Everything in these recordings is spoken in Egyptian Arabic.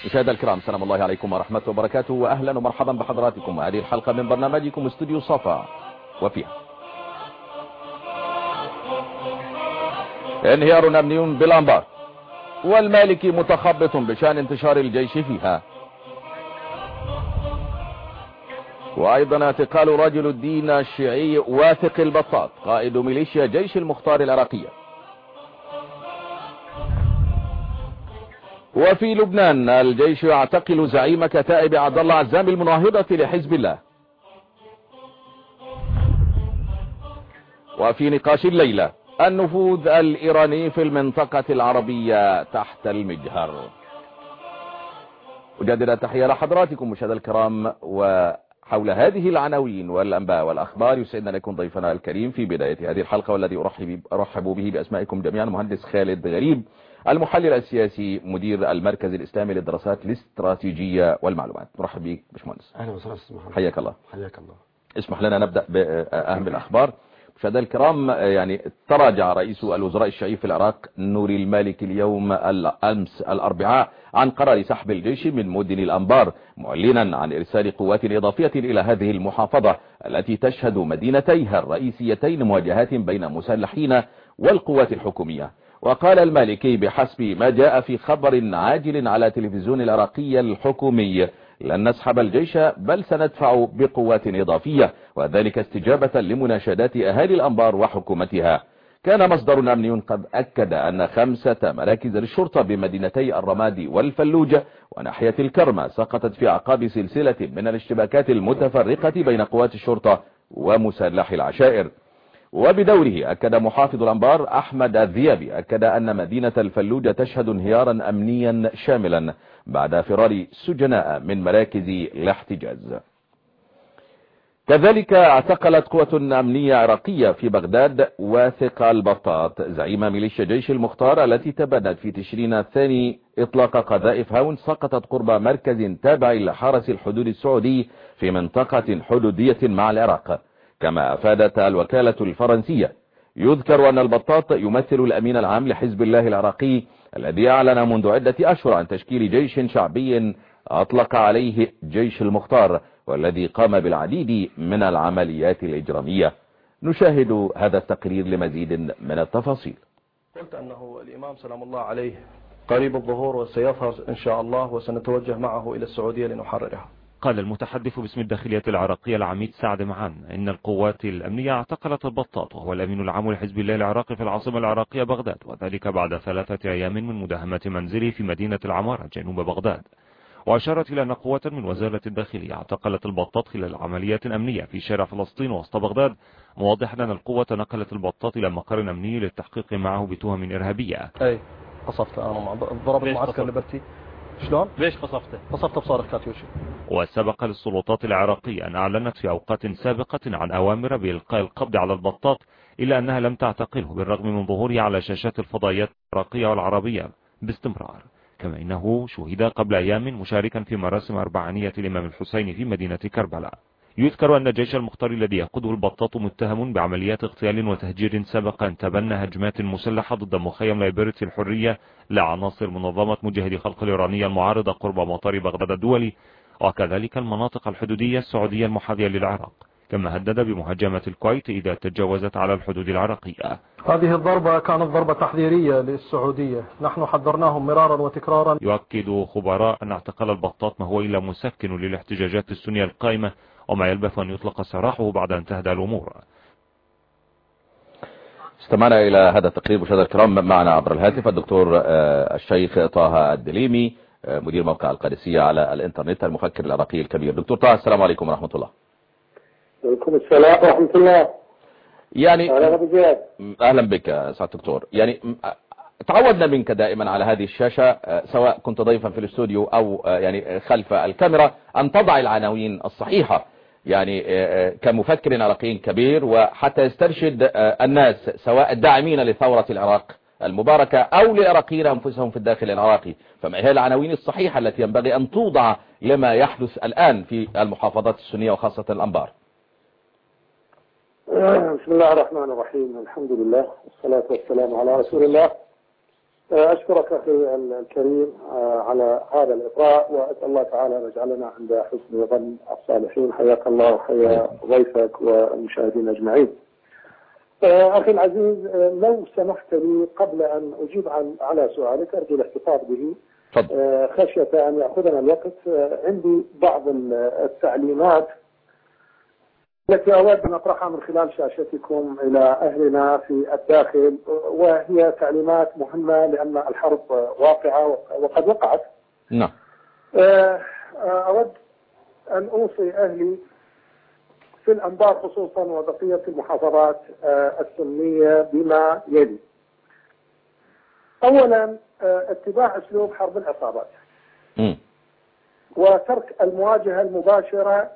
مشاهدينا الكرام سلام الله عليكم ورحمة وبركاته وأهلا ومرحبا بحضراتكم وهذه الحلقة من برنامجكم استوديو صفا وفيها انهيار أمني بالأنبار والمالكي متخبط بشأن انتشار الجيش فيها وأيضا اعتقال رجل الدين الشيعي واثق البطاط قائد ميليشيا جيش المختار العراقية وفي لبنان الجيش يعتقل زعيم كتائب عبد الله عزام المناهضة لحزب الله وفي نقاش الليلة النفوذ الإيراني في المنطقة العربية تحت المجهر أجدد التحية لحضراتكم مشاهدينا الكرام وحول هذه العناوين والأنباء والأخبار يسعدنا لكم ضيفنا الكريم في بداية هذه الحلقة والذي أرحب, أرحب به بأسمائكم جميعا مهندس خالد غريب المحلل السياسي مدير المركز الإسلامي للدراسات الاستراتيجية والمعلومات مرحب بك باشمهندس اهلا وسهلا استاذ محمد حياك الله حياك الله اسمح لنا نبدأ بأهم الأخبار مشاهدينا الكرام يعني تراجع رئيس الوزراء الشيعي في العراق نوري المالك اليوم الأمس الأربعاء عن قرار سحب الجيش من مدن الأنبار معلنا عن إرسال قوات إضافية إلى هذه المحافظة التي تشهد مدينتيها الرئيسيتين مواجهات بين مسلحين والقوات الحكومية وقال المالكي بحسب ما جاء في خبر عاجل على تلفزيون العراقي الحكومي لن نسحب الجيش بل سندفع بقوات إضافية وذلك استجابة لمناشدات أهالي الأنبار وحكومتها كان مصدر أمني قد أكد أن خمسة مراكز للشرطة بمدينتي الرمادي والفلوجة وناحية الكرمة سقطت في عقاب سلسلة من الاشتباكات المتفرقة بين قوات الشرطة ومسلح العشائر وبدوره أكد محافظ الأنبار أحمد الذيابي أكد أن مدينة الفلوجة تشهد انهيارا أمنيا شاملا بعد فرار سجناء من مراكز الاحتجاز كذلك اعتقلت قوة أمنية عراقية في بغداد واثق البطاط زعيم ميليشيا جيش المختار التي تبنت في تشرين الثاني إطلاق قذائف هاون سقطت قرب مركز تابع لحرس الحدود السعودي في منطقة حدودية مع العراق كما أفادت الوكالة الفرنسية يذكر أن البطاط يمثل الأمين العام لحزب الله العراقي الذي أعلن منذ عدة أشهر عن تشكيل جيش شعبي أطلق عليه جيش المختار والذي قام بالعديد من العمليات الإجرامية نشاهد هذا التقرير لمزيد من التفاصيل قلت أنه الإمام سلام الله عليه قريب الظهور وسيظهر إن شاء الله وسنتوجه معه إلى السعودية لنحررها قال المتحدث باسم الداخلية العراقية العميد سعد معان إن القوات الأمنية اعتقلت البطاط وهو الأمين العام لحزب الله العراقي في العاصمة العراقية بغداد وذلك بعد ثلاثة أيام من مداهمة منزله في مدينة العمارة جنوب بغداد وأشارت إلى أن قوة من وزارة الداخلية اعتقلت البطاط خلال عمليات أمنية في شارع فلسطين وسط بغداد موضحا أن القوة نقلت البطاط إلى مقر أمني للتحقيق معه بتهم إرهابية أي قصفت أنا ضربت معسكر ليبرتي شلون؟ ليش قصفته؟ قصفته بصارخ كاتيوشي وسبق للسلطات العراقية أن أعلنت في أوقات سابقة عن أوامر بإلقاء القبض على البطاط إلا أنها لم تعتقله بالرغم من ظهوره على شاشات الفضائيات العراقية والعربية باستمرار كما إنه شهد قبل أيام مشاركا في مراسم أربعانية الإمام الحسين في مدينة كربلاء يذكر أن جيش المختار الذي يقوده البطاط متهم بعمليات اغتيال وتهجير سبقا تبنى هجمات مسلحة ضد مخيم لايبرتي الحرية لعناصر منظمة مجاهدي خلق الإيرانية المعارضة قرب مطار بغداد الدولي وكذلك المناطق الحدودية السعودية المحاذية للعراق كما هدد بمهاجمة الكويت إذا تجاوزت على الحدود العراقية هذه الضربة كانت ضربة تحذيرية للسعودية نحن حذرناهم مرارا وتكرارا يؤكد خبراء أن اعتقال البطاط ما هو إلا مسكن للاحتجاجات السنية القائمة وما يلبث أن يطلق سراحه بعد أن تهدى الأمور استمعنا إلى هذا التقرير مشاهدة الكرام معنا عبر الهاتف الدكتور الشيخ طه الدليمي مدير موقع القادسية على الانترنت المفكر العراقي الكبير دكتور طه السلام عليكم ورحمة الله وعليكم السلام ورحمة الله يعني أهلا بك أهلا بك سعادة الدكتور يعني تعودنا منك دائما على هذه الشاشة سواء كنت ضيفا في الاستوديو أو يعني خلف الكاميرا أن تضع العناوين الصحيحة يعني كمفكر عراقي كبير وحتى يسترشد الناس سواء الداعمين لثورة العراق المباركة أو للعراقيين أنفسهم في الداخل العراقي فما هي العناوين الصحيحة التي ينبغي أن توضع لما يحدث الآن في المحافظات السنية وخاصة الأنبار بسم الله الرحمن الرحيم الحمد لله والصلاة والسلام على رسول الله أشكرك أخي الكريم على هذا الإطراء وأسأل الله تعالى أن يجعلنا عند حسن ظن الصالحين حياك الله وحيا ضيفك والمشاهدين أجمعين أخي العزيز لو سمحت لي قبل أن أجيب عن على سؤالك أرجو الاحتفاظ به تفضل خشية أن يأخذنا الوقت عندي بعض التعليمات التي أود أن أطرحها من خلال شاشتكم إلى أهلنا في الداخل وهي تعليمات مهمة لأن الحرب واقعة وقد وقعت نعم أود أن أوصي أهلي في الأنبار خصوصا وبقية المحافظات السنية بما يلي أولا اتباع أسلوب حرب العصابات مم. وترك المواجهة المباشرة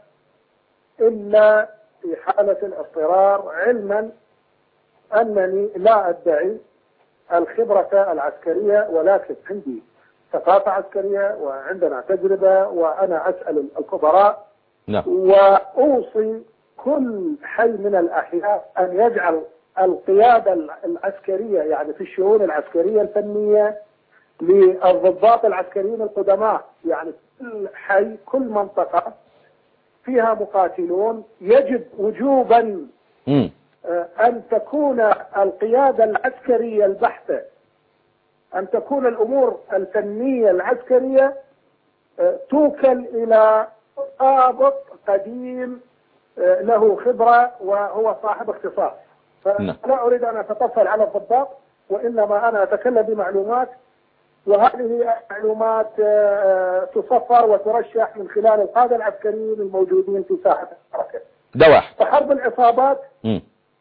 إلا في حالة الاضطرار علما أنني لا أدعي الخبرة العسكرية ولكن عندي ثقافة عسكرية وعندنا تجربة وأنا أسأل الخبراء نعم وأوصي كل حي من الأحياء أن يجعل القيادة العسكرية يعني في الشؤون العسكرية الفنية للضباط العسكريين القدماء يعني كل حي كل منطقة فيها مقاتلون يجب وجوبا مم. آه، أن تكون القيادة العسكرية البحتة أن تكون الأمور الفنية العسكرية آه، توكل إلى ضابط قديم آه، له خبرة وهو صاحب اختصاص نعم. فلا أريد أن أتطفل على الضباط وإنما أنا أتكلم بمعلومات وهذه معلومات آه، تصفر وترشح من خلال القادة العسكريين الموجودين في ساحة الحركة ده واحد فحرب العصابات مم.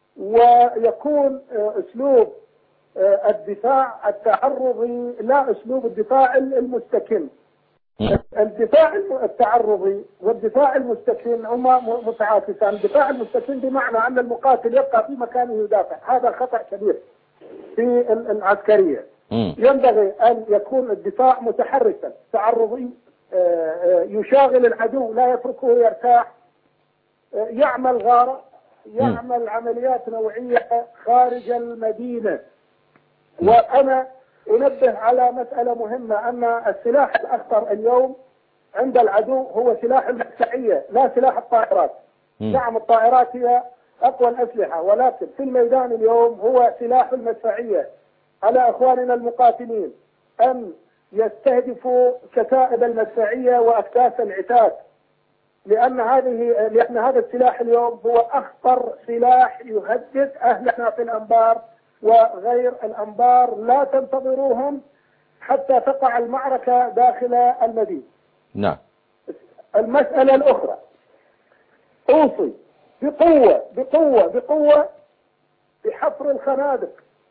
ويكون آه، اسلوب آه، الدفاع التعرضي لا اسلوب الدفاع المستكن مم. الدفاع الم- التعرضي والدفاع المستكن هما م- متعاكسان الدفاع المستكن بمعنى ان المقاتل يبقى في مكانه يدافع هذا خطأ كبير في ال- العسكرية مم. ينبغي أن يكون الدفاع متحركا تعرضي آه، آه، يشاغل العدو لا يتركه يرتاح آه، يعمل غارة يعمل عمليات نوعية خارج المدينة وأنا أنبه على مسألة مهمة أن السلاح الأخطر اليوم عند العدو هو سلاح المدفعية لا سلاح الطائرات مم. نعم الطائرات هي أقوى الأسلحة ولكن في الميدان اليوم هو سلاح المدفعية على أخواننا المقاتلين أن يستهدفوا كتائب المدفعية وأكتاف العتاد لأن هذه لأن هذا السلاح اليوم هو أخطر سلاح يهدد أهلنا في الأنبار وغير الأنبار لا تنتظروهم حتى تقع المعركة داخل المدينة نعم المسألة الأخرى أوصي بقوة بقوة بقوة بحفر الخنادق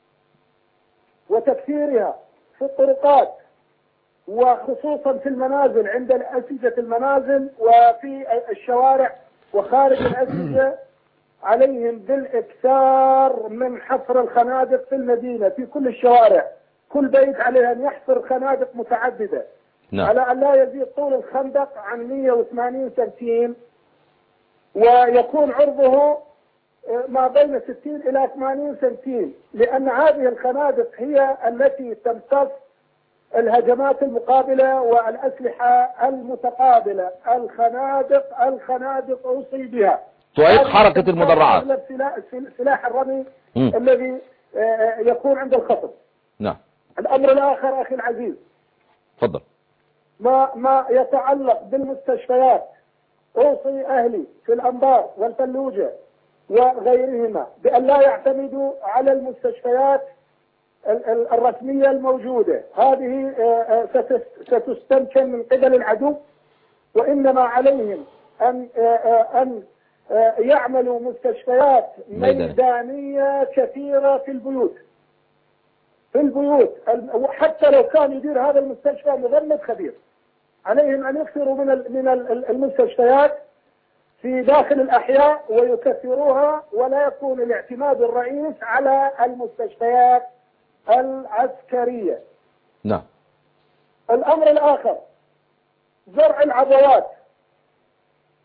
وتكثيرها في الطرقات وخصوصا في المنازل عند أسجة المنازل وفي الشوارع وخارج الأسجة عليهم بالإكثار من حفر الخنادق في المدينة في كل الشوارع كل بيت عليه أن يحفر خنادق متعددة نعم على أن لا يزيد طول الخندق عن 180 سنتيم ويكون عرضه آه، ما بين 60 إلى 80 سنتيم لأن هذه الخنادق هي التي تمتص الهجمات المقابلة والأسلحة المتقابلة الخنادق الخنادق أوصي بها تعيق حركة المدرعات أغلب سلاح, سلاح الرمي مم. الذي آه، يكون عند الخصم نعم الأمر الآخر أخي العزيز تفضل ما ما يتعلق بالمستشفيات اوصي اهلي في الانبار والفلوجه وغيرهما بان لا يعتمدوا على المستشفيات ال- ال- الرسميه الموجوده هذه آه، آه، ستس- ستستمكن من قبل العدو وانما عليهم ان آه، آه، ان آه، يعملوا مستشفيات ميدانية. ميدانيه كثيره في البيوت في البيوت الم- وحتى لو كان يدير هذا المستشفى مغمد خبير عليهم أن يكثروا من ال- من ال- المستشفيات في داخل الأحياء ويكثروها ولا يكون الاعتماد الرئيس على المستشفيات العسكرية نعم الأمر الآخر زرع العضوات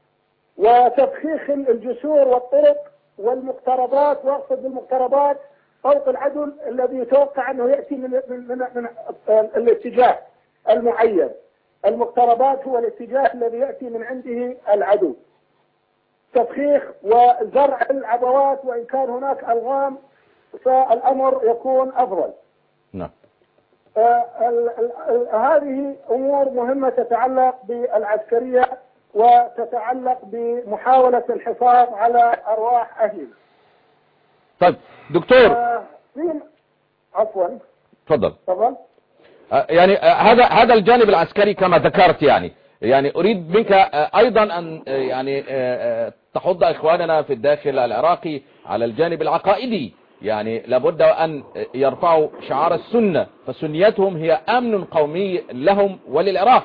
وتفخيخ الجسور والطرق والمقتربات واقصد بالمقتربات فوق العدو الذي يتوقع أنه يأتي من, من, من, من الاتجاه المعين المقتربات هو الاتجاه الذي يأتي من عنده العدو تفخيخ وزرع العبوات وإن كان هناك ألغام فالأمر يكون أفضل نعم آه، ال- ال- ال- هذه أمور مهمة تتعلق بالعسكرية وتتعلق بمحاولة الحفاظ على أرواح أهلنا طيب دكتور آه، في عفوا تفضل تفضل آه، يعني آه، هذا هذا الجانب العسكري كما ذكرت يعني يعني أريد منك آه، أيضا أن آه، يعني آه، آه، تحض إخواننا في الداخل العراقي على الجانب العقائدي يعني لابد أن يرفعوا شعار السنة فسنيتهم هي أمن قومي لهم وللعراق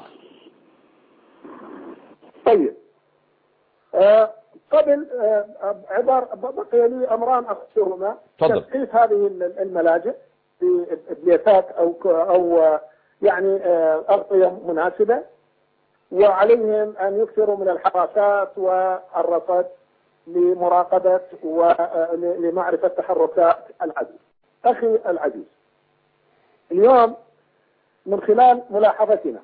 طيب آه، قبل آه، عبار بقي لي امران اخصرهما تفضل. تثقيف هذه الملاجئ بابليتات او ك- او آه، يعني آه، اغطيه مناسبه وعليهم ان يكثروا من الحراسات والرصد لمراقبه ولمعرفه تحركات العدو. اخي العزيز اليوم من خلال ملاحظتنا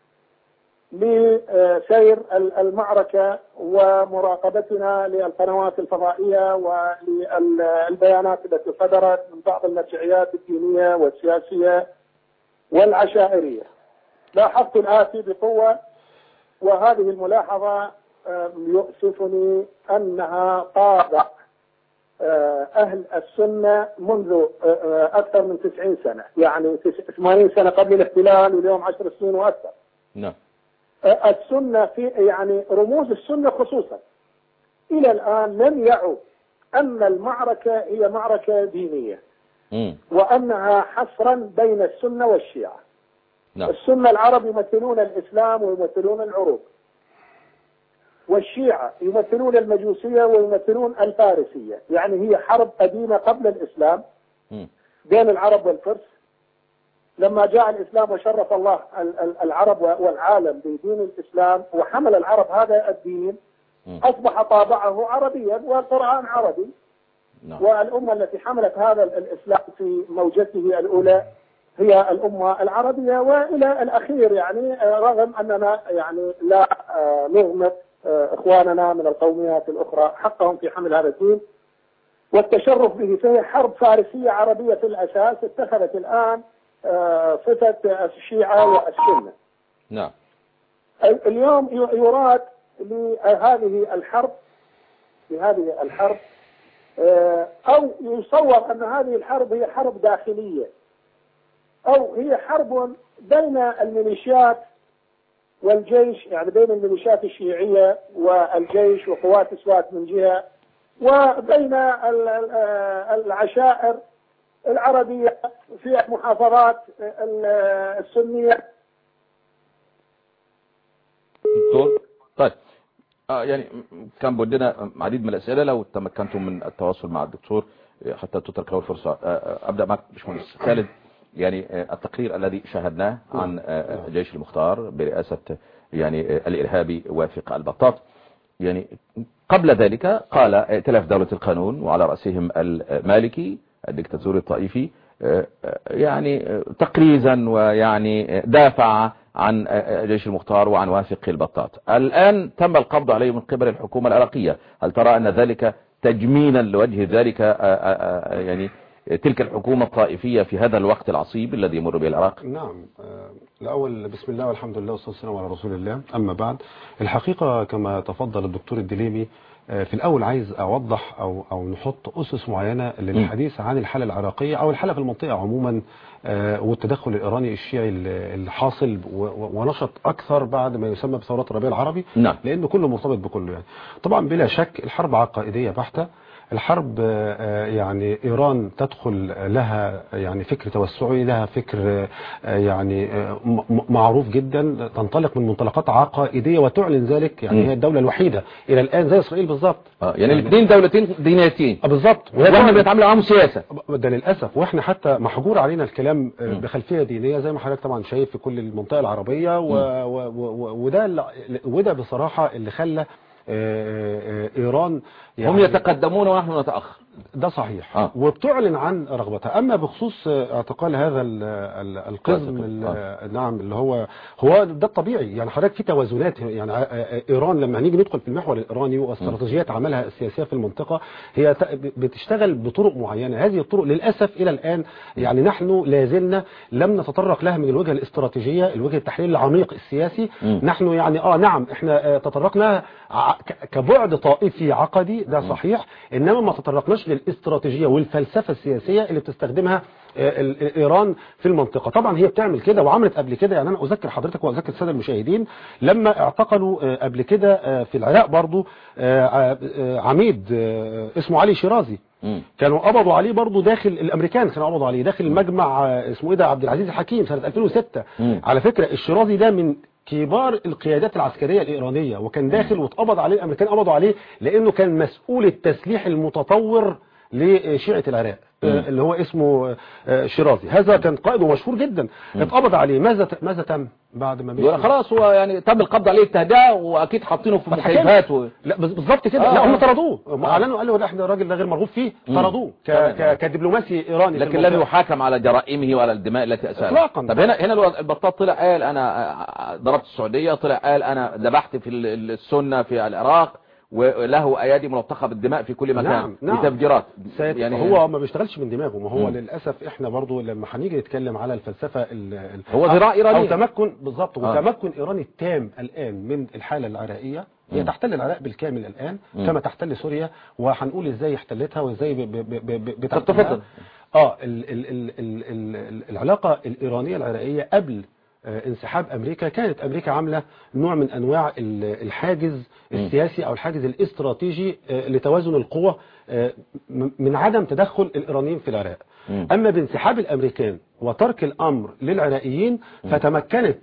لسير المعركة ومراقبتنا للقنوات الفضائية وللبيانات التي صدرت من بعض المرجعيات الدينية والسياسية والعشائرية لاحظت الآتي بقوة وهذه الملاحظة آه، يؤسفني أنها طابع آه، أهل السنة منذ آه، آه، أكثر من 90 سنة يعني 80 سنة قبل الاحتلال واليوم 10 سنين وأكثر نعم السنة في يعني رموز السنة خصوصا إلى الآن لم يعوا أن المعركة هي معركة دينية مم. وأنها حصرا بين السنة والشيعة نعم السنة العرب يمثلون الإسلام ويمثلون العروب والشيعة يمثلون المجوسية ويمثلون الفارسية يعني هي حرب قديمة قبل الإسلام مم. بين العرب والفرس لما جاء الإسلام وشرف الله ال- ال- العرب والعالم بدين الإسلام وحمل العرب هذا الدين مم. أصبح طابعه عربيا والقرآن عربي نعم والأمة التي حملت هذا ال- الإسلام في موجته الأولى هي الأمة العربية وإلى الأخير يعني آه، رغم أننا يعني لا آه، نغمط آه، إخواننا من القوميات الأخرى حقهم في حمل هذا الدين والتشرف به فهي حرب فارسية عربية في الأساس اتخذت الآن آه، صفة الشيعة والسنة نعم ال- اليوم ي- يراد لهذه الحرب لهذه الحرب آه، أو يصور أن هذه الحرب هي حرب داخلية أو هي حرب بين الميليشيات والجيش يعني بين الميليشيات الشيعية والجيش وقوات السوات من جهة وبين ال- ال- آه، العشائر العربية في المحافظات ال- السنية دكتور طيب آه يعني م- كان بدنا عديد من الأسئلة لو تمكنتم من التواصل مع الدكتور آه، حتى تترك له الفرصة آه، آه، أبدأ معك باشمهندس خالد يعني آه، التقرير الذي شاهدناه عن آه، جيش المختار برئاسة يعني آه، الإرهابي وافق البطاط يعني قبل ذلك قال ائتلاف دولة القانون وعلى رأسهم المالكي الدكتاتوري الطائفي آه، آه، يعني آه، تقريزا ويعني آه، دافع عن آه، جيش المختار وعن وافق البطاط الآن تم القبض عليه من قبل الحكومة العراقية هل ترى أن ذلك تجميلا لوجه ذلك آه، آه، آه، يعني تلك الحكومة الطائفية في هذا الوقت العصيب الذي يمر به العراق نعم آه، الأول بسم الله والحمد لله والصلاة والسلام على رسول الله أما بعد الحقيقة كما تفضل الدكتور الدليمي آه، في الأول عايز أوضح أو أو نحط أسس معينة للحديث عن الحالة العراقية أو الحالة في المنطقة عموما آه، والتدخل الإيراني الشيعي ال- الحاصل و- و- ونشط أكثر بعد ما يسمى بثورات الربيع العربي نعم. لأنه كله مرتبط بكله يعني طبعا بلا شك الحرب عقائدية بحتة الحرب آه، آه، يعني إيران تدخل لها يعني فكر توسعي لها فكر آه، يعني آه، م- م- معروف جدا تنطلق من منطلقات عقائدية وتعلن ذلك يعني مم. هي الدولة الوحيدة إلى الآن زي إسرائيل بالظبط آه، يعني الاثنين دولتين دينيتين آه، بالظبط واحنا بنتعامل معاهم سياسة ده للاسف واحنا حتى محجور علينا الكلام آه، بخلفيه دينيه زي ما حضرتك طبعا شايف في كل المنطقه العربيه و و و وده اللي- وده بصراحه اللي خلى آه، آه، ايران هم يتقدمون ونحن نتأخر ده صحيح آه. وبتعلن عن رغبتها اما بخصوص آه، اعتقال هذا ال- ال- القسم قسم. ال- آه. نعم اللي هو هو ده الطبيعي يعني حضرتك في توازنات يعني آه، آه، ايران لما هنيجي ندخل في المحور الايراني واستراتيجيات عملها السياسيه في المنطقه هي ت- بتشتغل بطرق معينه هذه الطرق للاسف الى الان يعني نحن لازلنا لم نتطرق لها من الوجهه الاستراتيجيه الوجه التحليل العميق السياسي مم. نحن يعني اه نعم احنا آه، تطرقنا ع- ك- كبعد طائفي عقدي ده صحيح انما ما تطرقناش للاستراتيجيه والفلسفه السياسيه اللي بتستخدمها آه، ال- ال- ايران في المنطقه طبعا هي بتعمل كده وعملت قبل كده يعني انا اذكر حضرتك واذكر الساده المشاهدين لما اعتقلوا آه، قبل كده آه، في العراق برضو آه، ع- آه، عميد آه، اسمه علي شيرازي مم. كانوا قبضوا عليه برضه داخل الامريكان كانوا قبضوا عليه داخل المجمع آه، اسمه ايه ده عبد العزيز الحكيم سنه 2006 مم. على فكره الشيرازي ده من كبار القيادات العسكريه الايرانيه وكان داخل واتقبض عليه الامريكان قبضوا عليه لانه كان مسؤول التسليح المتطور لشيعه العراق آه، اللي هو اسمه آه، شيرازي هذا كان قائد ومشهور جدا اتقبض عليه ماذا ت- ماذا تم بعد ما مشي خلاص هو يعني تم القبض عليه التهدئة واكيد حاطينه في ما اتحكمش. مكيفات و... لا بز- بالظبط كده آه، لا هم آه. طردوه هم آه. اعلنوا قالوا ده احنا الراجل ده غير مرغوب فيه طردوه ك- ك- كدبلوماسي ايراني في لكن المنطقة. لم يحاكم على جرائمه ولا الدماء التي اسالها إطلاقاً. طب هنا هنا الو- البطاط طلع قال انا آه، ضربت السعوديه طلع قال انا ذبحت في ال- ال- السنه في العراق وله ايادي ملطخه بالدماء في كل مكان نعم، نعم. بتفجيرات سيد يعني هو ما بيشتغلش من دماغه ما هو مم. للاسف احنا برضو لما هنيجي نتكلم على الفلسفه ال ال هو ذراع أو- إيراني. او تمكن بالظبط آه. وتمكن ايراني التام الان من الحاله العراقيه هي مم. تحتل العراق بالكامل الان مم. كما تحتل سوريا وهنقول ازاي احتلتها وازاي ب- ب- ب- ب- بتحتلها. تتفضل. اه ال ال ال ال ال ال العلاقه الايرانيه العراقيه قبل آه، انسحاب امريكا كانت امريكا عامله نوع من انواع ال- الحاجز السياسي او الحاجز الاستراتيجي آه، لتوازن القوى آه، م- من عدم تدخل الايرانيين في العراق مم. اما بانسحاب الامريكان وترك الامر للعراقيين فتمكنت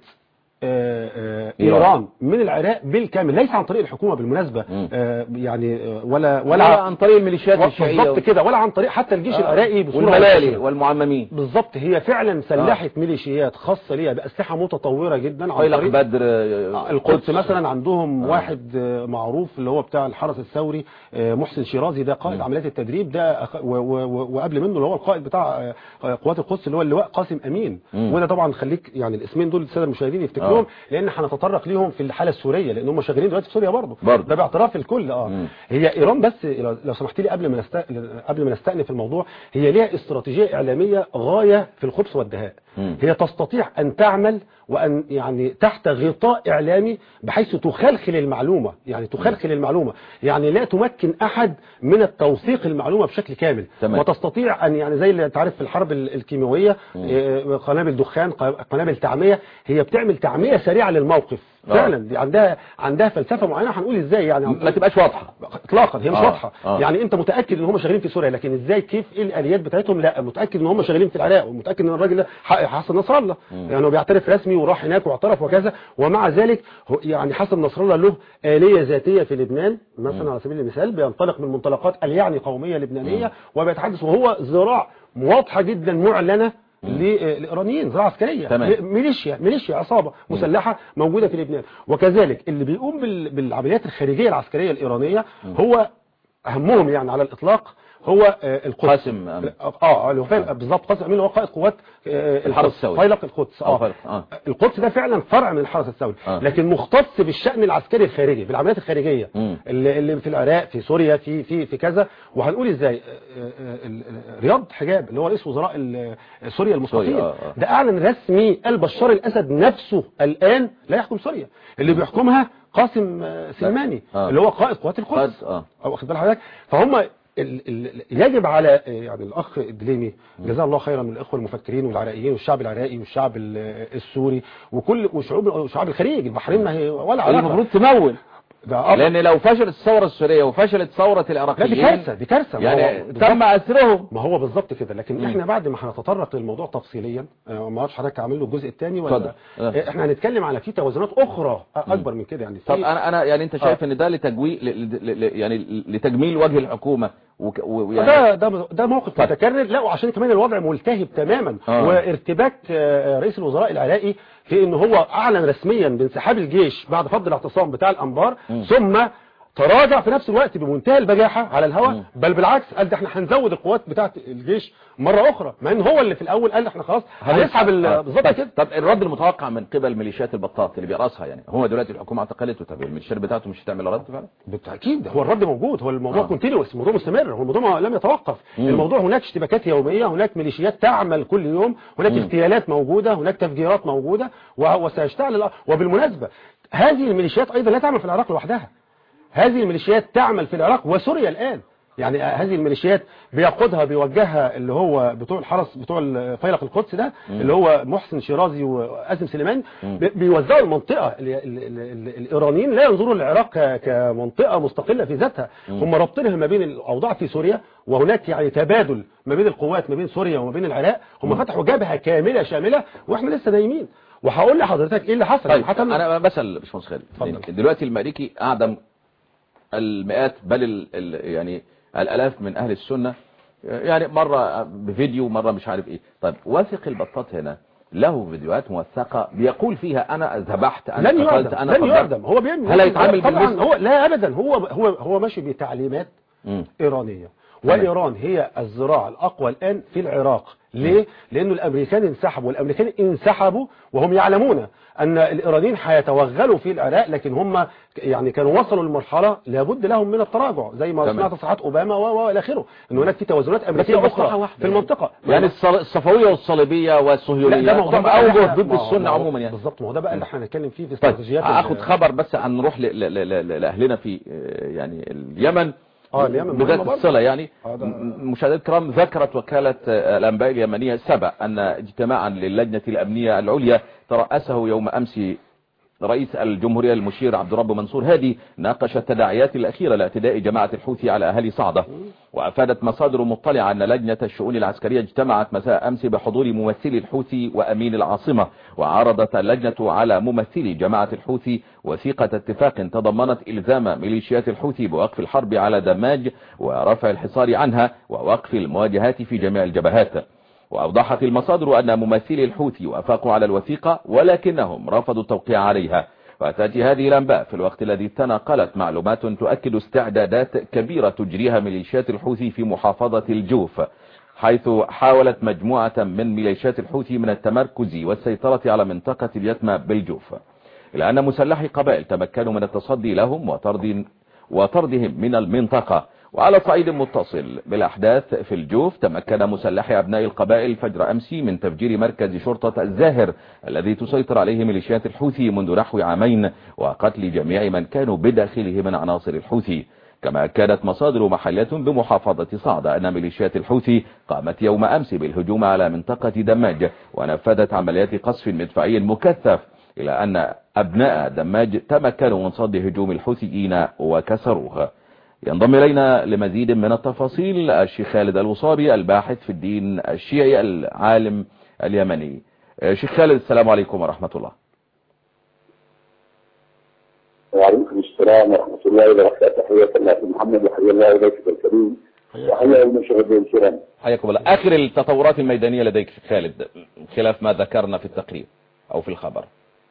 آه، آه، إيران. ايران من العراق بالكامل ليس عن طريق الحكومه بالمناسبه مم. آه، يعني آه، ولا ولا ولا عن طريق الميليشيات بالظبط الشيعيه كده ولا عن طريق حتى الجيش آه. العراقي بصوره والملالي مباشرة. والمعممين بالظبط هي فعلا سلحت ميليشيات خاصه ليها باسلحه متطوره جدا عن فيلق طريق بدر آه، آه، القدس مثلا عندهم واحد آه، معروف اللي هو بتاع الحرس الثوري آه، محسن شيرازي ده قائد عمليات التدريب ده أخ- و- و- و- وقبل منه اللي هو القائد بتاع آه، قوات القدس اللي هو اللواء قاسم امين مم. وده طبعا خليك يعني الاسمين دول الساده المشاهدين يفتكروهم لان هنتطرق ليهم في الحاله السوريه لان هم شغالين دلوقتي في سوريا برضه برضه. ده باعتراف الكل اه مم. هي ايران بس لو لو سمحت لي قبل ما نست... قبل ما نستأنف الموضوع هي ليها استراتيجيه اعلاميه غايه في الخبث والدهاء مم. هي تستطيع ان تعمل وان يعني تحت غطاء اعلامي بحيث تخلخل المعلومه يعني تخلخل المعلومه يعني لا تمكن احد من التوثيق المعلومه بشكل كامل تمام. وتستطيع ان يعني زي اللي تعرف في الحرب ال- الكيميائيه آه، قنابل دخان ق- قنابل تعميه هي بتعمل تعميه سريعه للموقف آه. فعلا دي عندها عندها فلسفه معينه هنقول ازاي يعني ما تبقاش واضحه اطلاقا هي مش آه، واضحه آه. يعني انت متاكد ان هم شغالين في سوريا لكن ازاي كيف ايه الاليات بتاعتهم لا متاكد ان هم شغالين في العراق ومتاكد ان الراجل ده ح- حسن نصر الله يعني هو بيعترف رسمي وراح هناك واعترف وكذا ومع ذلك هو يعني حسن نصر الله له اليه ذاتيه في لبنان مثلا على سبيل المثال بينطلق من منطلقات اليعني قوميه لبنانيه وبيتحدث وهو ذراع واضحه جدا معلنه للايرانيين ذراع عسكريه تمام. م- ميليشيا ميليشيا عصابه مسلحه موجوده في لبنان وكذلك اللي بيقوم بال- بالعمليات الخارجيه العسكريه الايرانيه هو اهمهم يعني على الاطلاق هو آه، القدس قاسم أمين. اه اللي هو فعلا بالظبط قاسم امين اللي هو قائد قوات آه، الحرس القدس. الثوري. فيلق القدس أو اه فيلق، آه. القدس ده فعلا فرع من الحرس الثوري آه. لكن مختص بالشان العسكري الخارجي بالعمليات الخارجيه مم. اللي, اللي في العراق في سوريا في في في كذا وهنقول ازاي آه، آه، ال- ال- رياض حجاب اللي هو رئيس وزراء ال- سوريا المستقيل سوريا، آه، آه. ده اعلن رسمي قال بشار الاسد نفسه الان لا يحكم سوريا اللي بيحكمها قاسم آه، سلماني آه. اللي هو قائد قوات القدس قائد، آه. او واخد بال حضرتك فهم ال ال يجب على آه، يعني الاخ الدليمي جزاه الله خيرا من الاخوه المفكرين والعراقيين والشعب العراقي والشعب ال- السوري وكل وشعوب وشعب الخليج البحرين ما هي ولا اللي علاقه المفروض تمول ده لان لو فشلت الثوره السوريه وفشلت ثوره لا دي العراقيين كارثه دي كارثه ما هو يعني بالظبط. تم اسرهم ما هو بالظبط كده لكن مم. احنا بعد ما هنتطرق للموضوع تفصيليا آه، ما اعرفش حضرتك عامل له الجزء الثاني ولا اتفضل. آه. آه، احنا هنتكلم على في توازنات اخرى اكبر من كده يعني في طب انا انا يعني انت شايف آه. ان ده لتجويل ل- ل- ل- يعني لتجميل وجه الحكومه وك- ويعني ده ده ده موقف طيب. متكرر لا وعشان كمان الوضع ملتهب تماما آه. وارتباك آه، رئيس الوزراء العراقي في ان هو اعلن رسميا بانسحاب الجيش بعد فض الاعتصام بتاع الانبار مم. ثم تراجع في نفس الوقت بمنتهى البجاحة على مم. الهواء بل بالعكس قال ده احنا هنزود القوات بتاعه الجيش مرة أخرى مع ان هو اللي في الأول قال احنا خلاص هنسحب ال- آه. بالظبط طب- كده طب الرد المتوقع من قبل ميليشيات البطاط اللي بيرأسها يعني هو دلوقتي الحكومة اعتقلته طب الميليشيات بتاعته مش هتعمل رد فعلا بالتأكيد هو الرد موجود هو الموضوع آه. كونتينوس الموضوع مستمر هو الموضوع ما- لم يتوقف مم. الموضوع هناك اشتباكات يومية هناك ميليشيات تعمل كل يوم هناك مم. اغتيالات موجودة هناك تفجيرات موجودة و- وسيشتعل الأ- وبالمناسبة هذه الميليشيات أيضا لا تعمل في العراق لوحدها هذه الميليشيات تعمل في العراق وسوريا الآن يعني هذه الميليشيات بيقودها بيوجهها اللي هو بتوع الحرس بتوع فيلق القدس ده اللي هو محسن شيرازي وقاسم سليمان مم. بي- بيوزعوا المنطقة ال- ال- ال- ال- الإيرانيين لا ينظروا للعراق ك- كمنطقة مستقلة في ذاتها هم رابطينها ما بين الأوضاع في سوريا وهناك يعني تبادل ما بين القوات ما بين سوريا وما بين العراق هم فتحوا جبهة كاملة شاملة واحنا لسه نايمين وهقول لحضرتك ايه اللي حصل طيب حتى انا بسأل باشمهندس خالد اتفضل. دلوقتي المالكي اعدم المئات بل ال ال يعني الالاف من اهل السنة يعني مرة بفيديو مرة مش عارف ايه طيب واثق البطاط هنا له فيديوهات موثقة بيقول فيها انا ذبحت انا لن قتلت يعدم انا لن قدرت. يعدم هو بيعمل هل هيتعامل طبعا بالمثل؟ هو لا ابدا هو هو هو ماشي بتعليمات مم. إيرانية وإيران هي الذراع الأقوى الآن في العراق ليه؟ لأنه الأمريكان انسحبوا والأمريكان انسحبوا وهم يعلمون أن الإيرانيين هيتوغلوا في العراق لكن هم يعني كانوا وصلوا لمرحلة لابد لهم من التراجع زي ما تمام. سمعت تصريحات أوباما و- والى آخره أن هناك في توازنات أمريكية المصلحة أخرى واحدة في المنطقة يعني الص- الصفوية والصليبية والصهيونية لا ده موضوع هم بقى اوجه إحنا- ضد ما هو- السنة ما هو- عموما يعني بالظبط ما هو ده بقى اللي احنا هنتكلم فيه في طيب استراتيجيات اخد ال- خبر بس عن نروح ل- ل- ل- ل- لاهلنا في آه، يعني اليمن آه، اليمن بذات مهمة برضه. الصلة يعني آه، ده- م- مشاهدينا الكرام ذكرت وكالة آه، الأنباء اليمنية سبق أن اجتماعا للجنة الأمنية العليا ترأسه يوم أمس رئيس الجمهورية المشير عبد الرب منصور هادي ناقش التداعيات الأخيرة لاعتداء جماعة الحوثي على أهالي صعدة وأفادت مصادر مطلعة أن لجنة الشؤون العسكرية اجتمعت مساء أمس بحضور ممثلي الحوثي وأمين العاصمة وعرضت اللجنة على ممثلي جماعة الحوثي وثيقة اتفاق تضمنت إلزام ميليشيات الحوثي بوقف الحرب على دماج ورفع الحصار عنها ووقف المواجهات في جميع الجبهات وأوضحت المصادر أن ممثلي الحوثي وافقوا على الوثيقة ولكنهم رفضوا التوقيع عليها وتأتي هذه الأنباء في الوقت الذي تناقلت معلومات تؤكد استعدادات كبيرة تجريها ميليشيات الحوثي في محافظة الجوف حيث حاولت مجموعة من ميليشيات الحوثي من التمركز والسيطرة على منطقة اليتمى بالجوف إلى أن مسلحي قبائل تمكنوا من التصدي لهم وطرد وطردهم من المنطقة وعلى صعيد متصل بالأحداث في الجوف تمكن مسلحي أبناء القبائل فجر أمس من تفجير مركز شرطة الزاهر الذي تسيطر عليه ميليشيات الحوثي منذ نحو عامين وقتل جميع من كانوا بداخله من عناصر الحوثي كما كانت مصادر محلية بمحافظة صعدة أن ميليشيات الحوثي قامت يوم أمس بالهجوم على منطقة دماج ونفذت عمليات قصف مدفعي مكثف إلى أن أبناء دماج تمكنوا من صد هجوم الحوثيين وكسروه ينضم إلينا لمزيد من التفاصيل الشيخ خالد الوصابي الباحث في الدين الشيعي العالم اليمني شيخ خالد السلام عليكم ورحمة الله وعليكم السلام ورحمة الله وبركاته تحية الله في محمد وحيا الله إليك الكريم وحيا المشاهدين الكرام حياكم الله آخر التطورات الميدانية لديك شيخ خالد خلاف ما ذكرنا في التقرير أو في الخبر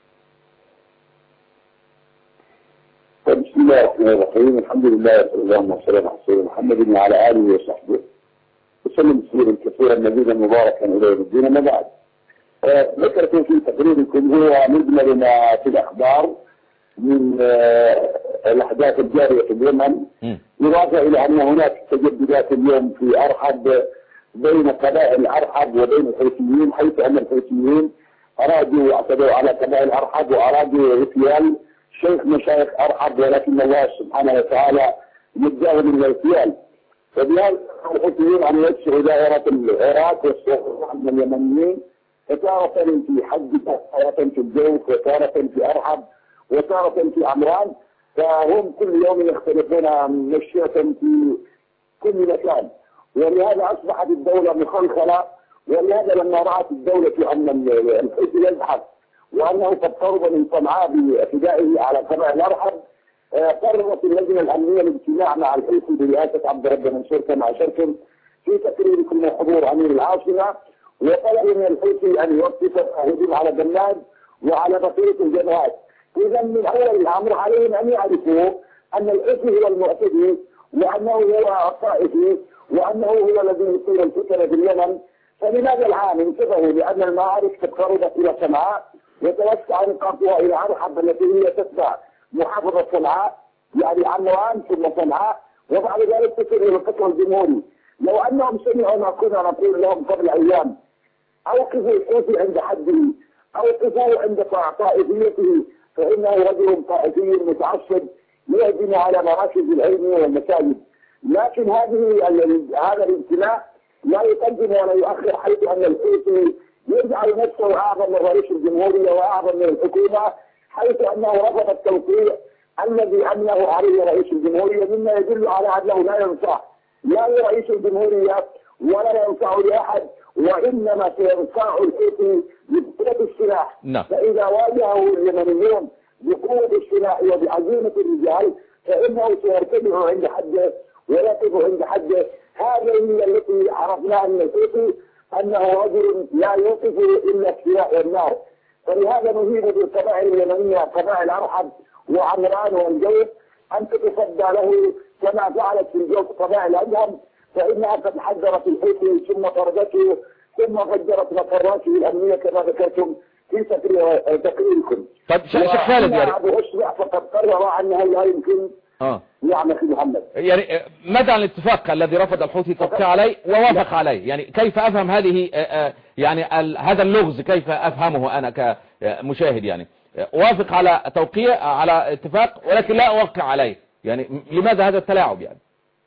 بسم الله الرحمن الرحيم الحمد لله وصلى الله وسلم على سيدنا محمد وعلى آله وصحبه وسلم تسليما كثيرا مزيدا مباركا إلى يوم الدين أما بعد آه، ذكرتم في تقريركم هو مجمل ما في الأخبار من آه، الأحداث الجارية في اليمن مم. إضافة إلى أن هناك تجددات اليوم في أرحب بين قبائل أرحب وبين الحوثيين حيث أن الحوثيين أرادوا اعتدوا على قبائل أرحب وأرادوا اغتيال شيخ مشايخ أرحب ولكن الله سبحانه وتعالى يتجاوز من الاغتيال فبهذا الحوثيين أن يكسروا دائرة العراق والسلطان من اليمنيين فتارة في حد تارة في الجوف وتارة في أرحب وتارة في عمران فهم كل يوم يختلفون مشية في كل مكان ولهذا أصبحت الدولة مخلخلة ولهذا لما رأت الدولة أن الحوثي يزحف وأنه قد قرب من صنعاء باعتدائه على قبائل الأرحب آه، قررت اللجنة الأمنية الاجتماع مع الحوثي برئاسة عبد الرب منصور كما أشرتم في تقريركم من حضور أمير العاصمة وطلب من الحوثي أن يوقف الهجوم على دماج وعلى بقية الجبهات إذا من أول الأمر عليهم أن يعرفوا أن الحوثي هو المعتدي وأنه هو الطائفي وأنه هو الذي يثير الفتن في اليمن فلماذا العام انتبهوا لأن المعارك قد قربت إلى صنعاء وتوسع نقاطها إلى عرحب التي هي تتبع محافظة صنعاء يعني عنوان ثم صنعاء وبعد ذلك تصل إلى القطر الجمهوري لو أنهم سمعوا ما كنا نقول لهم قبل أيام أوقفوا الحوثي عند حده أوقفوه عند طائفيته فإنه رجل طائفي متعصب يهدم على مراكز العلم والمساجد لكن هذه هذا الامتلاء لا يقدم ولا يؤخر حيث ان الحوثي يجعل نفسه اعظم من رئيس الجمهوريه واعظم من الحكومه حيث انه رفض التوقيع الذي امنه عليه رئيس الجمهوريه مما يدل على انه لا ينفع لا لرئيس الجمهوريه ولا ينفع لاحد وانما سينفع الحوثي بقوه السلاح نعم. فاذا واجهه اليمنيون بقوه السلاح وبعزيمه الرجال فانه سيرتفع عند حده ويقف عند حده هذه هي التي عرفناها من الحوثي انه رجل لا يوقف الا السلاح والنار فلهذا نهيب بالقبائل اليمنيه قبائل ارحب وعمران والجوف ان تتصدى له كما فعلت في الجوف قبائل ادهم فانها قد حذرت الحوثي ثم طردته ثم فجرت مقراته الامنيه كما ذكرتم في تقرير- تقريركم. طب ش- شيخ خالد يعني ابو اسبع فقد قرر انها لا يمكن اه يعمل في محمد. يعني آه، ماذا عن الاتفاق الذي رفض الحوثي التوقيع عليه ووافق عليه يعني كيف افهم هذه آه، آه، يعني ال- هذا اللغز كيف افهمه انا كمشاهد يعني آه، وافق على توقيع على اتفاق ولكن لا اوقع عليه يعني م- لماذا هذا التلاعب يعني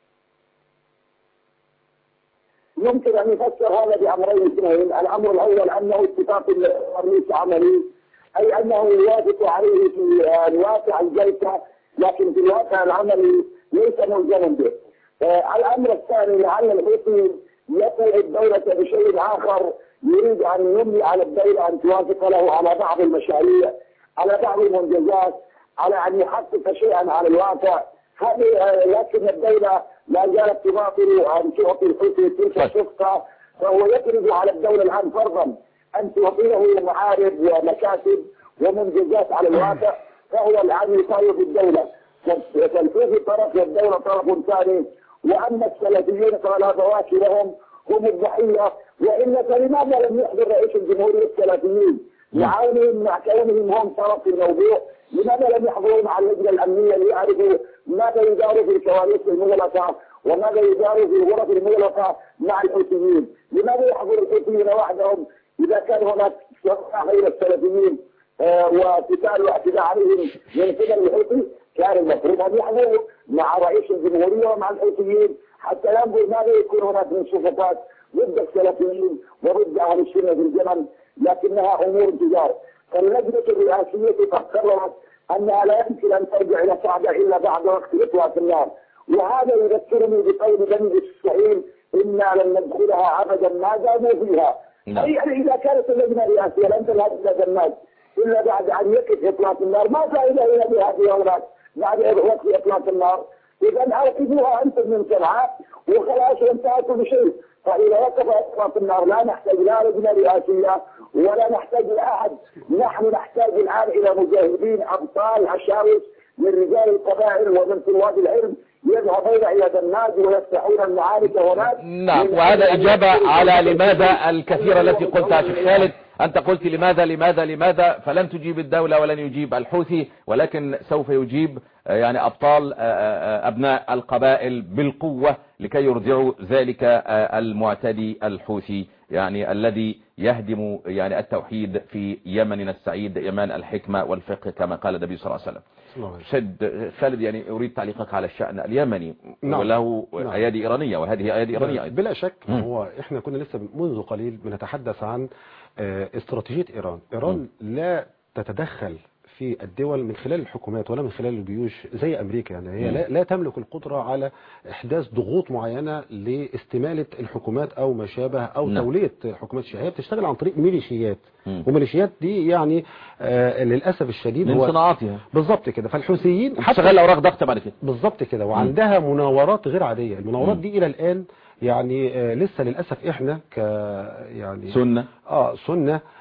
يمكن ان يفسر هذا بامرين اثنين، الامر الاول انه اتفاق ليس عملي اي انه يوافق عليه في آه، الواقع الجلسه لكن في الواقع العملي ليس ملزما به. آه، الامر الثاني لعل الحوثي يقول الدوله بشيء اخر يريد ان يملي على الدوله ان توافق له على بعض المشاريع على بعض المنجزات على ان يحقق شيئا على الواقع هذه آه، لكن الدوله لا زالت تباطل ان تعطي الحوثي تلك طيب. الصفقه فهو يفرض على الدوله الان فرضا ان تعطيه معارض ومكاتب ومنجزات على الواقع فهو الان يطالب الدوله فالحوثي طرف والدوله طرف ثاني واما السلفيين فلا ضواكي لهم هم الضحيه والا فلماذا لم يحضر رئيس الجمهوريه السلفيين لعونهم مع كونهم هم طرف في الموضوع لماذا لم يحضروا مع اللجنه الامنيه ليعرفوا ماذا يدار في الكواليس المغلقه وماذا يدار في الغرف المغلقه مع الحوثيين؟ لماذا يحضر الحوثيين وحدهم اذا كان هناك صراع غير السلفيين آه، وقتال واعتداء عليهم من قبل الحوثي كان المفروض ان يحضروا مع رئيس الجمهوريه ومع الحوثيين حتى ينظر ماذا يكون هناك من صفقات ضد السلفيين وضد اهل السنه في اليمن لكنها امور تجار فاللجنه الرئاسيه قد قررت انها لا يمكن ان ترجع الى صعده الا بعد وقت اطلاق النار وهذا يذكرني بقول بني اسرائيل انا لن ندخلها ابدا ما داموا فيها نعم. اي يعني اذا كانت اللجنه الرئاسيه لن تذهب الى جنات الا بعد ان يقف اطلاق النار ما فائده الى بهذه الاولاد بعد وقت اطلاق النار اذا اركبوها انتم من صنعاء وخلاص وانتهى كل شيء فاذا وقف اطلاق النار لا نحتاج لا لجنه رئاسيه ولا نحتاج لاحد نحن نحتاج الان الى مجاهدين ابطال عشاوس من رجال القبائل ومن طلاب العلم يذهبون الى دماج ويفتحون المعارك هناك نعم من وهذا أجل أن إجابة يكونوا على في لماذا الكثير التي قلتها شيخ الله. خالد أنت قلت لماذا لماذا لماذا فلن تجيب الدولة ولن يجيب الحوثي ولكن سوف يجيب آه، يعني أبطال آه، آه، أبناء القبائل بالقوة لكي يرجعوا ذلك آه، المعتدي الحوثي يعني الذي يهدم يعني التوحيد في يمننا السعيد يمن الحكمة والفقه كما قال النبي صلى الله عليه وسلم الله عليه وسلم. سيد خالد يعني أريد تعليقك على الشأن اليمني نعم. وله نعم. أيادي إيرانية وهذه أيادي إيرانية أيضا بلا شك مم. هو احنا كنا لسه منذ قليل بنتحدث عن آه، استراتيجية ايران ايران لا تتدخل في الدول من خلال الحكومات ولا من خلال الجيوش زي امريكا يعني هي مم. لا, لا تملك القدرة على احداث ضغوط معينة لاستمالة الحكومات او ما شابه او نعم. تولية حكومات الشيعية بتشتغل عن طريق ميليشيات مم. وميليشيات دي يعني آه للاسف الشديد من هو صناعاتها بالظبط كده فالحوثيين تشغل أوراق ضغط بعد كده بالظبط كده وعندها مناورات غير عادية المناورات مم. دي الى الان يعني آه لسه للاسف احنا ك يعني سنة اه سنة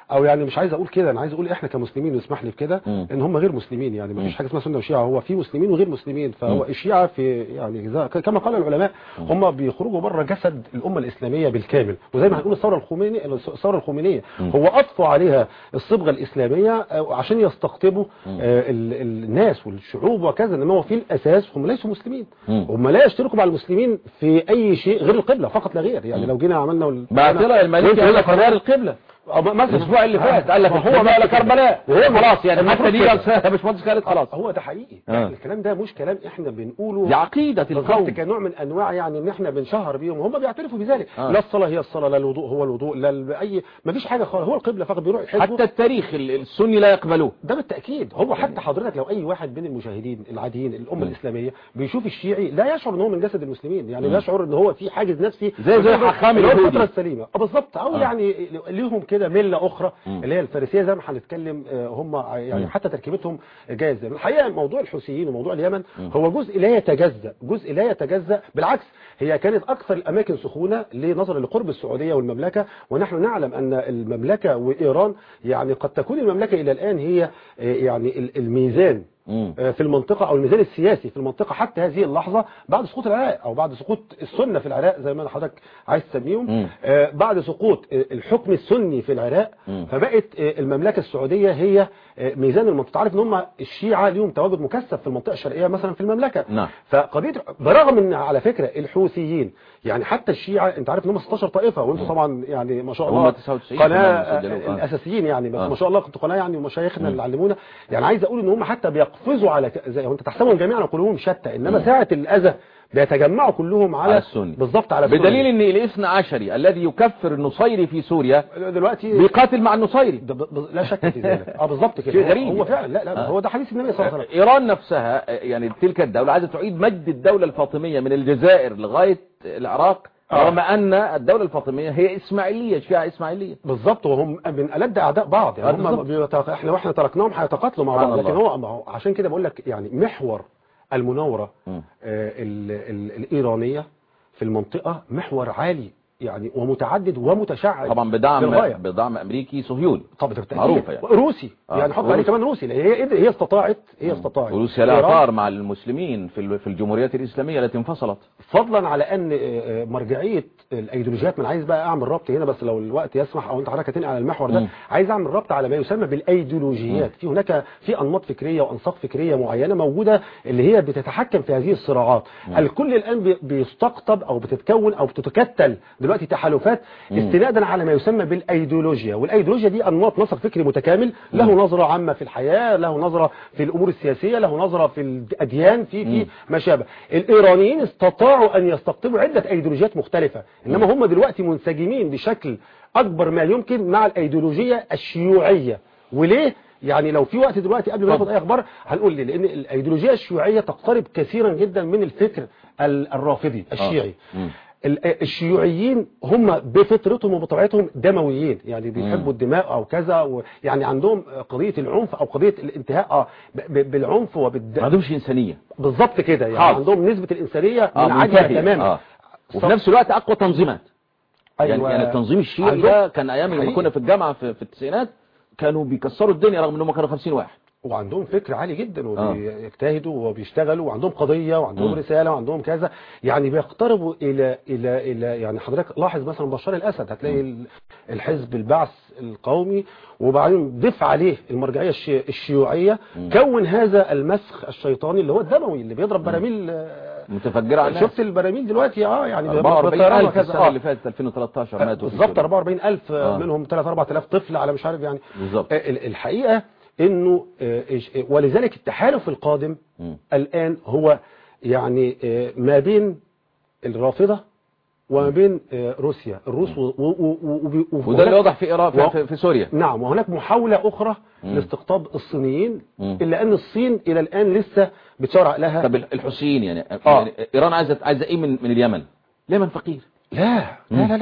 او يعني مش عايز اقول كده انا عايز اقول احنا كمسلمين واسمح لي بكده مم. ان هم غير مسلمين يعني ما مم. فيش حاجه اسمها سنه وشيعه هو في مسلمين وغير مسلمين فهو مم. الشيعه في يعني زي- كما قال العلماء هم بيخرجوا بره جسد الامه الاسلاميه بالكامل وزي ما هنقول الثوره الخمينيه الثوره الخمينيه مم. هو اضفوا عليها الصبغه الاسلاميه آه، عشان يستقطبوا مم. آه، ال- ال- الناس والشعوب وكذا انما هو في الاساس هم ليسوا مسلمين مم. هم لا يشتركوا مع المسلمين في اي شيء غير القبله فقط لا غير يعني مم. لو جينا عملنا وال- باعتراء المالكي قال لك غير القبلة آه، مثلا الاسبوع اللي فات قال لك ما هو بقى كربلاء وهو خلاص يعني حتى المفروض دي كده. يا باشمهندس خالد خلاص هو ده حقيقي آه. يعني الكلام ده مش كلام احنا بنقوله دي عقيدة بالظبط القوم كنوع من انواع يعني ان احنا بنشهر بيهم وهم بيعترفوا بذلك آه. لا الصلاه هي الصلاه لا الوضوء هو الوضوء لا ال- اي ما فيش حاجه خالص هو القبله فقط بيروح يحجوا حتى التاريخ ال- السني لا يقبلوه ده بالتاكيد هو حتى حضرتك لو اي واحد من المشاهدين العاديين الامه مم. الاسلاميه بيشوف الشيعي لا يشعر ان هو من جسد المسلمين يعني مم. يشعر ان هو في حاجز نفسي زي- زي حكام اللي هو اليهودي. الفتره السليمه اه بالظبط او آه. يعني ليهم كده مله اخرى مم. اللي هي الفارسيه زي ما هنتكلم آه، هم يعني مم. حتى تركيبتهم جايه ازاي الحقيقه موضوع الحوثيين وموضوع اليمن مم. هو جزء لا يتجزا جزء لا يتجزا بالعكس هي كانت اكثر الاماكن سخونه لنظرا لقرب السعوديه والمملكه ونحن نعلم ان المملكه وايران يعني قد تكون المملكه الى الان هي آه، يعني ال- الميزان مم. آه، في المنطقة أو الميزان السياسي في المنطقة حتى هذه اللحظة بعد سقوط العراق أو بعد سقوط السنة في العراق زي ما حضرتك عايز مم. تسميهم آه، بعد سقوط آه، الحكم السني في العراق مم. فبقت آه، المملكة السعودية هي آه، ميزان المنطقة عارف ان هم الشيعة ليهم تواجد مكثف في المنطقة الشرقية مثلا في المملكة نعم. فقضية برغم ان على فكرة الحوثيين يعني حتى الشيعة انت عارف ان هم 16 طائفة وانتم طبعا يعني ما شاء هم الله 99 قناة كمان بيسجلوا. آه، آه. الاساسيين يعني بس آه. ما شاء الله كنتوا قناة يعني ومشايخنا مم. اللي علمونا يعني عايز اقول ان هم حتى بيقفزوا على ك... زي هو انت تحسبهم جميعا قلوبهم شتى انما مم. ساعة الاذى بيتجمعوا كلهم على, على السني. بالظبط على السني. بدليل ان الاثنى عشري الذي يكفر النصيري في سوريا دلوقتي بيقاتل مع النصيري ده ب... ب... لا شك في ذلك اه بالظبط كده شيء هو- غريب هو فعلا لا لا آه. هو ده حديث النبي صلى الله عليه وسلم ايران نفسها يعني تلك الدولة عايزة تعيد مجد الدولة الفاطمية من الجزائر لغاية العراق آه. رغم ان الدولة الفاطمية هي اسماعيلية شيعة اسماعيلية بالظبط وهم من ألد أعداء بعض آه، يعني هم بالظبط. بيتق... احنا واحنا تركناهم هيتقاتلوا مع سبحان بعض لكن الله. هو ما هو عشان كده بقول لك يعني محور المناورة مم. آه ال... ال... الإيرانية في المنطقة محور عالي يعني ومتعدد ومتشعب طبعا بدعم للغاية. بدعم امريكي صهيوني طبعا بالتأكيد. معروفة يعني. روسي آه، يعني حط عليه روسي. كمان روسي لأن هي هي استطاعت هي استطاعت وروسيا لها إيران طار مع المسلمين في ال- في الجمهوريات الإسلامية التي انفصلت فضلا على ان آه، آه، مرجعيه الايديولوجيات من عايز بقى اعمل ربط هنا بس لو الوقت يسمح او انت حضرتك هتنقل على المحور ده مم. عايز اعمل ربط على ما يسمى بالايديولوجيات في هناك في انماط فكريه وانساق فكريه معينه موجوده اللي هي بتتحكم في هذه الصراعات الكل الان بي- بيستقطب او بتتكون او بتتكتل دلوقتي تحالفات استنادا على ما يسمى بالايديولوجيا والايديولوجيا دي انماط نسق فكري متكامل له نظره عامه في الحياه له نظره في الامور السياسيه له نظره في الاديان في في ما شابه الايرانيين استطاعوا ان يستقطبوا عده ايديولوجيات مختلفه انما هم دلوقتي منسجمين بشكل اكبر ما يمكن مع الايديولوجيه الشيوعيه وليه يعني لو في وقت دلوقتي قبل ما ناخد اي اخبار هنقول ليه لان الايديولوجيه الشيوعيه تقترب كثيرا جدا من الفكر ال- الرافضي الشيعي مم. ال- الشيوعيين هم بفطرتهم وبطبيعتهم دمويين يعني بيحبوا الدماء او كذا و يعني عندهم قضيه العنف او قضيه الانتهاء اه ب- ب- بالعنف ما وبالد عندهمش إنسانية بالظبط كده يعني خالص. عندهم نسبه الانسانيه آه، منعدمه منتهية. تماما آه. وفي نفس الوقت أقوى تنظيمات يعني, أيوة. يعني التنظيم الشيعي عندهم- ده كان أيام لما حقيقي. كنا في الجامعة في, في التسعينات كانوا بيكسروا الدنيا رغم انهم كانوا 50 واحد وعندهم فكر عالي جدا وبيجتهدوا وبيشتغلوا وعندهم قضية وعندهم مم. رسالة وعندهم كذا يعني بيقتربوا إلى إلى إلى يعني حضرتك لاحظ مثلا بشار الأسد هتلاقي ال- الحزب البعث القومي وبعدين ضيف عليه المرجعية الشي- الشيوعية كون هذا المسخ الشيطاني اللي هو الدموي اللي بيضرب براميل آه، متفجرة على الناس شفت البراميل دلوقتي اه يعني 44 ألف وكذا. السنة آه. اللي فاتت 2013 ماتوا في بالظبط سوريا. 44000 آه. منهم 3 4000 طفل على مش عارف يعني بالظبط. آه، ال- الحقيقة انه آه، إيش- ولذلك التحالف القادم مم. الآن هو يعني آه، ما بين الرافضة وما بين آه، روسيا الروس و- و- و- و- و- وده اللي وهناك- واضح في إيران و- في, في, في سوريا نعم وهناك محاولة أخرى مم. لاستقطاب الصينيين مم. إلا أن الصين إلى الآن لسه بتشاور عقلها طب الحوثيين يعني, آه. يعني ايران عايزه عايزه ايه من من اليمن اليمن فقير لا لا لا لا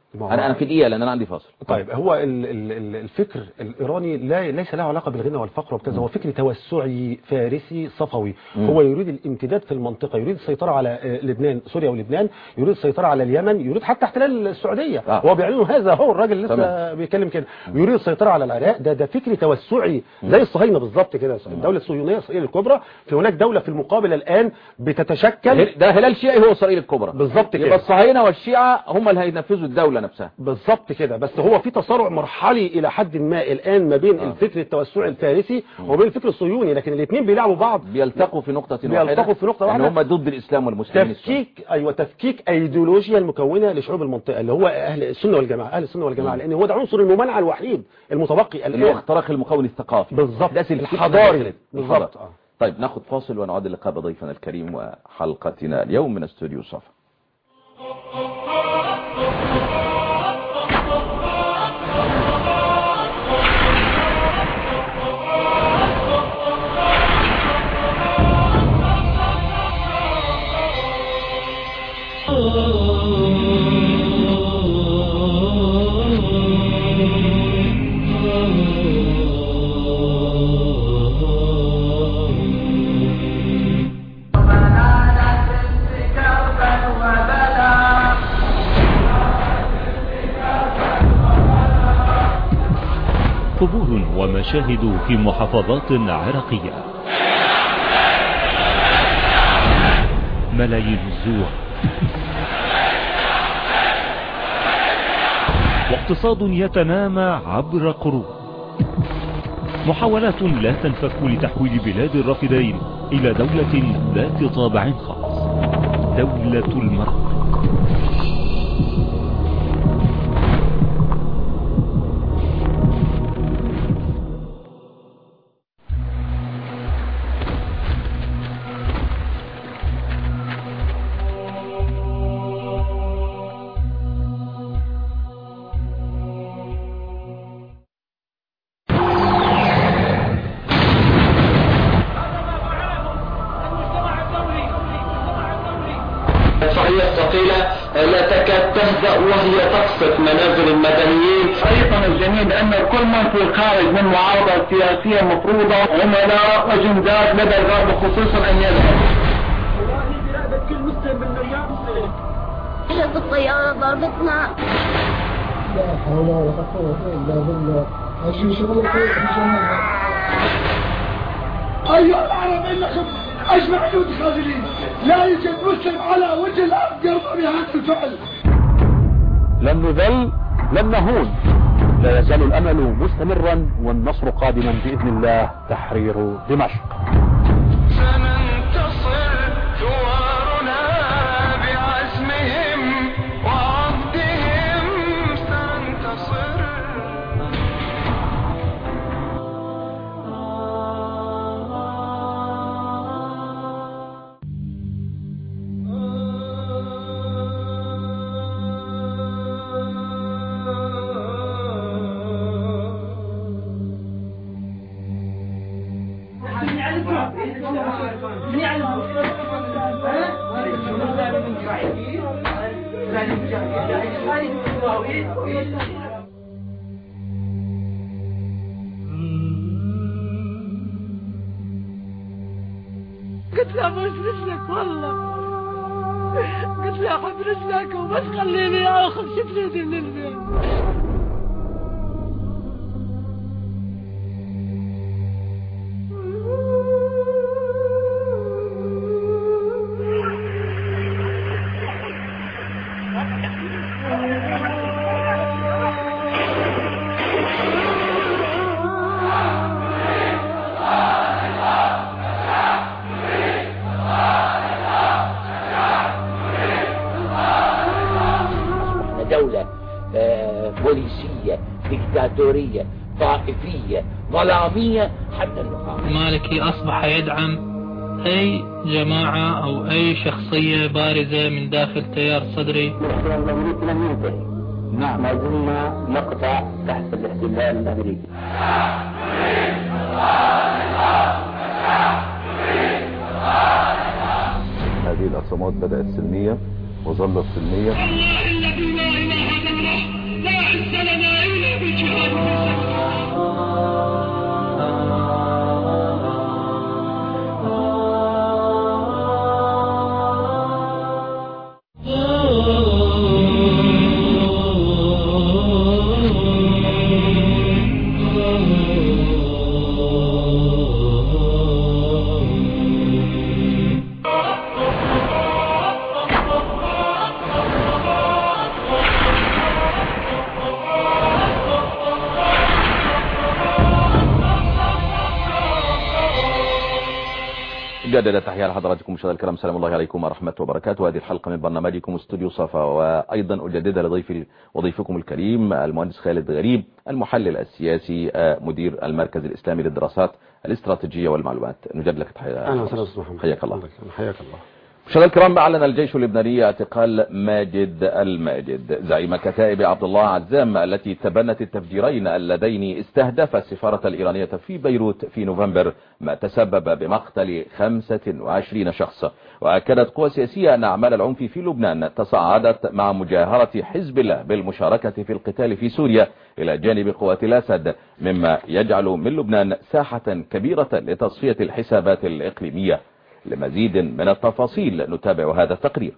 ما هو- انا انا في دقيقه لان انا عندي فاصل طيب هو ال- ال- ال- الفكر الإيراني لا ليس له علاقة بالغنى والفقر وكذا هو فكر توسعي فارسي صفوي هو يريد الامتداد في المنطقة يريد السيطرة على آه، لبنان سوريا ولبنان يريد السيطرة على اليمن يريد حتى احتلال السعودية آه. هو بيعلنوا هذا هو الراجل لسه تمام. بيتكلم كده يريد السيطرة على العراق ده ده فكر توسعي زي الصهاينة بالظبط كده الدولة الصهيونية إسرائيل الكبرى في هناك دولة في المقابل الآن بتتشكل ده هلال شيعي هو اسرائيل الكبرى بالظبط كده. يبقى الصهاينه والشيعه هم اللي هينفذوا الدوله نفسها بالظبط كده بس هو في تصارع مرحلي الى حد ما الان ما بين آه. الفكر التوسعي الفارسي وبين الفكر الصهيوني لكن الاثنين بيلعبوا بعض بيلتقوا في نقطه واحده بيلتقوا في نقطة يعني واحدة. هم ضد الاسلام والمسلمين السنة. تفكيك ايوه تفكيك ايديولوجيا المكونه لشعوب المنطقه اللي هو اهل السنه والجماعه اهل السنه والجماعه لان هو ده عنصر الممانعه الوحيد المتبقي اللي هو الان اختراق المكون الثقافي بالظبط ده سلسلة الحضاري الحضارة. بالظبط آه. طيب ناخد فاصل ونعود اللقاء بضيفنا الكريم وحلقتنا اليوم من استوديو صفا قبور ومشاهد في محافظات عراقية ملايين الزوار واقتصاد يتنامى عبر قرون محاولات لا تنفك لتحويل بلاد الرافدين إلى دولة ذات طابع خاص دولة المرأة صحيح ثقيلة لا تكاد تهدأ وهي تقصف منازل المدنيين أيضا الجميل أن كل من في الخارج من معارضة سياسية مفروضة عملاء وجندات لدى الغرب خصوصا أن يذهب كانت الطيارة ضربتنا لا حول ولا قوة إلا بالله عشان شغلك في جماعة أيها العرب إنكم أجمعين متخاذلين لا يوجد مسلم على وجه الأرض يرضى بهذا الفعل لن نذل لن نهون لا يزال الأمل مستمرا والنصر قادما بإذن الله تحرير دمشق سننتصر ثوارنا بعزمهم وعهدهم سننتصر قلت له ابوس رجلك والله قلت له احب رجلك وبس خليني اخذ شفرتي من البيت دولة آه، بوليسية ديكتاتورية طائفية ظلامية حتى النقاط المالكي أصبح يدعم أي جماعة أو أي شخصية بارزة من داخل تيار صدري الأمريكي لم ينتهي نعم ما زلنا نقطع تحت الاحتلال الأمريكي هذه الأقسامات بدأت سلمية وظلت سلمية والله الذي لا اله الا الله لا عز لنا إلا بالجهاد في سبيل جدد تحية لحضراتكم مشاهدينا الكرام سلام الله عليكم ورحمة وبركاته هذه الحلقة من برنامجكم استوديو صفا وأيضا أجددها لضيفي وضيفكم الكريم المهندس خالد غريب المحلل السياسي مدير المركز الإسلامي للدراسات الاستراتيجية والمعلومات نجد لك تحية أهلا وسهلا أستاذ محمد حياك الله حياك الله مشاهدينا الكرام أعلن الجيش اللبناني اعتقال ماجد الماجد زعيم كتائب عبد الله عزام التي تبنت التفجيرين اللذين استهدف السفارة الإيرانية في بيروت في نوفمبر ما تسبب بمقتل 25 شخص وأكدت قوى سياسية أن أعمال العنف في لبنان تصاعدت مع مجاهرة حزب الله بالمشاركة في القتال في سوريا إلى جانب قوات الأسد مما يجعل من لبنان ساحة كبيرة لتصفية الحسابات الإقليمية لمزيد من التفاصيل نتابع هذا التقرير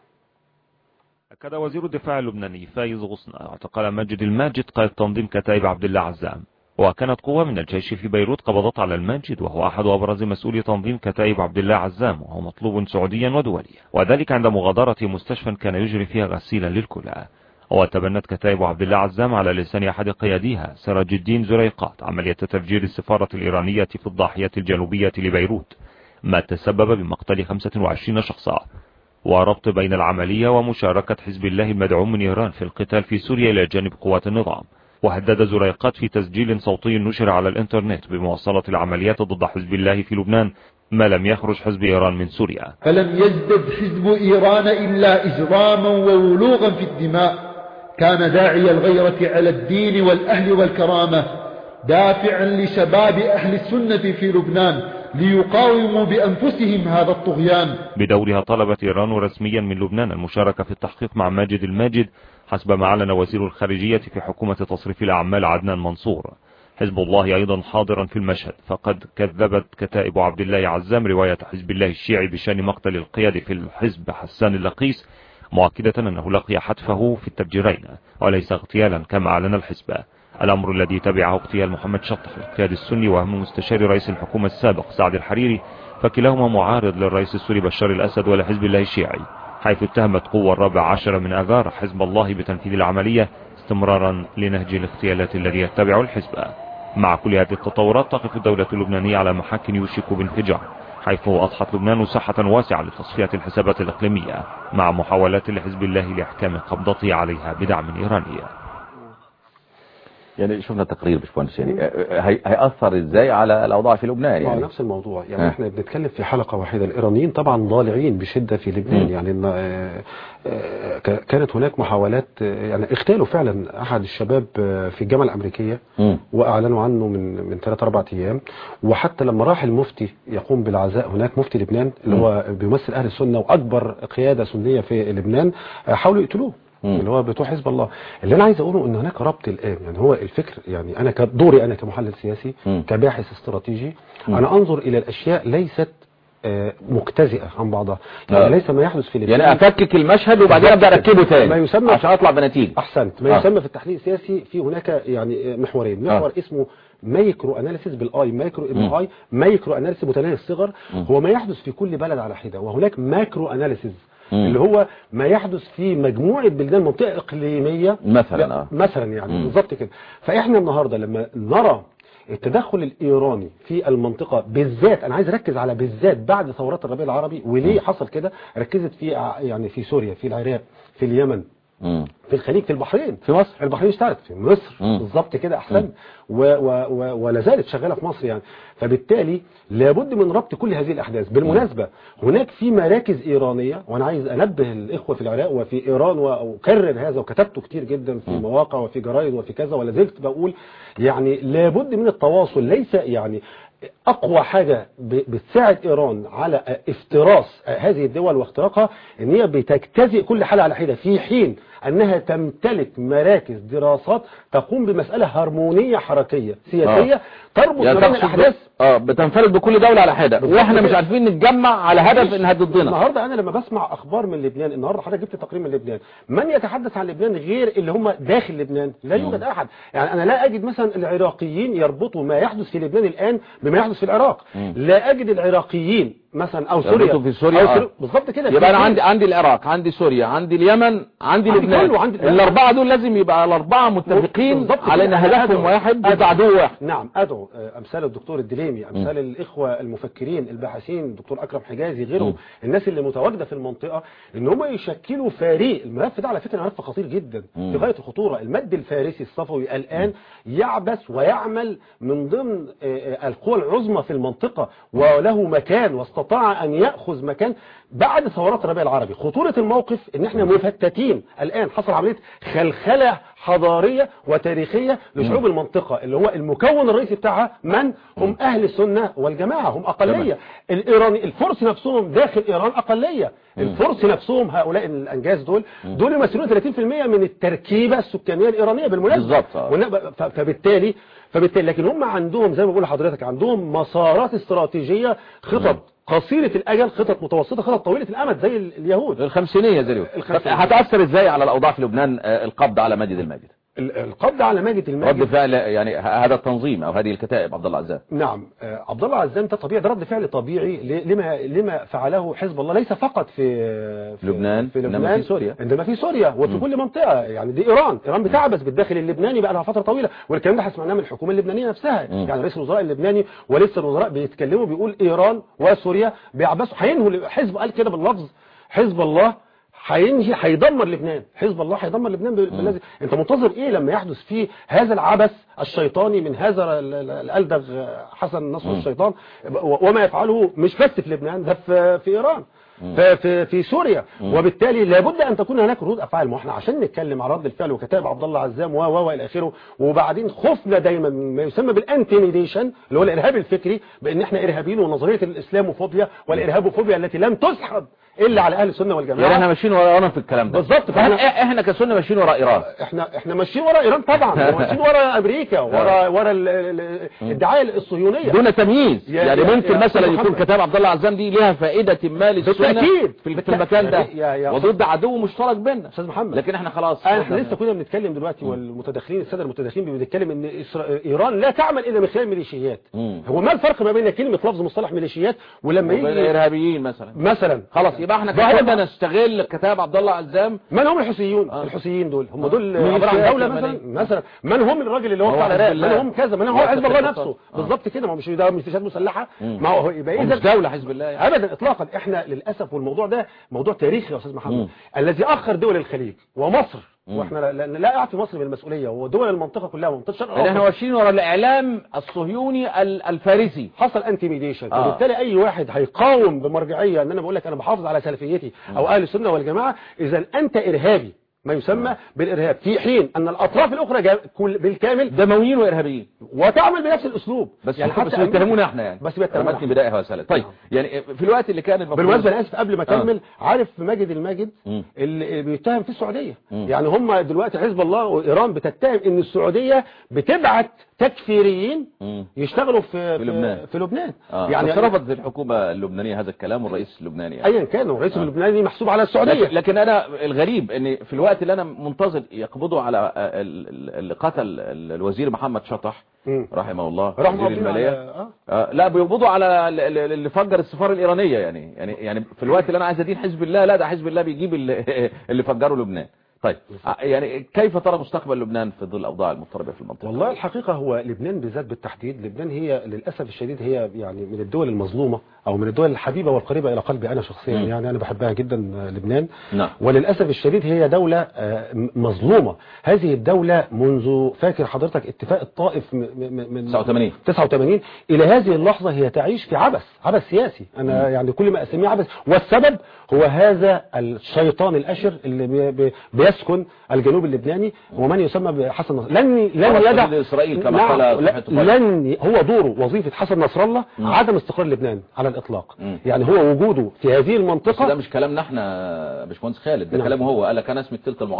أكد وزير الدفاع اللبناني فايز غصن اعتقال ماجد الماجد قائد تنظيم كتائب عبد الله عزام وكانت قوة من الجيش في بيروت قبضت على الماجد وهو أحد أبرز مسؤولي تنظيم كتائب عبد الله عزام وهو مطلوب سعوديا ودوليا وذلك عند مغادرة مستشفى كان يجري فيها غسيلا للكلى وتبنت كتائب عبد الله عزام على لسان أحد قياديها سراج الدين زريقات عملية تفجير السفارة الإيرانية في الضاحية الجنوبية لبيروت ما تسبب بمقتل 25 شخصا وربط بين العملية ومشاركة حزب الله المدعوم من إيران في القتال في سوريا إلى جانب قوات النظام وهدد زريقات في تسجيل صوتي نشر على الانترنت بمواصلة العمليات ضد حزب الله في لبنان ما لم يخرج حزب إيران من سوريا فلم يزدد حزب إيران إلا إجراما وولوغا في الدماء كان داعي الغيرة على الدين والأهل والكرامة دافعا لشباب أهل السنة في لبنان ليقاوموا بأنفسهم هذا الطغيان بدورها طلبت إيران رسميا من لبنان المشاركة في التحقيق مع ماجد الماجد حسب ما أعلن وزير الخارجية في حكومة تصريف الأعمال عدنان منصور حزب الله أيضا حاضرا في المشهد فقد كذبت كتائب عبد الله عزام رواية حزب الله الشيعي بشان مقتل القيادة في الحزب حسان اللقيس مؤكدة أنه لقي حتفه في التفجيرين وليس اغتيالا كما أعلن الحزب الأمر الذي تبعه اغتيال محمد شطح القيادي السني وهم مستشار رئيس الحكومة السابق سعد الحريري فكلاهما معارض للرئيس السوري بشار الأسد ولحزب الله الشيعي حيث اتهمت قوة الرابع عشر من أذار حزب الله بتنفيذ العملية استمرارا لنهج الاغتيالات الذي يتبع الحزب مع كل هذه التطورات تقف الدولة اللبنانية على محك يوشك بانفجار حيث أضحت لبنان ساحة واسعة لتصفية الحسابات الإقليمية مع محاولات لحزب الله لإحكام قبضته عليها بدعم إيراني يعني شفنا تقرير باشمهندس يعني هي- هيأثر ازاي على الأوضاع في لبنان يعني يعني نفس الموضوع يعني آه. احنا بنتكلم في حلقة واحدة الإيرانيين طبعا ضالعين بشدة في لبنان مم. يعني إن آه، آه، ك- كانت هناك محاولات آه، يعني اغتالوا فعلا أحد الشباب آه، في الجامعة الأمريكية مم. وأعلنوا عنه من من ثلاث أربع أيام وحتى لما راح المفتي يقوم بالعزاء هناك مفتي لبنان اللي مم. هو بيمثل أهل السنة وأكبر قيادة سنية في لبنان آه، حاولوا يقتلوه مم. اللي هو بتوع حزب الله اللي انا عايز اقوله ان هناك ربط الان يعني هو الفكر يعني انا كدوري انا كمحلل سياسي مم. كباحث استراتيجي مم. انا انظر الى الاشياء ليست آه، مجتزئه عن بعضها يعني آه. ليس ما يحدث في لبنان يعني افكك المشهد وبعدين ابدا اركبه تاني ما يسمى عشان اطلع بنتيجه احسنت ما آه. يسمى في التحليل السياسي في هناك يعني محورين محور آه. اسمه مايكرو اناليسيس بالاي مايكرو مم. ام اي مايكرو اناليسيس متناهي الصغر مم. هو ما يحدث في كل بلد على حده وهناك ماكرو اناليسيس مم. اللي هو ما يحدث في مجموعه بلدان منطقه اقليميه مثلا لا، اه مثلا يعني مم. بالظبط كده فاحنا النهارده لما نرى التدخل الايراني في المنطقه بالذات انا عايز اركز على بالذات بعد ثورات الربيع العربي وليه حصل كده ركزت في ع- يعني في سوريا في العراق في اليمن مم. في الخليج في البحرين في مصر البحرين اشتغلت في مصر مم. بالظبط كده احسن و و و ولا زالت شغاله في مصر يعني فبالتالي لابد من ربط كل هذه الاحداث بالمناسبه هناك في مراكز ايرانيه وانا عايز انبه الاخوه في العراق وفي ايران واكرر هذا وكتبته كتير جدا في مم. مواقع وفي جرايد وفي كذا ولا زلت بقول يعني لابد من التواصل ليس يعني اقوى حاجه ب- بتساعد ايران على افتراس هذه الدول واختراقها ان هي بتجتزئ كل حاله على حده في حين انها تمتلك مراكز دراسات تقوم بمساله هرمونيه حركيه سياسيه تربط يا ما بين تقصد الاحداث اه بتنفرد بكل دولة على حدة بالظبط واحنا مش كده. عارفين نتجمع على هدف انها ضدنا النهارده انا لما بسمع اخبار من لبنان النهارده حضرتك جبت تقرير من لبنان من يتحدث عن لبنان غير اللي هم داخل لبنان لا يوجد احد يعني انا لا اجد مثلا العراقيين يربطوا ما يحدث في لبنان الان بما يحدث في العراق مم. لا اجد العراقيين مثلا او يربطوا سوريا في سوريا أو آه. سوريا بالظبط كده يبقى انا في- عندي عندي العراق عندي سوريا عندي اليمن عندي عندي لبنان كله، عندي- الاربعه دول لازم يبقى الاربعه متفقين بالظبط على ان كده. هدفهم أدعو- واحد أدعو- ضد عدو واحد نعم ادعو آه، امثال الدكتور الدليمي امثال الاخوه المفكرين الباحثين الدكتور اكرم حجازي غيرهم مم. الناس اللي متواجده في المنطقه ان هم يشكلوا فريق الملف ده على فكره ملف خطير جدا مم. في غايه الخطوره المد الفارسي الصفوي الان يعبث ويعمل من ضمن آه، آه، القوى العظمى في المنطقه وله مكان واستطاع ان ياخذ مكان بعد ثورات الربيع العربي خطوره الموقف ان احنا مفتتين الان حصل عمليه خلخله حضاريه وتاريخيه لشعوب المنطقه اللي هو المكون الرئيسي بتاعها من هم اهل السنه والجماعه هم اقليه الايراني الفرس نفسهم داخل ايران اقليه الفرس نفسهم هؤلاء الانجاز دول دول يمثلون 30% من التركيبه السكانيه الايرانيه بالمناسبه بالظبط، آه. والن- ف- فبالتالي فبالتالي لكن هم عندهم زي ما بقول لحضرتك عندهم مسارات استراتيجيه خطط قصيره الاجل خطط متوسطه خطط طويله الامد زي ال- اليهود الخمسينيه زي اليوم الخمسينية. هتاثر ازاي على الاوضاع في لبنان آه، القبض على ماجد الماجد ال- القبض على ماجد الماجد رد فعل يعني ه- هذا التنظيم او هذه الكتائب عبد الله عزام نعم آه، عبد الله عزام ده طبيعي ده رد فعل طبيعي ل- لما لما فعله حزب الله ليس فقط في في لبنان، في إنما لبنان في سوريا. انما في سوريا وفي كل منطقه يعني دي ايران ايران بتعبث بالداخل اللبناني بقى لها فتره طويله والكلام ده احنا سمعناه من الحكومه اللبنانيه نفسها مم. يعني رئيس الوزراء اللبناني ولسه الوزراء بيتكلموا بيقول ايران وسوريا بيعبثوا هينهوا حزب قال كده باللفظ حزب الله هينهي هيدمر لبنان حزب الله هيدمر لبنان بال- بالذي انت منتظر ايه لما يحدث فيه هذا العبث الشيطاني من هذا ال- ال- الالدغ حسن نصر مم. الشيطان و- وما يفعله مش بس في لبنان ده في في ايران في في, في سوريا مم. وبالتالي لابد ان تكون هناك ردود افعال ما احنا عشان نتكلم عن رد الفعل وكتاب عبد الله عزام و و الى اخره وبعدين خفنا دايما من ما يسمى بالانتيميديشن اللي هو الارهاب الفكري بان احنا ارهابيين ونظريه الاسلاموفوبيا والارهابوفوبيا التي لم تسحب الا على اهل السنه والجماعه يعني احنا ماشيين ورانا في الكلام ده بالظبط فاحنا فاحنا احنا كسنه ماشيين ورا ايران احنا احنا ماشيين ورا ايران طبعا وماشيين ورا امريكا ورا ورا ال- ال- الدعايه الصهيونيه دون تمييز يا- يعني يا- ممكن يا مثلا أستاذ يكون محمد. كتاب عبد الله عزام دي ليها فائده ما للسنه بالتأكيد. في في بالتأكيد. المكان ده يا- يا- وضد عدو مشترك بيننا استاذ محمد لكن احنا خلاص احنا لسه كنا بنتكلم دلوقتي والمتداخلين الساده المتداخلين بنتكلم ان إسرا... ايران لا تعمل الا من خلال ميليشيات مم. هو ما الفرق ما بين كلمه لفظ مصطلح ميليشيات ولما وبين يجي الارهابيين مثلا مثلا خلاص يبقى احنا ده هو- كنا نستغل كتاب عبد الله عزام من هم الحوثيون آه. الحوثيين دول هم آه. دول ميليشيات عباره عن دوله يمنية. مثلا مثلا من هم الراجل اللي هو هو بتاع حزب العراق من الله. هم كذا من هو هو حزب الله حزب نفسه الله. آه. بالظبط كده ما هو مش ده ميليشيات مسلحه مم. ما هو يبقى هو مش اذا دوله حزب الله يعني. ابدا اطلاقا احنا للاسف والموضوع ده موضوع تاريخي يا استاذ محمد مم. الذي اخر دول الخليج ومصر مم. واحنا لا, لا, لا اعفي مصر بالمسؤوليه ودول المنطقه كلها ومنطقه الشرق يعني احنا الأوسط. ماشيين ورا الاعلام الصهيوني ال- الفارسي حصل انتيميديشن آه. فبالتالي اي واحد هيقاوم بمرجعيه ان انا بقول لك انا بحافظ على سلفيتي او اهل السنه والجماعه اذا انت ارهابي ما يسمى بالارهاب في حين ان الاطراف الاخرى جا- كل- بالكامل دمويين وارهابيين وتعمل بنفس الاسلوب بس يعني يعني بس حتى بيتهمونا احنا يعني بس بيتهمونا رمتني بدايه وسالة طيب يعني في الوقت اللي كان المفروض بالمناسبه انا اسف قبل ما آه. اكمل عارف ماجد الماجد مم. اللي بيتهم في السعوديه مم. يعني هم دلوقتي حزب الله وايران بتتهم ان السعوديه بتبعت تكفيريين مم. يشتغلوا في في لبنان. في لبنان آه. يعني بس رفضت الحكومه اللبنانيه هذا الكلام والرئيس اللبناني يعني. ايا كان الرئيس آه. اللبناني محسوب على السعوديه لكن, لكن انا الغريب ان في الوقت اللي انا منتظر يقبضوا على آه، ال- ال- اللي قتل ال- الوزير محمد شطح مم. رحمه الله رحمه وزير الله الماليه على- آه. آه لا بيقبضوا على ال- ال- اللي فجر السفاره الايرانيه يعني يعني يعني في الوقت اللي انا عايز ادين حزب الله لا ده حزب الله بيجيب اللي, اللي فجروا لبنان طيب آه، يعني كيف ترى مستقبل لبنان في ظل الاوضاع المضطربه في المنطقه والله الحقيقة هو لبنان بالذات بالتحديد لبنان هي للأسف الشديد هي يعني من الدول المظلومة أو من الدول الحبيبة والقريبة إلى قلبي أنا شخصيا مم. يعني أنا بحبها جدا آه، لبنان نعم وللأسف الشديد هي دولة آه، م- مظلومة هذه الدولة منذ فاكر حضرتك اتفاق الطائف م- م- من 89 89 إلى هذه اللحظة هي تعيش في عبث عبث سياسي أنا يعني كل ما أسميه عبث والسبب هو هذا الشيطان الأشر اللي بي- بي- بيسكن الجنوب اللبناني ومن يسمى بحسن نصر لن لن هو يدع ضد إسرائيل كما نعم، قال لا- صحيح طيب. لن هو دوره وظيفة حسن نصر الله مم. عدم استقرار لبنان على الإطلاق مم. يعني هو وجوده في هذه بس ده المنطقة مش كلامنا احنا يا باشمهندس خالد ده نعم. كلامه هو قال لك انا اسمي التلت المعطل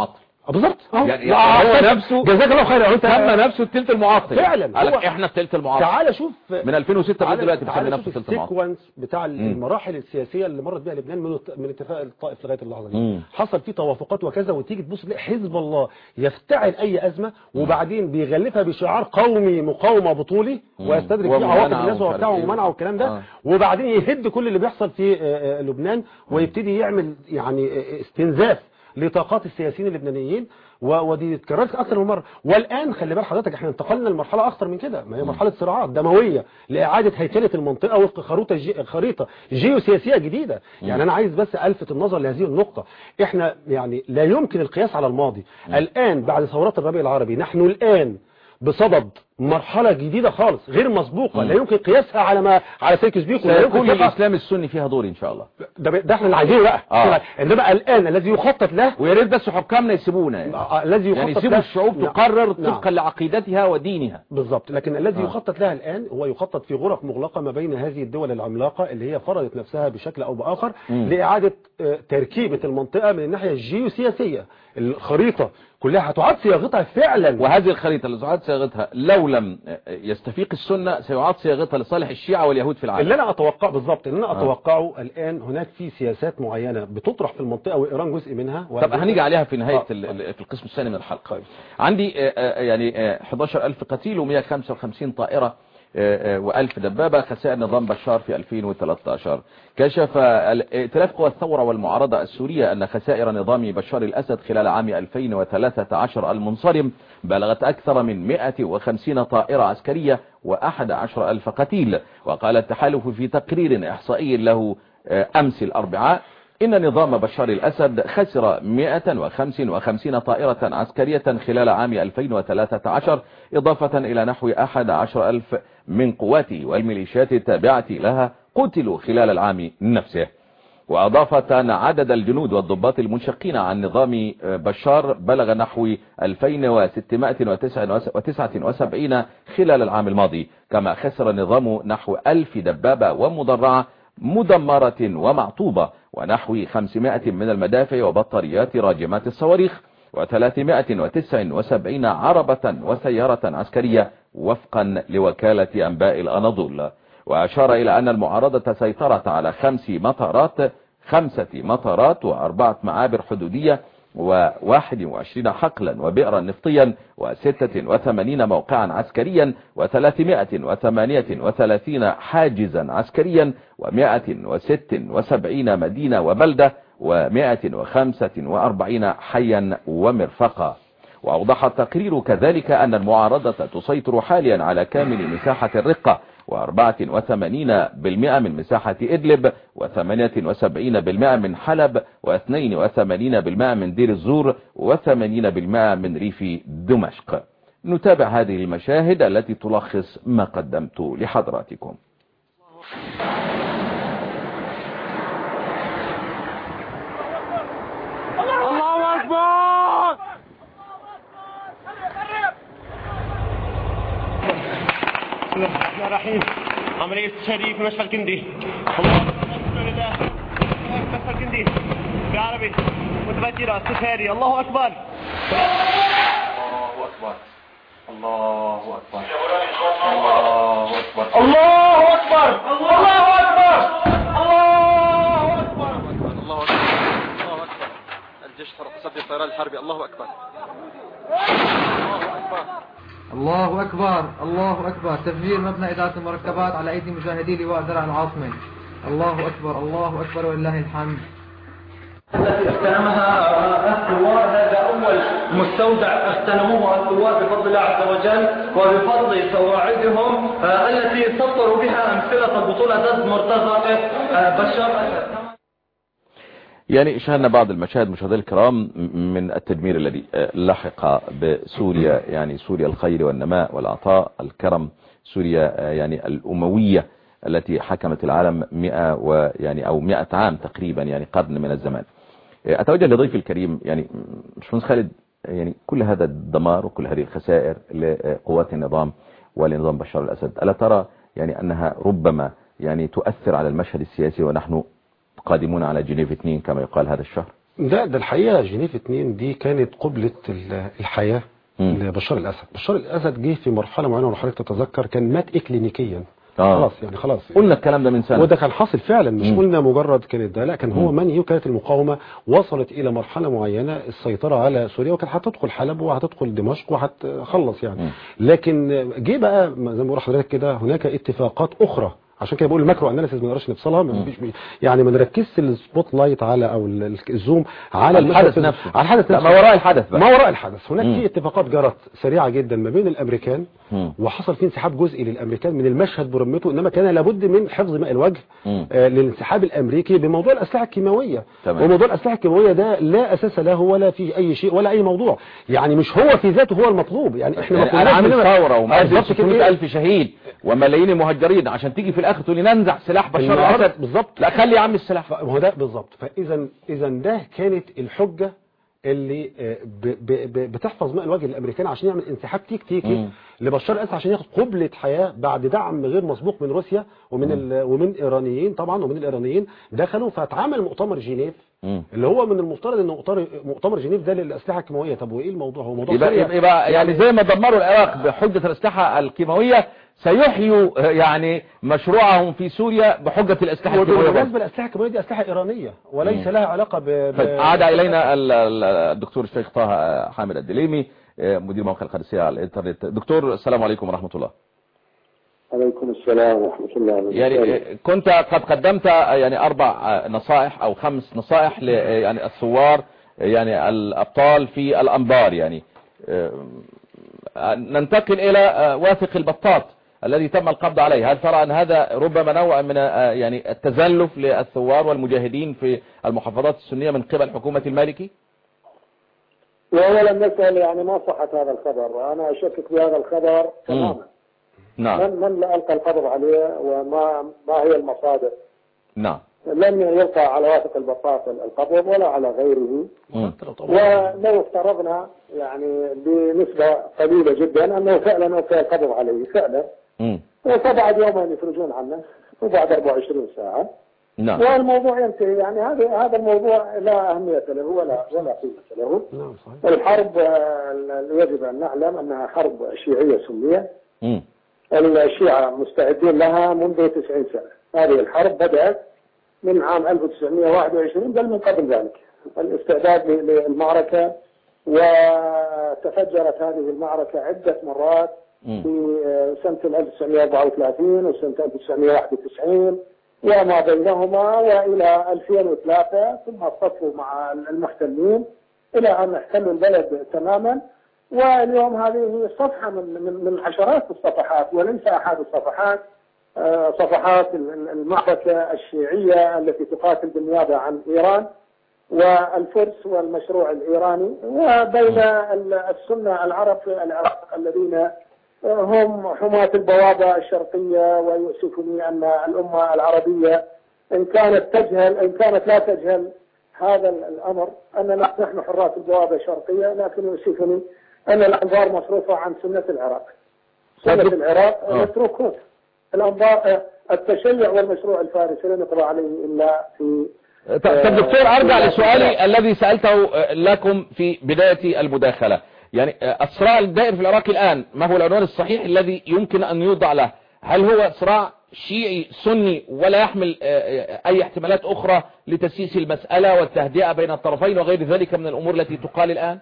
بالظبط يعني هو نفسه جزاك الله خير انت سمى نفسه التلت المعطل فعلا قال لك هو- احنا التلت المعطل تعال شوف من 2006 لغايه تعال- دلوقتي تعال بيسمي نفسه شوف التلت المعطل السيكونس بتاع المراحل السياسيه اللي مرت بها لبنان من من اتفاق الطائف لغايه اللحظه دي مم. حصل فيه توافقات وكذا وتيجي تبص تلاقي حزب الله يفتعل اي ازمه وبعدين بيغلفها بشعار قومي مقاومه بطولي مم. ويستدرك فيه ومنع عواقب الناس ومش وبتاع عارف إيه. ومنع والكلام ده آه. وبعدين يهد كل اللي بيحصل في آه، آه، لبنان ويبتدي يعمل يعني آه، استنزاف لطاقات السياسيين اللبنانيين و- ودي اتكررت اكثر من مره والان خلي بال حضرتك احنا انتقلنا لمرحله اخطر من كده ما هي مرحله صراعات دمويه لاعاده هيكله المنطقه وفق خريطه جي خريطه جيوسياسيه جديده يعني انا عايز بس الفت النظر لهذه النقطه احنا يعني لا يمكن القياس على الماضي الان بعد ثورات الربيع العربي نحن الان بصدد مرحله جديده خالص غير مسبوقه لا يمكن قياسها على ما على سيركس بيكو لا يمكن سيكون قياسها الاسلام السني فيها دور ان شاء الله ده, ده احنا اللي عايزينه بقى آه. انما الان الذي يخطط له ويا ريت بس حكامنا يسيبونا يعني, آه، الذي يخطط يعني يسيبوا له الشعوب نعم. تقرر نعم. طبقا لعقيدتها ودينها بالظبط لكن الذي آه. يخطط لها الآن هو يخطط في غرف مغلقة ما بين هذه الدول العملاقة اللي هي فرضت نفسها بشكل أو بآخر مم. لإعادة آه، تركيبة المنطقة من الناحية الجيوسياسية الخريطة كلها هتعاد صياغتها فعلا وهذه الخريطة اللي سعاد صياغتها لو لم يستفيق السنة سيعاد صياغتها لصالح الشيعة واليهود في العالم اللي انا اتوقع بالظبط اللي انا آه. اتوقعه الان هناك في سياسات معينه بتطرح في المنطقه وايران جزء منها طب هنيجي عليها في نهاية آه. ال- ال- في القسم الثاني من الحلقة عندي آه، آه، يعني آه، 11000 قتيل و155 طائرة و1000 دبابة خسائر نظام بشار في 2013 كشف ال- ائتلاف قوى الثورة والمعارضة السورية أن خسائر نظام بشار الأسد خلال عام 2013 المنصرم بلغت أكثر من 150 طائرة عسكرية و11 ألف قتيل وقال التحالف في تقرير إحصائي له آه، أمس الأربعاء إن نظام بشار الأسد خسر 155 طائرة عسكرية خلال عام 2013 إضافة إلى نحو 11 ألف من قواته والميليشيات التابعة لها قتلوا خلال العام نفسه وأضافت أن عدد الجنود والضباط المنشقين عن نظام بشار بلغ نحو 2679 خلال العام الماضي كما خسر النظام نحو 1000 دبابة ومدرعة مدمرة ومعطوبة ونحو 500 من المدافع وبطاريات راجمات الصواريخ و379 عربة وسيارة عسكرية وفقا لوكالة أنباء الأناضول وأشار إلى أن المعارضة سيطرت على خمس مطارات خمسة مطارات وأربعة معابر حدودية وواحد وعشرين حقلا وبئرا نفطيا وستة وثمانين موقعا عسكريا وثلاثمائة وثمانية وثلاثين حاجزا عسكريا ومائة وست وسبعين مدينة وبلدة ومائة وخمسة وأربعين حيا ومرفقا وأوضح التقرير كذلك أن المعارضة تسيطر حاليا على كامل مساحة الرقة وأربعة وثمانين بالمئة من مساحة إدلب وثمانية وسبعين بالمئة من حلب واثنين وثمانين بالمئة من دير الزور وثمانين بالمئة من ريف دمشق نتابع هذه المشاهد التي تلخص ما قدمت لحضراتكم الله أكبر بسم الله الرحمن الرحيم عملية الشريف في مشفى الكندي الله أكبر لله مشفى الكندي بعربي متفجرة سفاري الله أكبر الله أكبر الله أكبر الله أكبر الله أكبر الله أكبر الله أكبر الله أكبر الله أكبر الجيش تصدي الطيران الحربي الله أكبر الله أكبر الله أكبر الله أكبر تفجير مبنى إدارة المركبات على أيدي مجاهدي لواء درع العاصمة الله أكبر الله أكبر ولله الحمد التي اغتنمها الثوار هذا أول مستودع اغتنموه الثوار بفضل الله عز وجل وبفضل سواعدهم آه، التي سطروا بها أمثلة البطولة ضد مرتضى آه، بشار أسد يعني شاهدنا بعض المشاهد مشاهدينا الكرام من التدمير الذي لحق بسوريا يعني سوريا الخير والنماء والعطاء الكرم سوريا يعني الأموية التي حكمت العالم 100 ويعني أو 100 عام تقريبا يعني قرن من الزمان أتوجه لضيفي الكريم يعني باشمهندس خالد يعني كل هذا الدمار وكل هذه الخسائر لقوات النظام ولنظام بشار الأسد ألا ترى يعني أنها ربما يعني تؤثر على المشهد السياسي ونحن قادمون على جنيف 2 كما يقال هذا الشهر ده ده الحقيقه جنيف 2 دي كانت قبله ال- الحياه مم. لبشار الاسد بشار الاسد جه في مرحله معينه وحضرتك تتذكر كان مات اكلينيكيا آه. خلاص يعني خلاص قلنا الكلام ده من سنة وده كان حاصل فعلا مش مم. قلنا مجرد كانت ده لا كان هو مم. منهي وكانت المقاومه وصلت الى مرحله معينه السيطره على سوريا وكانت هتدخل حلب وهتدخل دمشق وهتخلص يعني مم. لكن جه بقى زي ما بقول لحضرتك كده هناك اتفاقات اخرى عشان كده بقول الماكرو اناليسيس ما نقدرش نفصلها ما فيش يعني ما نركزش السبوت لايت على او ال- ال- الزوم على الحدث المشهد- نفسه. على الحدث لا، نفسه ما وراء الحدث بقى. ما وراء الحدث هناك مم. في اتفاقات جرت سريعه جدا ما بين الامريكان مم. وحصل فيه انسحاب جزئي للامريكان من المشهد برمته انما كان لابد من حفظ ماء الوجه مم. آه للانسحاب الامريكي بموضوع الاسلحه الكيماويه تمام. وموضوع الاسلحه الكيماويه ده لا اساس له ولا في اي شيء ولا اي موضوع يعني مش هو في ذاته هو المطلوب يعني احنا يعني ما انا كناش عامل بنعمل- ثوره آه، ومقدم بالظبط كده 600 الف شهيد وملايين المهجرين عشان تيجي في الاخر تقول لي ننزع سلاح بشار النهاردة الاسد بالظبط لا خلي يا عم السلاح ما هو ده بالظبط فاذا اذا ده كانت الحجه اللي آه، ب ب ب بتحفظ ماء الوجه الامريكان عشان يعمل انسحاب تكتيكي مم. لبشار الاسد عشان ياخد قبله حياه بعد دعم غير مسبوق من روسيا ومن ال- ومن ايرانيين طبعا ومن الايرانيين دخلوا فاتعمل مؤتمر جنيف مم. اللي هو من المفترض ان مؤتمر مؤتمر جنيف ده للاسلحه الكيماويه طب وايه الموضوع هو موضوع يبقى, سوريا يبقى, يبقى يعني زي ما دمروا العراق بحجة الأسلحة الكيماوية سيحيوا آه، يعني مشروعهم في سوريا بحجة الأسلحة الكيماوية برضه. وبالنسبه للاسلحه الكيماويه دي اسلحه ايرانيه وليس مم. لها علاقه ب ب- طيب عاد إلينا ال- ال- الدكتور الشيخ طه حامد الدليمي آه، مدير موقع القادسية على الإنترنت دكتور السلام عليكم ورحمة الله عليكم السلام ورحمة الله وبركاته يعني آه، كنت قد قدمت آه، يعني أربع آه، نصائح أو خمس نصائح ل آه، يعني الثوار آه، يعني الأبطال في الأنبار يعني آه، ننتقل إلى آه، واثق البطاط الذي تم القبض عليه هل ترى أن هذا ربما نوع من آه، يعني التزلف للثوار والمجاهدين في المحافظات السنية من قبل حكومة المالكي وأولا نسأل يعني ما صحة هذا الخبر أنا أشكك بهذا الخبر تماما نعم من من ألقى القبض عليه وما ما هي المصادر نعم لم يلقى على واثق البطاط القبض ولا على غيره مم. ولو افترضنا يعني بنسبة قليلة جدا أنه فعلا ألقى القبض عليه فعلا مم. فبعد يومين يخرجون عنه وبعد 24 ساعة نعم والموضوع ينتهي يعني هذا هذا الموضوع لا أهمية له ولا ولا قيمة له نعم صحيح الحرب آه، يجب أن نعلم أنها حرب شيعية سنية مم. الشيعة مستعدين لها منذ 90 سنة هذه الحرب بدأت من عام 1921 بل من قبل ذلك الاستعداد ل- للمعركة وتفجرت هذه المعركة عدة مرات مم. في آه، سنة 1934 وسنة 1991 وما بينهما وإلى 2003 ثم اصطفوا مع المحتلين إلى أن احتلوا البلد تماما واليوم هذه صفحة من من من عشرات الصفحات وليس أحد الصفحات آه، صفحات ال- ال- المعركة الشيعية التي تقاتل بالنيابة عن إيران والفرس والمشروع الإيراني وبين ال- السنة العرب في العراق الذين هم حماة البوابة الشرقية ويؤسفني أن الأمة العربية إن كانت تجهل إن كانت لا تجهل هذا ال- الأمر أننا نحن حراس البوابة الشرقية لكن يؤسفني أن الأنظار مصروفة عن سنة العراق سنة العراق آه. يتركون الأنظار آه، التشيع والمشروع الفارسي لن يقضى عليه إلا في طب طب دكتور ارجع لسؤالي الذي سألته آه، لكم في بداية المداخلة يعني آه، الصراع الدائر في العراق الآن ما هو العنوان الصحيح الذي يمكن أن يوضع له هل هو صراع شيعي سني ولا يحمل آه، آه، أي احتمالات أخرى لتسييس المسألة والتهدئة بين الطرفين وغير ذلك من الأمور التي تقال الآن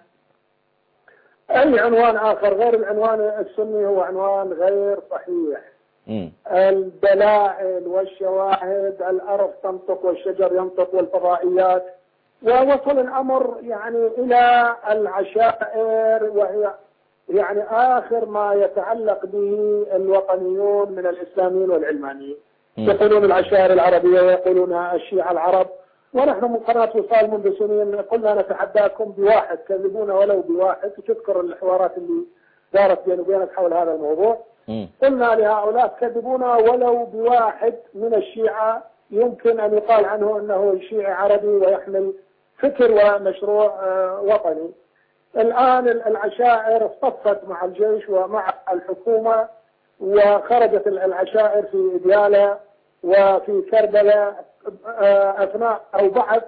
أي عنوان آخر غير العنوان السني هو عنوان غير صحيح مم. الدلائل والشواهد الأرض تنطق والشجر ينطق والفضائيات ووصل الأمر يعني إلى العشائر وهي يعني آخر ما يتعلق به الوطنيون من الإسلاميين والعلمانيين مم. يقولون العشائر العربية ويقولون الشيعة العرب ونحن من قناة وصال منذ سنين قلنا نتحداكم بواحد كذبونا ولو بواحد وتذكر الحوارات اللي دارت بيني وبينك حول هذا الموضوع مم. قلنا لهؤلاء كذبونا ولو بواحد من الشيعة يمكن أن يقال عنه أنه شيعي عربي ويحمل فكر ومشروع آه، وطني الآن العشائر اصطفت مع الجيش ومع الحكومة وخرجت العشائر في ديالى وفي كربلاء آه، أثناء أو بعد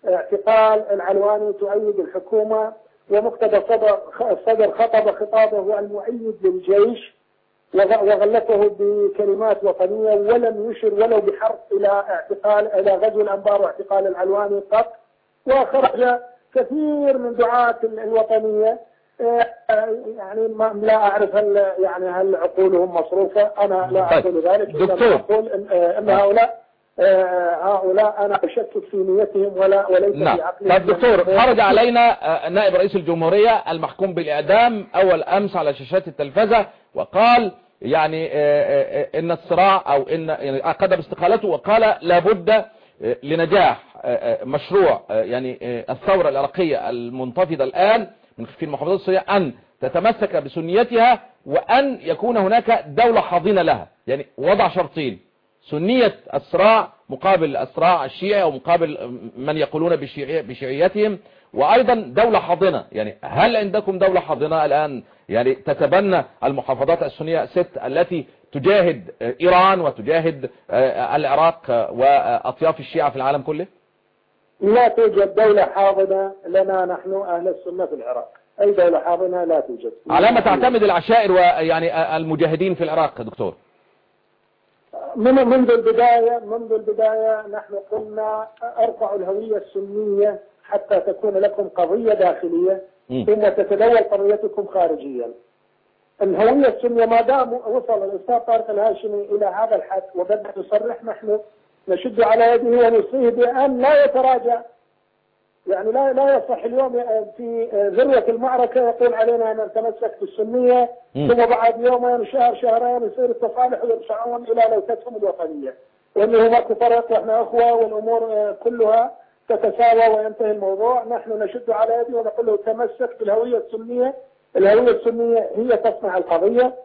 اعتقال العلواني تؤيد الحكومة ومقتدى صدر الصدر خطب خطابه المؤيد للجيش وغ- وغلفه بكلمات وطنية ولم يشر ولو بحرف إلى اعتقال إلى غزو الأنبار واعتقال العلواني قط وخرج كثير من دعاة ال- الوطنية آه، آه، يعني ما لا أعرف هل يعني هل عقولهم مصروفة أنا لا طيب. أقول ذلك إنما دكتور. أقول إن, آه، إن هؤلاء آه، هؤلاء أنا أشكك في نيتهم ولا وليس نعم في عقلهم طيب دكتور خرج علينا آه، نائب رئيس الجمهورية المحكوم بالإعدام أول أمس على شاشات التلفزة وقال يعني آه، آه، آه، إن الصراع أو إن يعني قدم استقالته وقال لابد آه، لنجاح آه، آه، مشروع آه، يعني آه، الثورة العراقية المنتفضة الآن من في المحافظات السورية أن تتمسك بسنيتها وأن يكون هناك دولة حاضنة لها يعني وضع شرطين سنية الصراع مقابل الصراع الشيعي أو مقابل من يقولون بشيعي بشيعيتهم وأيضا دولة حاضنة يعني هل عندكم دولة حاضنة الآن يعني تتبنى المحافظات السنية ست التي تجاهد إيران وتجاهد العراق وأطياف الشيعة في العالم كله لا توجد دولة حاضنة لنا نحن أهل السنة في العراق أي دولة حاضنة لا توجد على ما تعتمد العشائر ويعني المجاهدين في العراق دكتور من منذ البداية منذ البداية نحن قلنا ارفعوا الهوية السنية حتى تكون لكم قضية داخلية مم. ثم تتدول قضيتكم خارجيا الهوية السنية ما دام وصل الأستاذ طارق الهاشمي إلى هذا الحد وبدأ يصرح نحن نشد على يده ونوصيه بأن لا يتراجع يعني لا لا يصح اليوم في ذروة المعركة يقول علينا أن نتمسك بالسنية مم. ثم بعد يومين شهر شهرين يصير التصالح ويرجعون إلى لوثتهم الوطنية وأنه ماكو فرق وإحنا أخوة والأمور آه، كلها تتساوى وينتهي الموضوع نحن نشد على يده ونقول له تمسك بالهوية السنية الهوية السنية هي تصنع القضية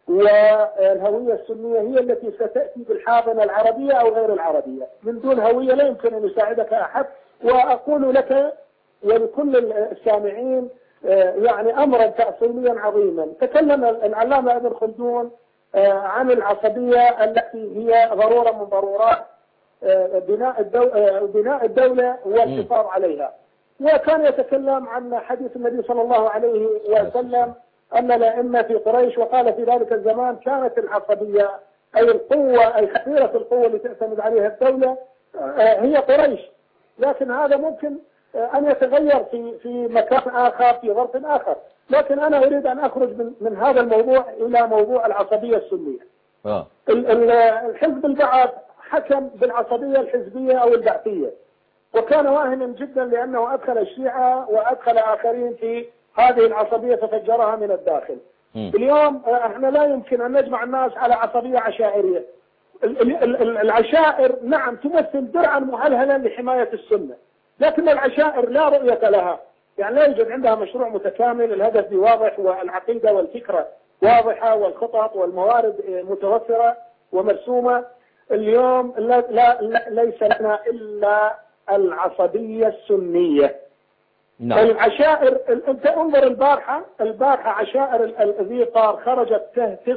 والهوية السنية هي التي ستأتي بالحاضنة العربية أو غير العربية من دون هوية لا يمكن أن يساعدك أحد وأقول لك ولكل السامعين آه، يعني أمرا تأصيليا عظيما تكلم العلامة ابن خلدون آه، عن العصبية التي هي ضرورة من ضرورات آه، بناء الدو... آه، بناء الدولة والحفاظ عليها وكان يتكلم عن حديث النبي صلى الله عليه وسلم أن الأئمة في قريش وقال في ذلك الزمان كانت العصبية أي القوة أي خطيرة القوة اللي تعتمد عليها الدولة آه، هي قريش لكن هذا ممكن آه، أن يتغير في في مكان آخر في ظرف آخر لكن أنا أريد أن أخرج من من هذا الموضوع إلى موضوع العصبية السنية اه ال- ال- الحزب البعث حكم بالعصبية الحزبية أو البعثية وكان واهنا جدا لأنه أدخل الشيعة وأدخل آخرين في هذه العصبية ففجرها من الداخل اليوم آه، احنا لا يمكن أن نجمع الناس على عصبية عشائرية ال- ال- ال- العشائر نعم تمثل درعا مهلهلا لحماية السنة لكن العشائر لا رؤية لها يعني لا يوجد عندها مشروع متكامل الهدف به واضح والعقيدة والفكرة واضحة والخطط والموارد آه، متوفرة ومرسومة اليوم لا لا لا ليس لنا إلا العصبية السنية نعم العشائر ال- انت انظر البارحة البارحة عشائر ال- ال- ذي طار خرجت تهتف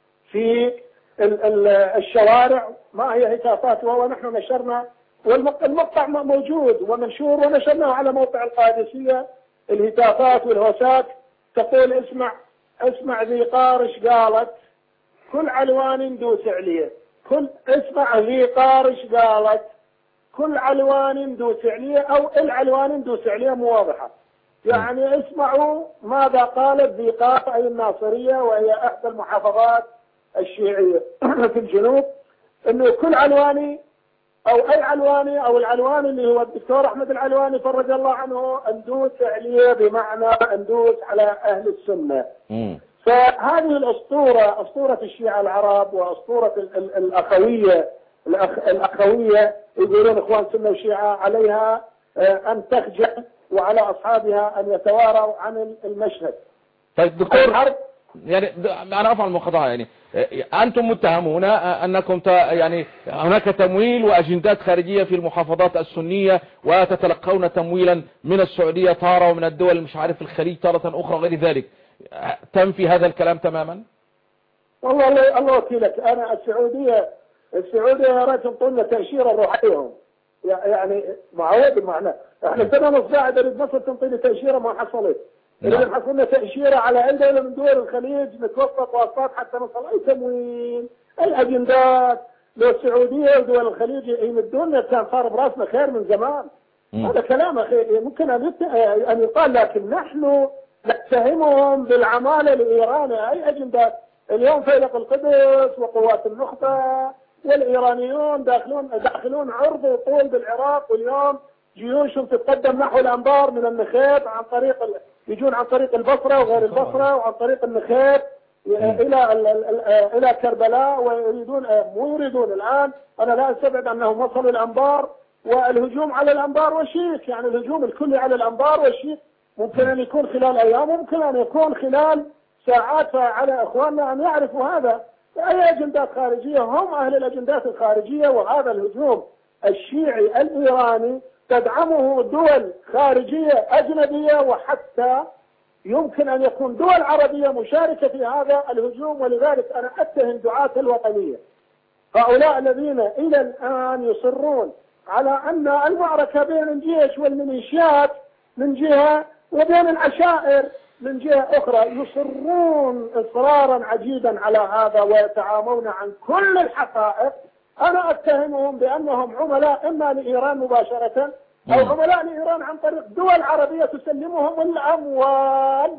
في ال- ال- الشوارع ما هي هتافاتها ونحن نشرنا والمقطع موجود ومنشور ونشرناه على موقع القادسية الهتافات والهوسات تقول اسمع اسمع ذي قارش قالت كل علوان ندوس عليه كل اسمع ذي قارش قالت كل علوان ندوس عليه او العلوان ندوس عليه مو واضحه يعني اسمعوا ماذا قالت ذي قار اي الناصريه وهي احدى المحافظات الشيعيه في الجنوب انه كل علواني او اي علواني او العلواني اللي هو الدكتور احمد العلواني فرج الله عنه ندوس عليه بمعنى ندوس على اهل السنه مم. فهذه الأسطورة أسطورة الشيعة العرب وأسطورة ال- ال- الأخوية الأخ الأخوية يقولون إخوان سنة وشيعة عليها آه، أن تخجل وعلى أصحابها أن يتواروا عن المشهد طيب دكتور الحرب يعني د- انا افعل المقاطعه يعني آه، انتم متهمون آه، انكم ت- يعني هناك تمويل واجندات خارجيه في المحافظات السنيه وتتلقون تمويلا من السعوديه تاره ومن الدول مش عارف الخليج تاره اخرى غير ذلك آه، تنفي هذا الكلام تماما والله الله الله وكيلك أنا السعودية السعودية يا رجل تنطونا تأشيرة نروح عليهم يعني معود بمعنى احنا سنه ونص قاعد اريد مصر تنطيني تاشيره ما حصلت اريد نعم. نحصلنا تاشيره على اي دوله من دول الخليج نتوسط واسطات حتى نصل اي تموين اي اجندات لو السعوديه ودول الخليج يمدونا كان صار براسنا خير من زمان هذا كلام اخي ممكن ان يت- ان يقال لكن نحن نتهمهم بالعماله لايران اي اجندات اليوم فيلق القدس وقوات النخبه والايرانيون داخلون داخلون عرض وطول بالعراق واليوم جيوشهم تتقدم نحو الانبار من النخيب عن طريق ال... يجون عن طريق البصره وغير البصره وعن طريق النخيب الى ال- ال- ال- الى كربلاء ويريدون مو يريدون الان انا لا استبعد انهم وصلوا الانبار والهجوم على الانبار والشيك يعني الهجوم الكلي على الانبار والشيك ممكن ان يكون خلال ايام ممكن ان يكون خلال ساعات على اخواننا ان يعرفوا هذا اي اجندات خارجيه هم اهل الاجندات الخارجيه وهذا الهجوم الشيعي الايراني تدعمه دول خارجيه اجنبيه وحتى يمكن ان يكون دول عربيه مشاركه في هذا الهجوم ولذلك انا اتهم دعاة الوطنيه هؤلاء الذين الى الان يصرون على ان المعركه بين الجيش والميليشيات من جهه وبين العشائر من جهه اخرى يصرون اصرارا عجيبا على هذا ويتعامون عن كل الحقائق انا اتهمهم بانهم عملاء اما لايران مباشره او عملاء لايران عن طريق دول عربيه تسلمهم الاموال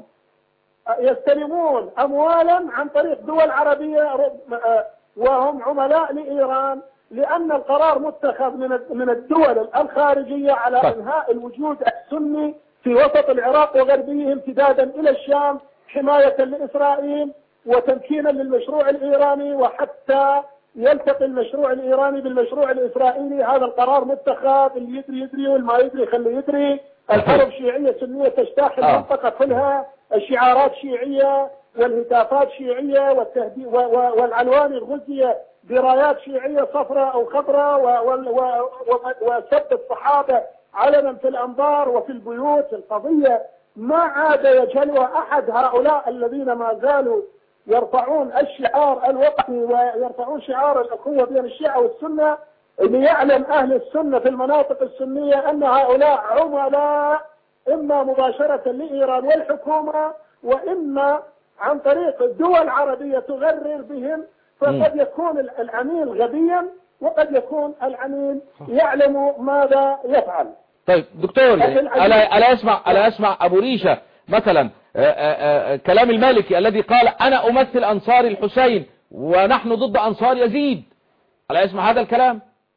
يستلمون اموالا عن طريق دول عربيه رب- آه، وهم عملاء لايران لان القرار متخذ من من الدول الخارجيه على طيب. انهاء الوجود السني في وسط العراق وغربيه امتدادا الى الشام حمايه لاسرائيل وتمكينا للمشروع الايراني وحتى يلتقي المشروع الايراني بالمشروع الاسرائيلي هذا القرار متخذ اللي يدري يدري والما يدري خليه يدري الحرب شيعيه سنيه تجتاح المنطقه كلها الشعارات شيعيه والهتافات شيعيه والتهدي و- و- والعنوان الغزيه برايات شيعيه صفراء او خضراء و- وال- و- و- وسب الصحابه علنا في الانبار وفي البيوت القضيه ما عاد يجهلها احد هؤلاء الذين ما زالوا يرفعون الشعار الوطني ويرفعون شعار الاخوه بين الشيعه والسنه ليعلم اهل السنه في المناطق السنيه ان هؤلاء عملاء اما مباشره لايران والحكومه واما عن طريق دول عربيه تغرر بهم فقد يكون العميل غبيا وقد يكون العميل يعلم ماذا يفعل طيب دكتور يعني لكن عجيب. ألا, ألا أسمع ألا أسمع أبو ريشة مثلا آه، آه، آه، كلام المالكي الذي قال أنا أمثل أنصار الحسين ونحن ضد أنصار يزيد ألا يسمع هذا الكلام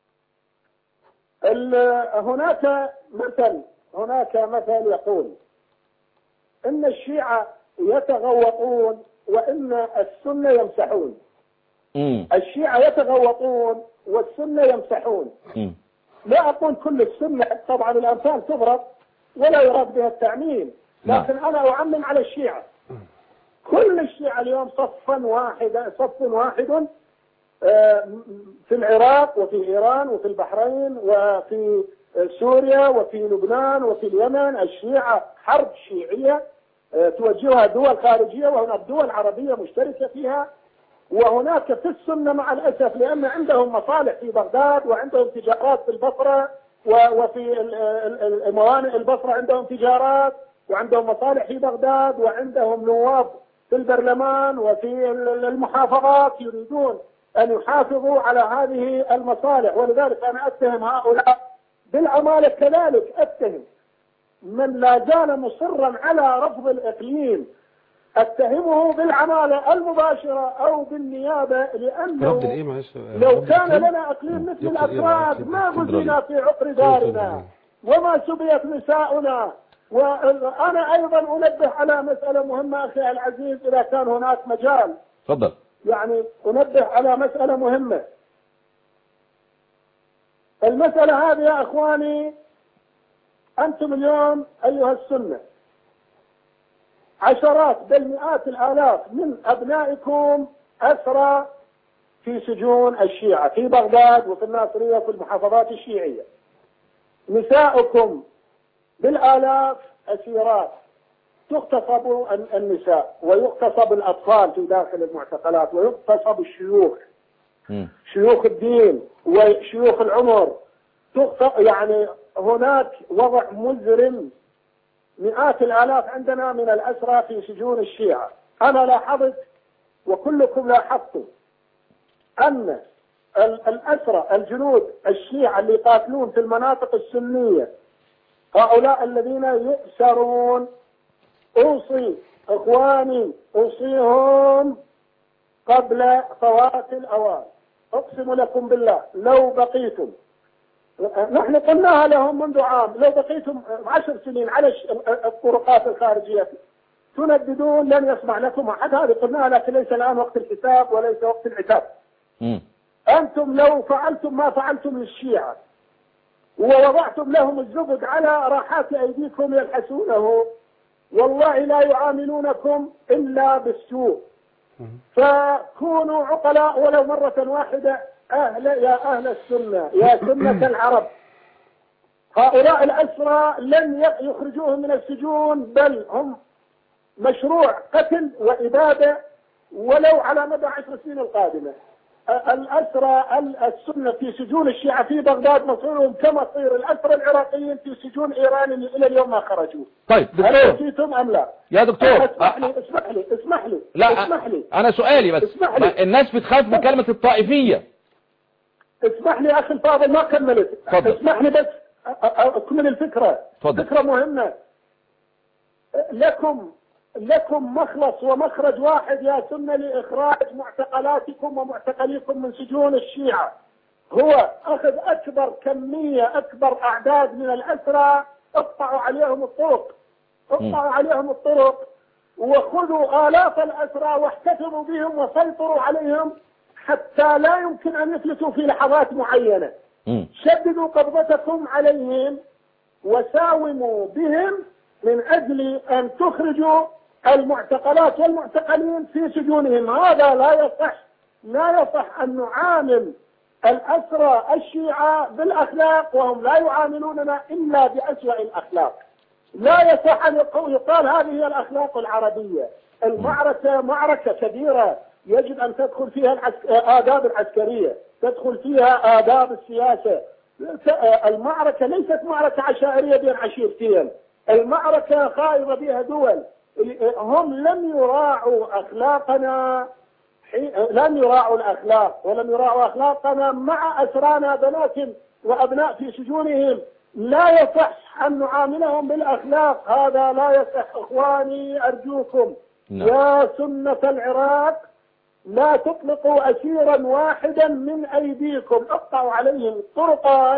ال- هناك مثل هناك مثل يقول ان الشيعة يتغوطون وان السنة يمسحون مم. الشيعة يتغوطون والسنة يمسحون مم. لا اقول كل السنة طبعا الامثال تضرب ولا يراد بها التعميم نعم. لكن انا اعمم على الشيعة كل الشيعة اليوم صفا واحدا صف واحد آه، في العراق وفي إيران وفي البحرين وفي سوريا وفي لبنان وفي اليمن الشيعة حرب شيعية آه، توجهها دول خارجية وهناك دول عربية مشتركة فيها وهناك في السنة مع الأسف لأن عندهم مصالح في بغداد وعندهم تجارات في البصرة و- وفي ال- ال- ال- الموانئ البصرة عندهم تجارات وعندهم مصالح في بغداد وعندهم نواب في البرلمان وفي ال- ال- المحافظات يريدون أن يحافظوا على هذه المصالح ولذلك أنا أتهم هؤلاء بالعمالة كذلك أتهم من لا زال مصرا على رفض الإقليم اتهمه بالعمالة المباشرة أو بالنيابة لأنه رفض الايه معلش لو كان لنا اقليم مثل يقصد إيه الاتراك معلش؟ ما غزينا في عقر دارنا وما سبيت نساؤنا وانا ايضا انبه على مساله مهمه اخي العزيز اذا كان هناك مجال تفضل يعني انبه على مساله مهمه المساله هذه يا اخواني انتم اليوم ايها السنه عشرات بل مئات الالاف من ابنائكم اسرى في سجون الشيعة في بغداد وفي الناصرية وفي المحافظات الشيعية نساؤكم بالآلاف أسيرات تغتصب ال- النساء ويغتصب الأطفال في داخل المعتقلات ويغتصب الشيوخ مم. شيوخ الدين وشيوخ العمر تخطئ يعني هناك وضع مزرم مئات الآلاف عندنا من الأسرى في سجون الشيعة أنا لاحظت وكلكم لاحظتم أن ال- الأسرى الجنود الشيعة اللي يقاتلون في المناطق السنية هؤلاء الذين يؤسرون أوصي إخواني أوصيهم قبل فوات الأوان أقسم لكم بالله لو بقيتم نحن قلناها لهم منذ عام لو بقيتم عشر سنين على الش- الطرقات الخارجية تنددون لن يسمع لكم أحد هذه قلناها لكن ليس الآن وقت الحساب وليس وقت العتاب مم. أنتم لو فعلتم ما فعلتم للشيعة ووضعتم لهم الزبد على راحات أيديكم يلحسونه والله لا يعاملونكم إلا بالسوء فكونوا عقلاء ولو مرة واحدة أهل يا أهل السنة يا سنة العرب هؤلاء الأسرى لن ي- يخرجوهم من السجون بل هم مشروع قتل وإبادة ولو على مدى عشر سنين القادمة أ- الأسرى ال- السنة في سجون الشيعة في بغداد مصيرهم كمصير الأسرى العراقيين في سجون إيران اللي إلى اليوم ما خرجوا طيب هل دكتور نسيتم أم لا؟ يا دكتور اسمح لي اسمح لي اسمح لي لا اسمح لي انا سؤالي بس اسمح لي. ما الناس بتخاف من كلمة الطائفية اسمح لي اخي الفاضل ما كملت تفضل. اسمح لي بس أ- أ- اكمل الفكره تفضل. فكره مهمه لكم لكم مخلص ومخرج واحد يا سنه لاخراج معتقلاتكم ومعتقليكم من سجون الشيعه هو اخذ اكبر كميه اكبر اعداد من الاسرى اقطعوا عليهم الطرق اقطعوا عليهم الطرق وخذوا آلاف الأسرى واحتفظوا بهم وسيطروا عليهم حتى لا يمكن أن يفلتوا في لحظات معينة مم. شددوا قبضتكم عليهم وساوموا بهم من أجل أن تخرجوا المعتقلات والمعتقلين في سجونهم هذا لا يصح لا يصح أن نعامل الأسرى الشيعة بالأخلاق وهم لا يعاملوننا إلا بأسوأ الأخلاق لا يصح أن يقول- يقال هذه هي الأخلاق العربية المعركة معركة كبيرة يجب أن تدخل فيها العسك... آداب العسكرية تدخل فيها آداب السياسة ت- المعركة ليست معركة عشائرية بين عشيرتين المعركة خائضة بها دول هم لم يراعوا أخلاقنا حي- لم يراعوا الأخلاق ولم يراعوا أخلاقنا مع أسرانا بنات وأبناء في سجونهم لا يصح أن نعاملهم بالأخلاق هذا لا يصح إخواني أرجوكم نعم. يا سنة العراق لا تطلقوا أسيرا واحدا من أيديكم اقطعوا عليهم الطرقات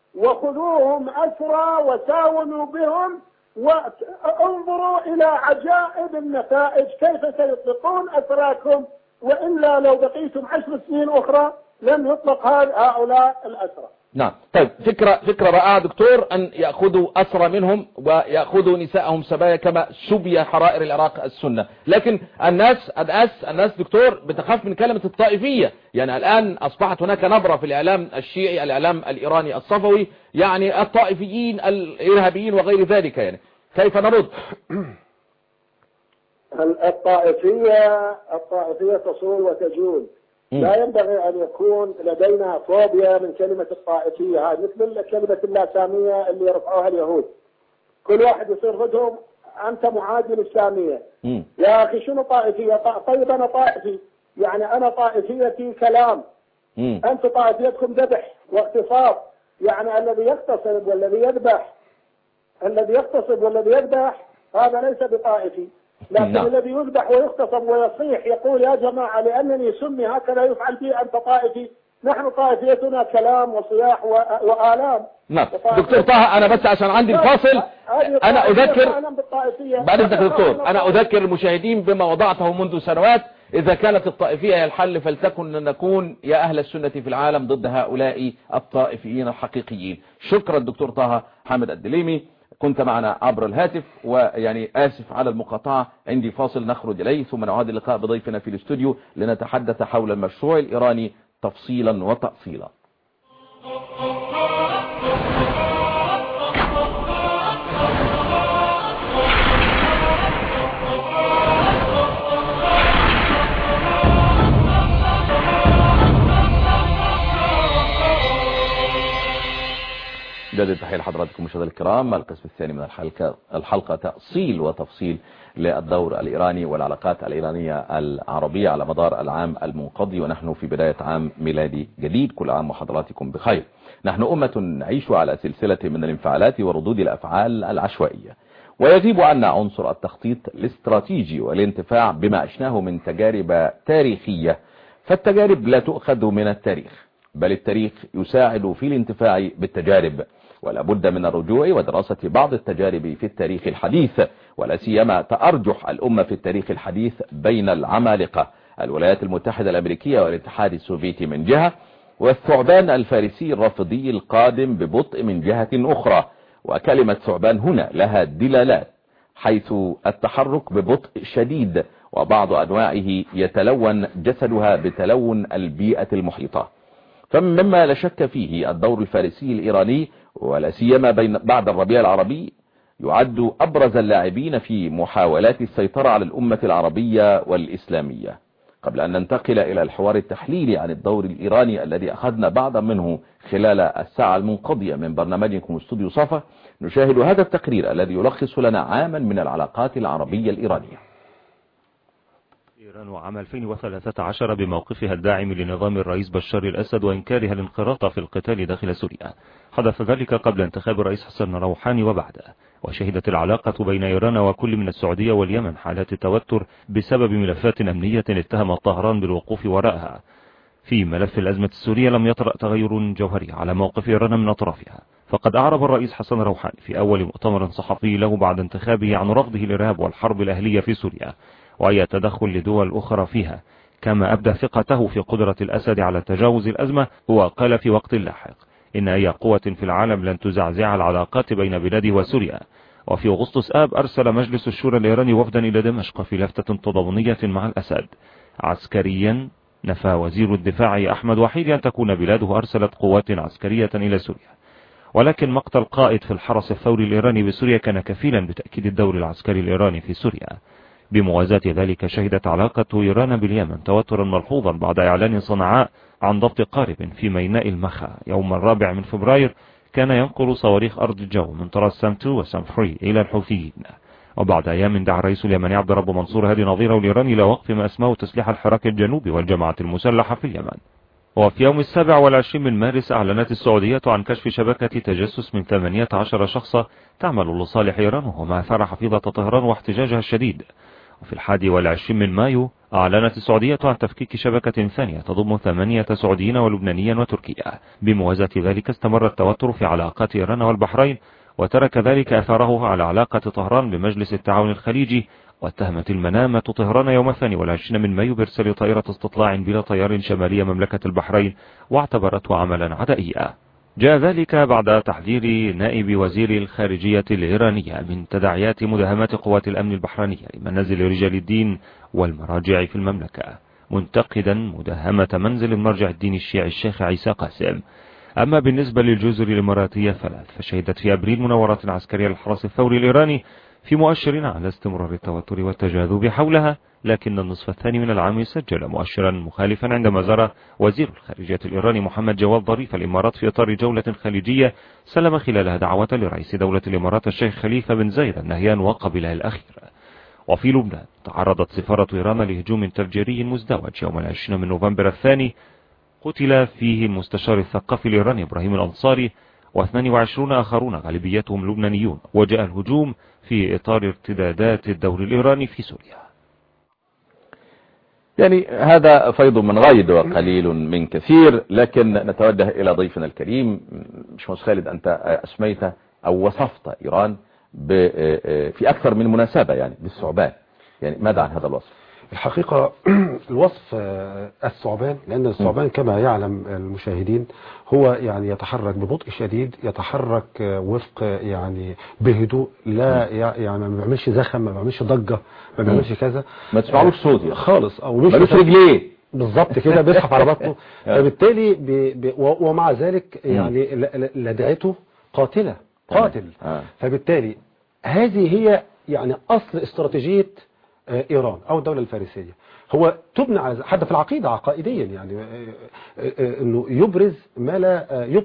وخذوهم أسرى وساوموا بهم وانظروا إلى عجائب النتائج كيف سيطلقون أسراكم وإلا لو بقيتم عشر سنين أخرى لن يطلق هذ- هؤلاء الأسرى نعم طيب فكرة فكرة رائعة دكتور أن يأخذوا أسرى منهم ويأخذوا نساءهم سبايا كما سبي حرائر العراق السنة لكن الناس الناس الناس دكتور بتخاف من كلمة الطائفية يعني الآن أصبحت هناك نبرة في الإعلام الشيعي الإعلام الإيراني الصفوي يعني الطائفيين الإرهابيين وغير ذلك يعني كيف نرد الطائفية الطائفية تصول وتجول لا ينبغي أن يكون لدينا فوبيا من كلمة الطائفية هذه مثل كلمة اللاسامية اللي يرفعوها اليهود كل واحد يصير ضدهم أنت معادي للسامية مم. يا أخي شنو طائفية ط- طيب أنا طائفي يعني أنا طائفيتي كلام مم. أنت طائفيتكم ذبح واغتصاب يعني الذي يغتصب والذي يذبح الذي يغتصب والذي يذبح هذا ليس بطائفي لكن نعم. الذي يذبح ويغتصب ويصيح يقول يا جماعة لأنني سمي هكذا يفعل بي أنت طائفي نحن طائفيتنا كلام وصياح و- وآلام نعم دكتور طه أنا بس عشان عندي الفاصل هذه أنا الطائفية أذكر تعلم بالطائفية. بعد اذنك يا دكتور انا اذكر المشاهدين بما وضعته منذ سنوات اذا كانت الطائفية هي الحل فلتكن نكون يا اهل السنة في العالم ضد هؤلاء الطائفيين الحقيقيين شكرا دكتور طه حامد الدليمي كنت معنا عبر الهاتف ويعني آسف على المقاطعة عندي فاصل نخرج إليه ثم نعاد اللقاء بضيفنا في الاستوديو لنتحدث حول المشروع الإيراني تفصيلا وتأصيلا نجدد تحية لحضراتكم مشاهدينا الكرام القسم الثاني من الحلقة الحلقة تأصيل وتفصيل للدور الإيراني والعلاقات الإيرانية العربية على مدار العام المنقضي ونحن في بداية عام ميلادي جديد كل عام وحضراتكم بخير نحن أمة نعيش على سلسلة من الانفعالات وردود الأفعال العشوائية ويجيب عنا عنصر التخطيط الاستراتيجي والانتفاع بما عشناه من تجارب تاريخية فالتجارب لا تؤخذ من التاريخ بل التاريخ يساعد في الانتفاع بالتجارب ولا بد من الرجوع ودراسة بعض التجارب في التاريخ الحديث ولا سيما تأرجح الأمة في التاريخ الحديث بين العمالقة الولايات المتحدة الأمريكية والاتحاد السوفيتي من جهة والثعبان الفارسي الرافضي القادم ببطء من جهة أخرى وكلمة ثعبان هنا لها دلالات حيث التحرك ببطء شديد وبعض أنواعه يتلون جسدها بتلون البيئة المحيطة فمما لا شك فيه الدور الفارسي الإيراني ولا سيما بين بعد الربيع العربي يعد أبرز اللاعبين في محاولات السيطرة على الأمة العربية والإسلامية قبل أن ننتقل إلى الحوار التحليلي عن الدور الإيراني الذي أخذنا بعضا منه خلال الساعة المنقضية من برنامجكم استوديو صفا نشاهد هذا التقرير الذي يلخص لنا عاما من العلاقات العربية الإيرانية إيران عام 2013 بموقفها الداعم لنظام الرئيس بشار الأسد وإنكارها الانخراط في القتال داخل سوريا حدث ذلك قبل انتخاب الرئيس حسن روحاني وبعده وشهدت العلاقة بين إيران وكل من السعودية واليمن حالات توتر بسبب ملفات أمنية اتهمت طهران بالوقوف وراءها في ملف الأزمة السورية لم يطرأ تغير جوهري على موقف إيران من أطرافها فقد أعرب الرئيس حسن روحاني في أول مؤتمر صحفي له بعد انتخابه عن رفضه الإرهاب والحرب الأهلية في سوريا وأي تدخل لدول أخرى فيها كما أبدى ثقته في قدرة الأسد على تجاوز الأزمة وقال في وقت لاحق إن أي قوة في العالم لن تزعزع العلاقات بين بلاده وسوريا وفي أغسطس آب أرسل مجلس الشورى الإيراني وفدا إلى دمشق في لفتة تضامنية مع الأسد عسكريا نفى وزير الدفاع أحمد وحيد أن تكون بلاده أرسلت قوات عسكرية إلى سوريا ولكن مقتل قائد في الحرس الثوري الإيراني بسوريا كان كفيلا بتأكيد الدور العسكري الإيراني في سوريا بموازاة ذلك شهدت علاقة إيران باليمن توترا ملحوظا بعد إعلان صنعاء عن ضبط قارب في ميناء المخا يوم الرابع من فبراير كان ينقل صواريخ أرض الجو من طراز سام 2 وسام 3 إلى الحوثيين وبعد أيام دعا الرئيس اليمني عبد رب منصور هادي نظيره الإيراني إلى وقف ما أسماه تسليح الحراك الجنوبي والجماعة المسلحة في اليمن وفي يوم السابع والعشرين من مارس أعلنت السعودية عن كشف شبكة تجسس من 18 شخصا تعمل لصالح إيران وما أثار حفيظة طهران واحتجاجها الشديد وفي الحادي والعشرين من مايو أعلنت السعودية عن تفكيك شبكة ثانية تضم ثمانية سعوديين ولبنانيا وتركيا بموازاة ذلك استمر التوتر في علاقات إيران والبحرين وترك ذلك أثاره على علاقة طهران بمجلس التعاون الخليجي واتهمت المنامة طهران يوم الثاني والعشرين من مايو بإرسال طائرة استطلاع بلا طيار شمالية مملكة البحرين واعتبرته عملا عدائيا جاء ذلك بعد تحذير نائب وزير الخارجية الإيرانية من تداعيات مداهمات قوات الأمن البحرينية لمنازل رجال الدين والمراجع في المملكة منتقدا مداهمة منزل المرجع الديني الشيعي الشيخ عيسى قاسم أما بالنسبة للجزر الإماراتية ثلاث فشهدت في أبريل مناورات عسكرية للحرس الثوري الإيراني في مؤشر على استمرار التوتر والتجاذب حولها لكن النصف الثاني من العام سجل مؤشرا مخالفا عندما زار وزير الخارجية الإيراني محمد جواد ظريف الإمارات في إطار جولة خليجية سلم خلالها دعوة لرئيس دولة الإمارات الشيخ خليفة بن زايد النهيان وقبلها الأخير وفي لبنان تعرضت سفارة إيران لهجوم تفجيري مزدوج يوم العشرين من نوفمبر الثاني قتل فيه المستشار الثقافي الإيراني إبراهيم الأنصاري و22 آخرون غالبيتهم لبنانيون وجاء الهجوم في إطار ارتدادات الدور الإيراني في سوريا يعني هذا فيض من غيد وقليل من كثير لكن نتوجه إلى ضيفنا الكريم مش خالد أنت أسميت أو وصفت إيران في أكثر من مناسبة يعني بالثعبان يعني ماذا عن هذا الوصف الحقيقة الوصف الثعبان لأن الثعبان كما يعلم المشاهدين هو يعني يتحرك ببطء شديد يتحرك وفق يعني بهدوء لا يعني ما بيعملش زخم ما بيعملش ضجة ما بيعملش كذا ما تسمعلوش صوت يعني. خالص او ملوش رجليه بالظبط كده بيزحف على بطنه فبالتالي بي بي ومع ذلك يعني لدعته قاتلة قاتل فبالتالي هذه هي يعني أصل استراتيجية إيران أو الدولة الفارسية هو تبنى على حتى في العقيدة عقائديا يعني أنه يبرز ما لا يبطن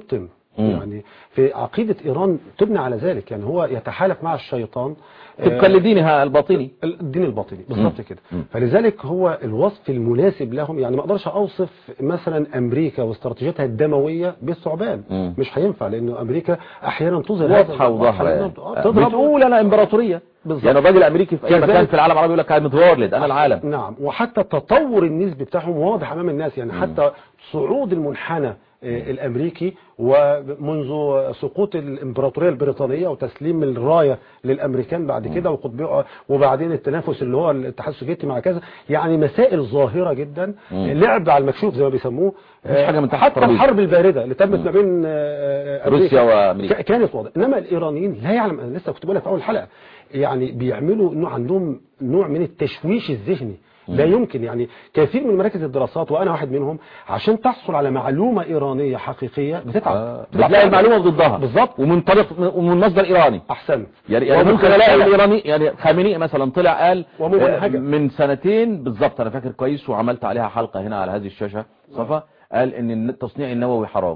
مم. يعني في عقيدة إيران تبنى على ذلك يعني هو يتحالف مع الشيطان طبقا لدينها الباطني الدين الباطني بالظبط مم. كده مم. فلذلك هو الوصف المناسب لهم يعني ما اقدرش اوصف مثلا امريكا واستراتيجيتها الدمويه بالثعبان مم. مش هينفع لانه امريكا احيانا تظهر واضحة هذا- وظاهرة واضحة يعني. آه، تضرب بتقول انا امبراطورية بالظبط. يعني الراجل الامريكي في اي كذلك- مكان في العالم العربي يقول لك I'm the world انا العالم نعم وحتى التطور النسبي بتاعهم واضح امام الناس يعني حتى صعود المنحنى آه، الامريكي ومنذ سقوط الامبراطوريه البريطانيه وتسليم الرايه للامريكان بعد كده وقطبيه وبعدين التنافس اللي هو الاتحاد السوفيتي مع كذا يعني مسائل ظاهره جدا مم. لعب على المكشوف زي ما بيسموه مفيش حاجة من تحت حتى الترابيزة. الحرب البارده اللي تمت ما بين آه، آه، روسيا أمريكا وأمريكا. ك- كانت واضحه انما الايرانيين لا يعلم انا لسه كنت بقولها في اول حلقه يعني بيعملوا انه عندهم نوع من التشويش الذهني لا يمكن يعني كثير من مراكز الدراسات وانا واحد منهم عشان تحصل على معلومه ايرانيه حقيقيه بتتعب آه. بتلاقي المعلومة ضدها بالظبط ومن طريق ومن مصدر ايراني احسنت يعني, يعني ممكن وممكن الاقي ألاقي- الايراني يعني خامنئي مثلا طلع قال وممنهجة. آه، من سنتين بالظبط انا فاكر كويس وعملت عليها حلقة هنا على هذه الشاشة صفا قال ان التصنيع النووي حرام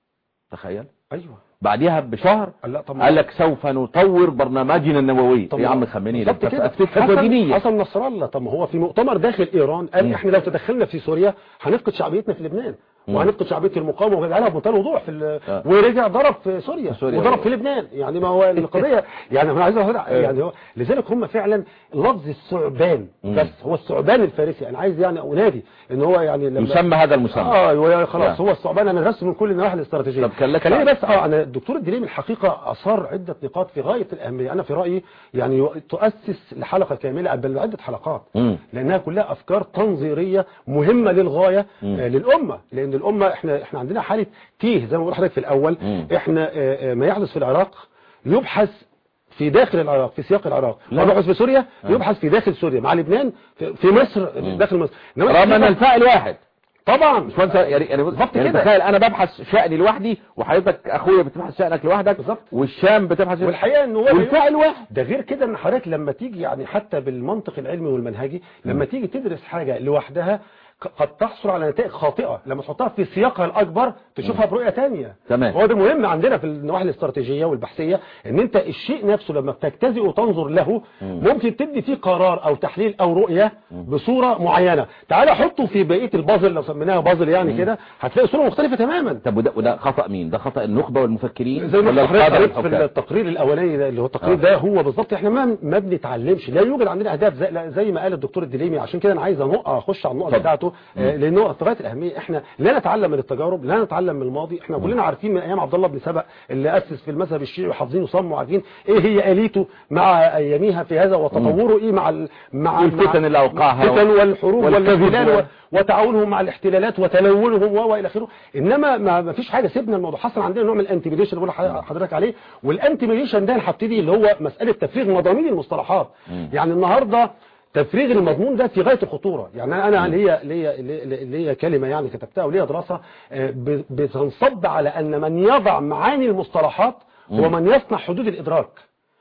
تخيل ايوه بعديها بشهر لا طب قال لك سوف نطور برنامجنا النووي طب يا عم خميني بالظبط كده فتوى حسن, دينية حسن نصر الله طب ما هو في مؤتمر داخل ايران قال مم. احنا لو تدخلنا في سوريا هنفقد شعبيتنا في لبنان مم. وهنفقد شعبيه المقاومه وقالها بمنتهى الوضوح في ال- آه. ورجع ضرب في سوريا, في سوريا. وضرب في لبنان يعني ما هو القضيه يعني انا عايز اقول يعني هو لذلك هم فعلا لفظ الثعبان مم. بس هو الثعبان الفارسي انا عايز يعني انادي ان هو يعني لما يسمى هذا المسمى اه هو خلاص نعم. هو الثعبان انا درسته من كل النواحي الاستراتيجيه طب كان لك خليني رأي. بس اه انا الدكتور الدليمي الحقيقه اثار عده نقاط في غايه الاهميه انا في رايي يعني يو- تؤسس لحلقه كامله بل عده حلقات مم. لانها كلها افكار تنظيريه مهمه للغايه مم. آه للامه لان الامه احنا احنا عندنا حاله تيه زي ما بقول لحضرتك في الاول مم. احنا آه، آه، ما يحدث في العراق يبحث في داخل العراق في سياق العراق لا. ما يبحث في سوريا آه. يبحث في داخل سوريا مع لبنان في, في مصر مم. داخل مصر إنما رغم ان الحقيقة- الفاعل واحد طبعا مش فانت يعني يعني بالظبط يعني كده. تخيل انا ببحث شأني لوحدي وحضرتك اخويا بتبحث شأنك لوحدك بالظبط. والشام بتبحث والحقيقه ان هو والفاعل واحد ده غير كده ان حضرتك لما تيجي يعني حتى بالمنطق العلمي والمنهجي لما تيجي تدرس حاجه لوحدها ق- قد تحصل على نتائج خاطئه لما تحطها في سياقها الاكبر تشوفها برؤيه تانية تمام. هو ده مهم عندنا في النواحي الاستراتيجيه والبحثيه ان انت الشيء نفسه لما بتجتزئ وتنظر له مم. ممكن تدي فيه قرار او تحليل او رؤيه بصوره معينه تعال حطه في بقيه البازل لو سميناها بازل يعني مم. كده هتلاقي صوره مختلفه تماما طب وده وده خطأ مين ده خطأ النخبة والمفكرين زي ما ولا حضرتك القادة قريت في والحكام التقرير الاولاني ده اللي هو التقرير آه. ده هو بالظبط احنا ما ما بنتعلمش لا يوجد عندنا اهداف زي, لا زي ما قال الدكتور الدليمي عشان كده انا عايز أنق- اخش على النقطه اتفضل. بتاعته آه، لانه في غايه الاهميه احنا لا نتعلم من التجارب لا نتعلم من الماضي احنا كلنا عارفين من ايام عبد الله بن سبأ اللي اسس في المذهب الشيعي وحافظين وصم وعارفين ايه هي اليته مع اياميها في هذا وتطوره ايه مع ال- مع والفتن مع- اللي أوقعها الفتن والحروب والكذب والاحتلال و- و- وتعاونهم مع الاحتلالات وتلونهم و الى اخره انما ما ما فيش حاجه سيبنا الموضوع حصل عندنا نوع من الانتيميديشن اللي بقول لحضرتك عليه والانتيميديشن ده انا هبتدي اللي هو مساله تفريغ مضامين المصطلحات مم. يعني النهارده تفريغ المضمون ده في غاية الخطورة يعني أنا أنا ليا ليا ليا- ليا كلمة يعني كتبتها وليا دراسة آه، ب- بتنصب على أن من يضع معاني المصطلحات هو مم. من يصنع حدود الإدراك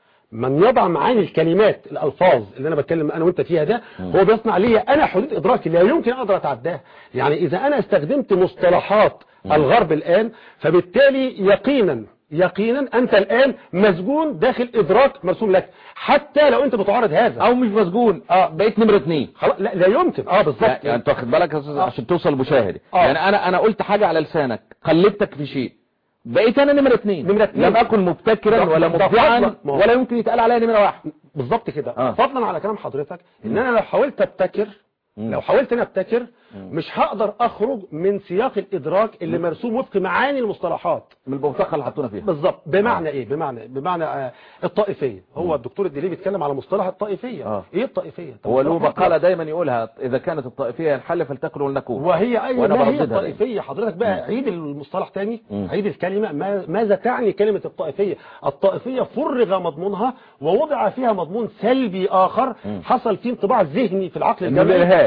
من يضع معاني الكلمات الألفاظ اللي أنا بتكلم أنا وأنت فيها ده هو بيصنع لي أنا حدود إدراكي لا يمكن أقدر أتعداها يعني إذا أنا استخدمت مصطلحات الغرب الآن فبالتالي يقينا يقينا أنت الآن مسجون داخل إدراك مرسوم لك حتى لو أنت بتعارض هذا او مش مسجون اه بقيت نمرة اتنين خلاص لا, لا يمكن اه بالظبط يعني انت واخد بالك يا استاذ عشان توصل لمشاهدي آه. يعني انا انا قلت حاجة على لسانك قلبتك في شيء بقيت انا نمرة اتنين نمرة اتنين. لم اكن مبتكرا ده- ولا ده مبدعا فضلا. ما هو- ولا يمكن يتقال عليا نمرة واحد بالظبط كده آه. فضلا على كلام حضرتك ان انا لو حاولت ابتكر مم. لو حاولت انا ابتكر مم. مش هقدر اخرج من سياق الادراك اللي مرسوم وفق معاني المصطلحات من البوتقة اللي حطونا فيها بالظبط بمعنى ايه بمعنى بمعنى آه الطائفيه هو الدكتور الدليل بيتكلم على مصطلح الطائفيه آه. ايه الطائفيه طب هو له مصطلح مقالة دايما يقولها اذا كانت الطائفية الحل فلتكن ولنكون وهي اي وأنا ما هي برددها الطائفيه حضرتك بقى عيد المصطلح تاني مم. عيد الكلمه ما ماذا تعني كلمه الطائفيه الطائفيه فرغ مضمونها ووضع فيها مضمون سلبي اخر مم. حصل فيه انطباع ذهني في العقل إنه الجمعي الإرهاب.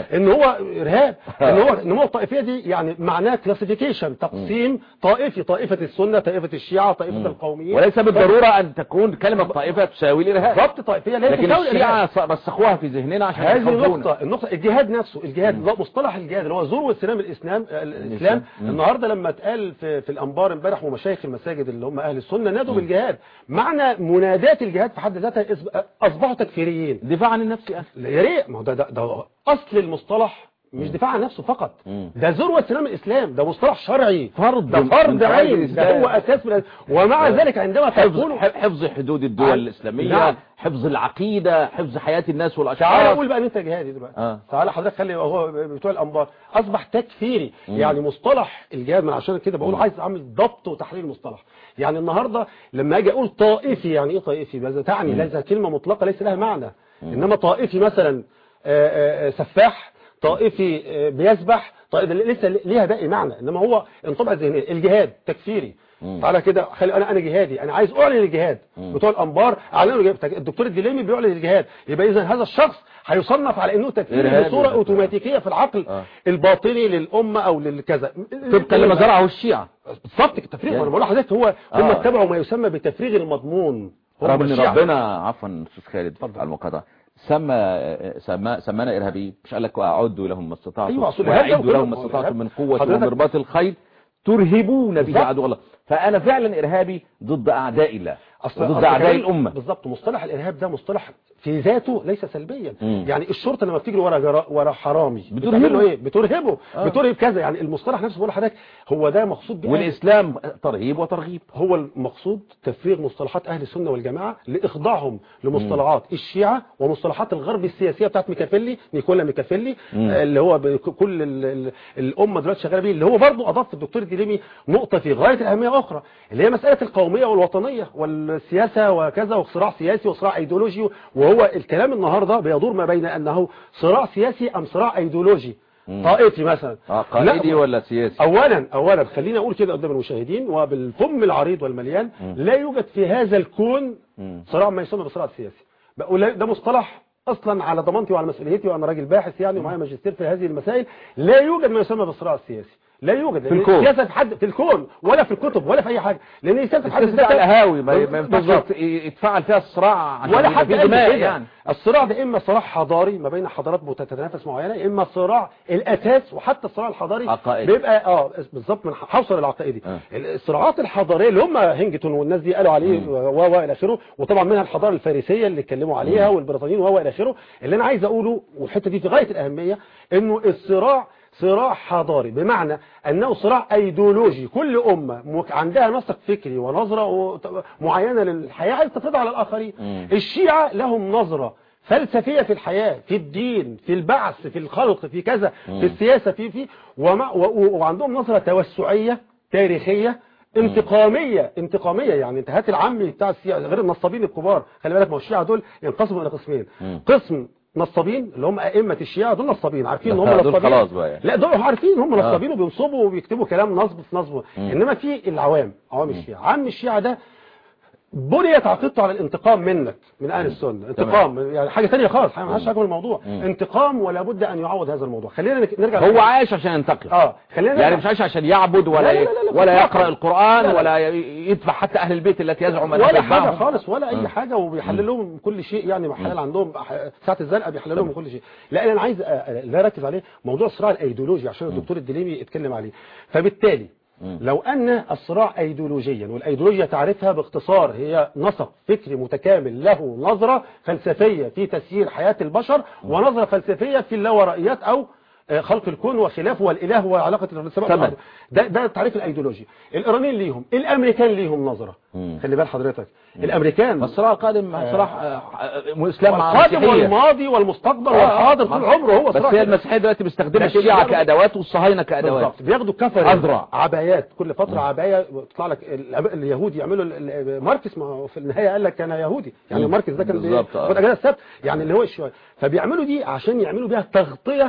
إرهاب. ان هو ارهاب ان هو ان هو الطائفيه دي يعني معناه كلاسيفيكيشن تقسيم طائفي طائفه السنه طائفه الشيعه طائفه القوميين وليس بالضرورة أن تكون كلمة طائفة تساوي الإرهاب بالضبط طائفيه لا لكن تساوي الشيعة الإرهاب. رسخوها في ذهننا عشان هذه يخوفونا. النقطة النقطة الجهاد نفسه الجهاد لا، مصطلح الجهاد اللي هو ذروة سلام الإسلام الإسلام مم. النهاردة لما اتقال في, في الأنبار امبارح ومشايخ المساجد اللي هم أهل السنة نادوا بالجهاد معنى منادات الجهاد في حد ذاتها إص- أصبحوا تكفيريين دفاع عن النفس يا أخي لا، يا ريت ما هو ده, ده, ده أصل المصطلح مش دفاع عن نفسه فقط ده ذروة سلام الإسلام ده مصطلح شرعي فرض ده من فرض فروض عين الإسلام. ده هو أساس من ومع ذلك عندما حفظ تقول حفظ حدود الدول عن- الإسلامية نعم. حفظ العقيدة حفظ حياة الناس والأشخاص تعالى قول بقى ان انت جهادي دلوقتي آه. تعالى حضرتك خلي هو بتوع الانبار اصبح تكفيري مم. يعني مصطلح الجهاد من عشان كده بقول عايز اعمل ضبط وتحليل المصطلح يعني النهارده لما اجي اقول طائفي يعني ايه طائفي ماذا تعني مم. ليس كلمه مطلقه ليس لها معنى انما طائفي مثلا آه، آه، آه، سفاح طائفي آه، بيسبح طائفي لسه ليها باقي معنى انما هو انطبع ذهنيا الجهاد تكفيري تعالى كده خلي انا انا جهادي انا عايز اعلن الجهاد بتوع الانبار اعلنوا الجهاد الدكتور الدليمي بيعلن الجهاد يبقى اذا هذا الشخص هيصنف على انه تكفيري إرهابي. بصوره اوتوماتيكيه في العقل آه. الباطني للامه او للكذا طبقا لما زرعه الشيعة بالظبط التفريغ يعني- وانا بقول لحضرتك هو هم آه. اتبعوا ما يسمى بتفريغ المضمون هم رغم ان الشيعة. ربنا عفوا استاذ خالد على المقاطعه سمى سما سمانا ارهابيين مش قال لك واعدوا لهم ما استطعتم أيوة، أصل الإرهاب ده واعدوا لهم ما كله- استطعتم من الإرهاب- قوه حضرتك- ومن رباط الخيل ترهبون به بالظبط. عدو الله فانا فعلا ارهابي ضد اعداء الله أصل وضد أصل اعداء كمان الامه بالظبط مصطلح الارهاب ده مصطلح في ذاته ليس سلبيا مم. يعني الشرطه لما بتجري ورا جرا ورا حرامي بترهبه. بتعمل له ايه بترهبه آه. بترهب كذا يعني المصطلح نفسه بقول لحضرتك هو ده مقصود بيه والاسلام ترهيب وترغيب هو المقصود تفريغ مصطلحات اهل السنه والجماعه لاخضاعهم لمصطلحات الشيعه ومصطلحات الغرب السياسيه بتاعت ميكافيلي نيكولا ميكافيلي مم. آه، اللي هو ب- كل ال- ال- الامه دلوقتي شغاله بيه اللي هو برضه اضاف الدكتور الدليمي نقطه في غايه الاهميه اخرى اللي هي مساله القوميه والوطنيه والسياسه وكذا وصراع سياسي وصراع ايديولوجي وهو الكلام النهارده بيدور ما بين انه صراع سياسي ام صراع ايديولوجي مم. طائفي مثلا آه، قائدي لا، ولا سياسي اولا اولا خليني اقول كده قدام المشاهدين وبالفم العريض والمليان مم. لا يوجد في هذا الكون مم. صراع ما يسمى بصراع سياسي بقول ده مصطلح اصلا على ضمانتي وعلى مسؤوليتي وانا راجل باحث يعني ومعايا ماجستير في هذه المسائل لا يوجد ما يسمى بالصراع السياسي لا يوجد لأن الكون. السياسه في حد في الكون ولا في الكتب ولا في اي حاجه لان السياسه في حد السياسة على القهاوي ما ما بالظبط. ينفعش يتفاعل فيها الصراع عشان ولا يبقى حتى في قبل دماء كده. يعني الصراع ده اما صراع حضاري ما بين حضارات بتتنافس معينه يا اما صراع الاساس وحتى الصراع الحضاري عقائدي. بيبقى اه بالظبط من حوصل العقائدي آه. الصراعات الحضاريه اللي هم هنجتون والناس دي قالوا عليه و و الى اخره وطبعا منها الحضاره الفارسيه اللي اتكلموا عليها والبريطانيين و الى اخره اللي انا عايز اقوله والحته دي في غايه الاهميه انه الصراع صراع حضاري بمعنى انه صراع ايديولوجي كل امه مك- عندها نسق فكري ونظره وت- معينه للحياه عايز تفرضها على الاخرين مم. الشيعه لهم نظره فلسفيه في الحياه في الدين في البعث في الخلق في كذا مم. في السياسه في في ومع و- و- وعندهم نظره توسعيه تاريخيه انتقاميه انتقاميه يعني انت هات العمي بتاع الشيعة غير النصابين الكبار خلي بالك ما هو الشيعه دول ينقسموا الى قسمين مم. قسم نصابين اللي هم ائمه الشيعه دول نصابين عارفين ان هم دول نصابين خلاص بقى يعني. لا دول عارفين هم آه. نصابين وبينصبوا وبيكتبوا كلام نصب في نصب مم. انما في العوام عوام الشيعه عام الشيعه ده بنيت عقيدته على الانتقام منك من اهل السنه انتقام يعني حاجه ثانيه خالص ما لهاش علاقه بالموضوع مم. انتقام ولا بد ان يعوض هذا الموضوع خلينا نك- نرجع هو عايش عشان ينتقم اه خلينا يعني نرجع- مش عايش عشان يعبد ولا لا لا لا لا، ولا إطلاقاً. يقرأ القرآن لا لا. ولا ي- يدفع حتى أهل البيت التي يزعم أنها ولا حاجه تتبعهم. خالص ولا اي مم. حاجه وبيحلل لهم كل شيء يعني محلل عندهم أح- ساعه الزنقه بيحلل لهم كل شيء لا انا عايز أ- أ- لا اركز عليه موضوع الصراع الايديولوجي عشان الدكتور الدليمي اتكلم عليه فبالتالي مم. لو ان الصراع ايديولوجيا والايديولوجيا تعرفها باختصار هي نسق فكري متكامل له نظره فلسفيه في تسيير حياه البشر ونظره فلسفيه في اللاورائيات او آه، خلق الكون وخلافه والاله وعلاقه السماء تمام. والأرض. ده ده تعريف الايديولوجي الايرانيين ليهم الامريكان ليهم نظره مم. خلي بال حضرتك الامريكان الصراع القادم صراع آه، آه، اسلام مع القادم مسيحية والماضي والمستقبل آه، والحاضر آه. طول عمره هو بس صراع هي كده. المسيحية دلوقتي بيستخدمها لكن الشيعة بياخدوا- كأدوات والصهاينة كأدوات بالظبط بياخدوا كفر أذرع. عبايات كل فتره عبايه تطلع لك ال- اليهود يعملوا ال- ال- ماركس ما هو في النهايه قال لك انا يهودي يعني مم. ماركس ده كان بالظبط، آه. بياخد اجازه السبت يعني اللي هو الشويه فبيعملوا دي عشان يعملوا بيها تغطيه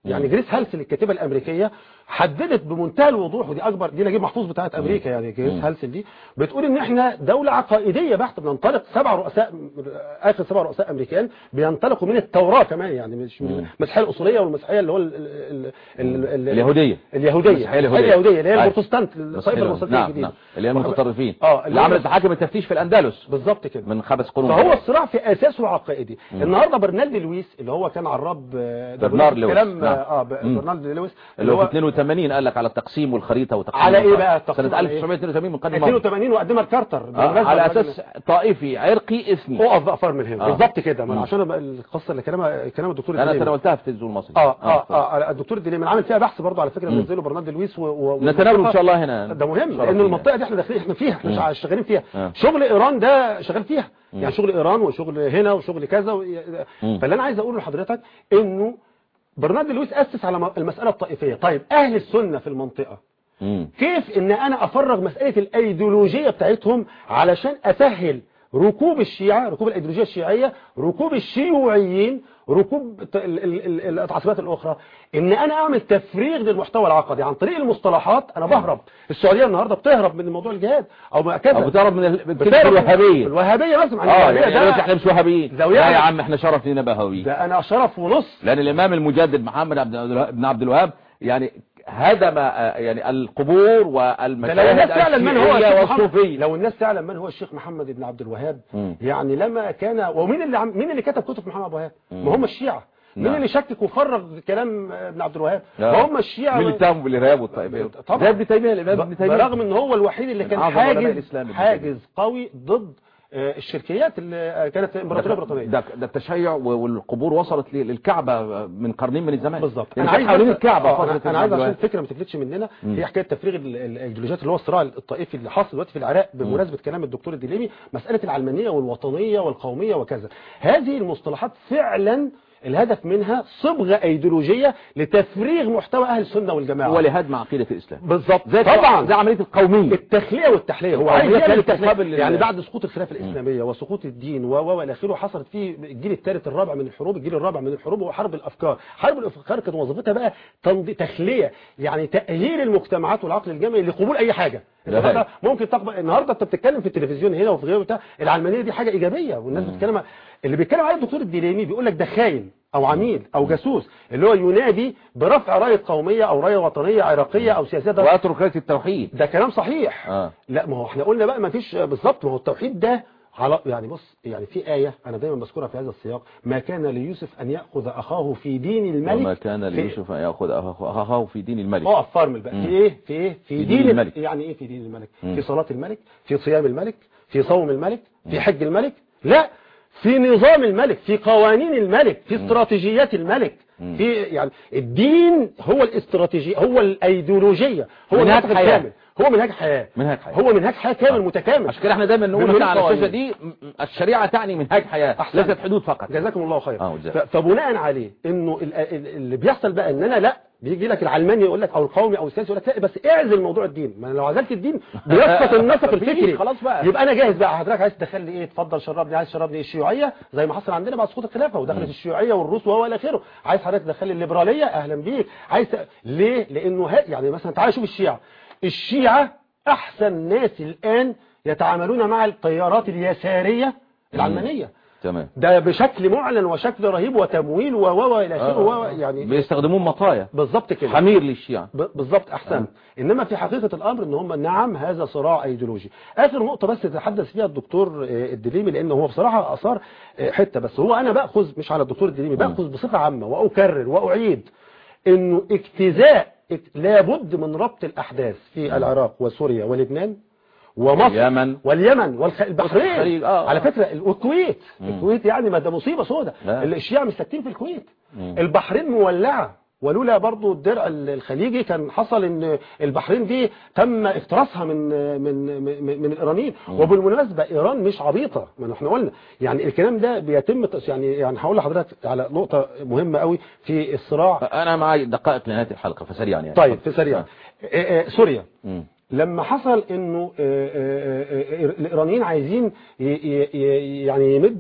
يعني مم. جريس هالسل الكاتبه الامريكيه حددت بمنتهى الوضوح ودي اكبر دي نجيب محفوظ بتاعت امريكا يعني جريس مم. هالسل دي بتقول ان احنا دوله عقائديه بحته بننطلق سبع رؤساء اخر سبع رؤساء امريكان بينطلقوا من التوراه كمان يعني مش من مم. المسيحيه الاصوليه والمسيحيه اللي هو ال ال ال ال اليهودية. اليهوديه المسيحية اليهودية. اليهوديه اللي هي أيوة. البروتستانت الطائفه المستقله نعم الجديده نعم اللي هي المتطرفين اه اللي عملت حاكم التفتيش في الاندلس بالظبط كده من خمس قرون فهو الصراع في اساسه عقائدي مم. النهارده برنالد لويس اللي هو كان عراب آه، ده برنارد بيقول لويس، كلام نعم. اه ب- مم. برنارد لويس اللي هو في 82 قال لك على التقسيم والخريطه وتقسيم على ايه الأرض. بقى التقسيم سنه على إيه؟ 1982 من القرن الماضي 82 وقدمها لكارتر آه، بالمناسبة على الراجل- اساس طائفي عرقي اثني اقف بقى فار من هنا آه. بالظبط كده ما مم. أنا عشان أبقى القصه اللي كلامها كلام الدكتور انا الدليمي. تناولتها في التلفزيون المصري اه اه اه الدكتور الدليمي عامل فيها بحث برضه على فكره مم. منزله برنارد لويس و... و... نتناوله ان شاء الله هنا ده مهم شرف لان لينا. المنطقه دي احنا داخلين احنا فيها مم. احنا شغالين فيها آه. شغل ايران ده شغال فيها مم. يعني شغل ايران وشغل هنا وشغل كذا و... مم. فاللي انا عايز اقوله لحضرتك انه برنارد لويس اسس على م- المساله الطائفيه طيب اهل السنه في المنطقه مم. كيف ان انا افرغ مسألة الايديولوجية بتاعتهم علشان اسهل ركوب الشيعة ركوب الايديولوجية الشيعية ركوب الشيوعيين ركوب ال- ال- ال- التعصبات الاخرى ان انا اعمل تفريغ للمحتوى العقدي عن طريق المصطلحات انا بهرب السعودية النهاردة بتهرب من موضوع الجهاد او ما كذا او بتهرب من ال- من كلمة بتهرب من- الوهابية الوهابية مثلا اه الوهابية يعني ده- دلوقتي احنا مش وهابيين زاوية لا يا أنا- عم احنا شرف لينا بهوي ده انا شرف ونص لان الامام المجدد محمد عبد الوهاب- بن عبد الوهاب يعني هدم آه، يعني القبور ده لو والمشاهد الناس تعلم من هو الشيعية الشيخ محمد والصوفية لو الناس تعلم من هو الشيخ محمد بن عبد الوهاب مم. يعني لما كان ومين اللي عم... مين اللي كتب كتب محمد عبد الوهاب مم. ما هم الشيعة مين نعم. اللي شكك وفرغ كلام ابن عبد الوهاب آه. ما هم الشيعة مين اللي اتهموا بالارهاب والطائفيه طبعا. ده ابن تيميه الامام ابن تيميه برغم ان هو الوحيد اللي كان من أعظم علماء حاجز الإسلام ابن حاجز قوي ضد آه، الشركيات اللي كانت الامبراطوريه البريطانيه ده ده التشيع والقبور وصلت ل- للكعبه من قرنين من الزمان بالظبط يعني انا كانت عايز حوالين بس- الكعبه آه، فتره انا, أنا عايز ابن عشان عبد الفكره ما تفلتش مننا مم. هي حكايه تفريغ ال- ال- الايديولوجيات اللي هو الصراع الطائفي اللي حاصل دلوقتي في العراق بمناسبه كلام الدكتور الدليمي مساله العلمانيه والوطنيه والقوميه وكذا هذه المصطلحات فعلا الهدف منها صبغه ايديولوجيه لتفريغ محتوى اهل السنه والجماعه هو لهدم عقيده الاسلام بالظبط زي طبعا زي عمليه القوميه التخليه والتحليه هو القومية عايز يعمل كانت التخلية. مقابل لل- يعني بعد سقوط الخلافه الاسلاميه وسقوط الدين و و الى اخره حصلت فيه الجيل الثالث الرابع من الحروب الجيل الرابع من الحروب هو حرب الافكار حرب الافكار كانت وظيفتها بقى تنضي- تخليه يعني تاهيل المجتمعات والعقل الجمعي لقبول اي حاجه لا. النهارده ممكن تقبل النهارده انت بتتكلم في التلفزيون هنا وفي غيره بتاع العلمانيه دي حاجه ايجابيه والناس بتتكلم اللي بيتكلم عليه الدكتور الديليمي بيقول لك ده خاين او عميل او جاسوس اللي هو ينادي برفع رايه قوميه او رايه وطنيه عراقيه او سياسيه ده واترك رايه التوحيد ده كلام صحيح اه لا ما هو احنا قلنا بقى ما فيش بالظبط ما هو التوحيد ده على يعني بص يعني في آية أنا دايما بذكرها في هذا السياق ما كان ليوسف أن يأخذ أخاه في دين الملك وما كان في- ليوسف ان ياخذ اخاه في دين الملك اقف فرمل بقى مم. في ايه في ايه في, في دين, دين الملك. يعني ايه في دين الملك مم. في صلاة الملك في صيام الملك في صوم الملك في حج الملك لا في نظام الملك في قوانين الملك في استراتيجيات الملك مم. في يعني الدين هو الاستراتيجية هو الايديولوجية هو منهج الهدف حياة. الكامل هو منهج حياة منهج حياه هو منهج حياة كامل متكامل عشان كده احنا دايما نقول بدون هنا على قوانين. الشاشه دي م- م- الشريعه تعني منهاج حياه أحسن. ليست حدود فقط جزاكم الله خير اه وجزاك. ف- فبناء عليه انه ال- ال- اللي بيحصل بقى ان انا لا بيجي لك العلماني يقول لك او القومي او السياسي يقول لك لا بس اعزل موضوع الدين ما أنا لو عزلت الدين بيسقط النسق مفيش، الفكري خلاص بقى. يبقى انا جاهز بقى حضرتك عايز تدخل لي ايه اتفضل شربني عايز تشربني ايه الشيوعيه زي ما حصل عندنا بعد سقوط الخلافه ودخلت الشيوعيه والروس وهو الى اخره عايز حضرتك تدخل لي الليبراليه اهلا بيك عايز ت... ليه لانه ها يعني مثلا تعال شوف الشيعه الشيعه احسن ناس الان يتعاملون مع التيارات اليساريه العلمانيه تمام ده بشكل معلن وشكل رهيب وتمويل و و الى اخره و- يعني بيستخدمون مطايا بالظبط كده حمير للشيعة ب- بالظبط احسن انما في حقيقه الامر ان هم نعم هذا صراع ايديولوجي اخر نقطه بس يتحدث فيها الدكتور آه، الدليمي لان هو بصراحه اثار آه، حته بس هو انا باخذ مش على الدكتور الدليمي باخذ بصفه عامه واكرر واعيد انه اجتزاء اك- لابد من ربط الاحداث في العراق وسوريا ولبنان ومصر اليمن. واليمن والبحرين والخليج، آه، على آه. فكره ال- والكويت مم. الكويت يعني ما ده مصيبه سوداء لا. الشيعة مستكتين في الكويت مم. البحرين مولعه ولولا برضو الدرع الخليجي كان حصل ان البحرين دي تم افتراسها من من من, من الايرانيين وبالمناسبه ايران مش عبيطه ما احنا قلنا يعني الكلام ده بيتم تس- يعني يعني هقول لحضرتك على نقطه مهمه قوي في الصراع انا معي دقائق لنهاية الحلقة فسريعا يعني طيب في سريع آه. آه، آه، سوريا مم. لما حصل انه آه، آه، آه، الايرانيين عايزين ي- ي- ي- يعني يمدوا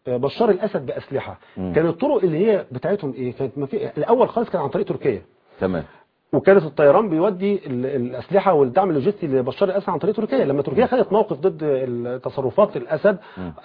بشار الاسد باسلحه مم. كانت الطرق اللي هي بتاعتهم ايه كانت ما في الاول خالص كان عن طريق تركيا تمام وكانت الطيران بيودي ال- الاسلحه والدعم اللوجستي لبشار الاسد عن طريق تركيا لما تركيا خدت موقف ضد تصرفات الاسد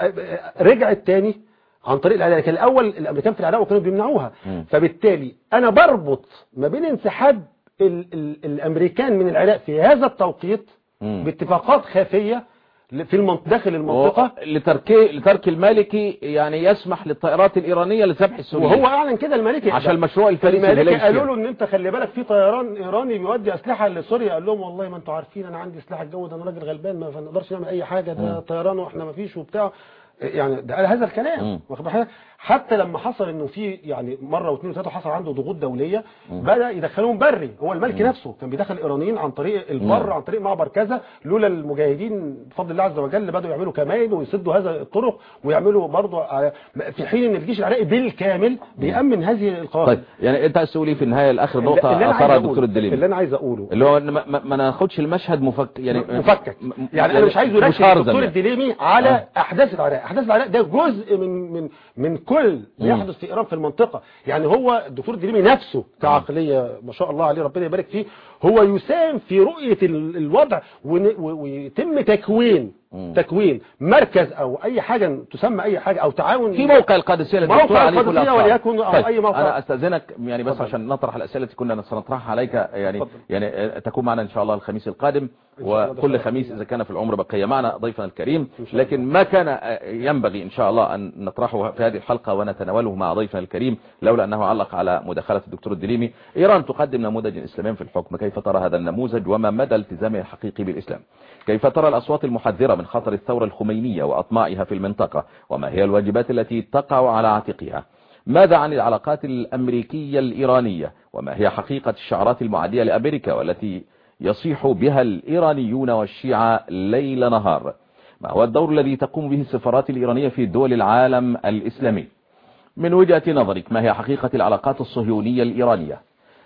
رجعت تاني عن طريق العراق لكن الاول الامريكان في العراق وكانوا بيمنعوها مم. فبالتالي انا بربط ما بين انسحاب ال ال الامريكان من العراق في هذا التوقيت مم. باتفاقات خفيه ل- في المنط... داخل المنطقه لترك لترك المالكي يعني يسمح للطائرات الإيرانية لسبح السوريين وهو اعلن كده المالكي عشان مشروع الفارسي المالكي اللي ليش قالوا فيه. له ان انت خلي بالك في طيران ايراني بيودي اسلحه لسوريا قال لهم والله ما انتوا عارفين انا عندي سلاح الجو ده انا راجل غلبان ما نقدرش نعمل اي حاجه ده مم. طيران واحنا ما فيش وبتاع يعني ده قال هذا الكلام مم. واخد بالك حتى لما حصل انه في يعني مره واثنين وثلاثه حصل عنده ضغوط دوليه مم. بدا يدخلهم بري هو الملكي مم. نفسه كان بيدخل الايرانيين عن طريق البر مم. عن طريق معبر كذا لولا المجاهدين بفضل الله عز وجل بداوا يعملوا كمائن ويسدوا هذا الطرق ويعملوا برضه على- في حين ان الجيش العراقي بالكامل بيامن هذه القواعد طيب يعني انت عايز تقول ايه في النهايه الاخر اللي- نقطه اللي أنا اثرها عايز الدكتور أقوله- الدليمي اللي انا عايز اقوله اللي هو إن ما, ما, ما ناخدش المشهد مفك يعني مفكك م- م- يعني انا مش عايز اركز مش هرزم الدكتور يعني. الدليمي على آه. احداث العراق احداث العراق ده جزء من من من كل ما مم. يحدث في ايران في المنطقه يعني هو الدكتور الدليمي نفسه كعقليه ما شاء الله عليه ربنا يبارك فيه هو يساهم في رؤيه ال- الوضع ون- و- ويتم تكوين مم. تكوين مركز او اي حاجه تسمى اي حاجه او تعاون في موقع القادسية للدكتور موقع علي كل القادسية أطفال. وليكن أو طيب أي موقع. أنا أستأذنك يعني بس اتفضل. عشان نطرح الأسئلة التي كنا سنطرحها عليك يعني اتفضل. يعني آه، تكون معنا إن شاء الله الخميس القادم إن شاء الله ده وكل شرف خميس لنا. إذا كان في العمر بقية معنا ضيفنا الكريم إن شاء الله. لكن ما كان آه، ينبغي إن شاء الله أن نطرحه في هذه الحلقة ونتناوله مع ضيفنا الكريم لولا أنه علق على مداخلة الدكتور الدليمي إيران تقدم نموذج إسلامي في الحكم كيف ترى هذا النموذج وما مدى التزامه الحقيقي بالإسلام كيف ترى الأصوات المحذرة من خطر الثورة الخمينية وأطماعها في المنطقة وما هي الواجبات التي تقع على عاتقها ماذا عن العلاقات الأمريكية الإيرانية وما هي حقيقة الشعارات المعادية لأمريكا والتي يصيح بها الإيرانيون والشيعة ليل نهار ما هو الدور الذي تقوم به السفارات الإيرانية في دول العالم الإسلامي من وجهة نظرك ما هي حقيقة العلاقات الصهيونية الإيرانية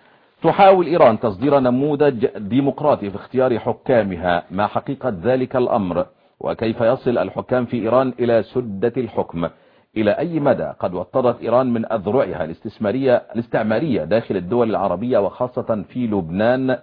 تحاول إيران تصدير نموذج ديمقراطي في اختيار حكامها ما حقيقة ذلك الأمر وكيف يصل الحكام في إيران إلى سدة الحكم إلى أي مدى قد وطرت إيران من أذرعها الاستثمارية الاستعمارية داخل الدول العربية وخاصة في لبنان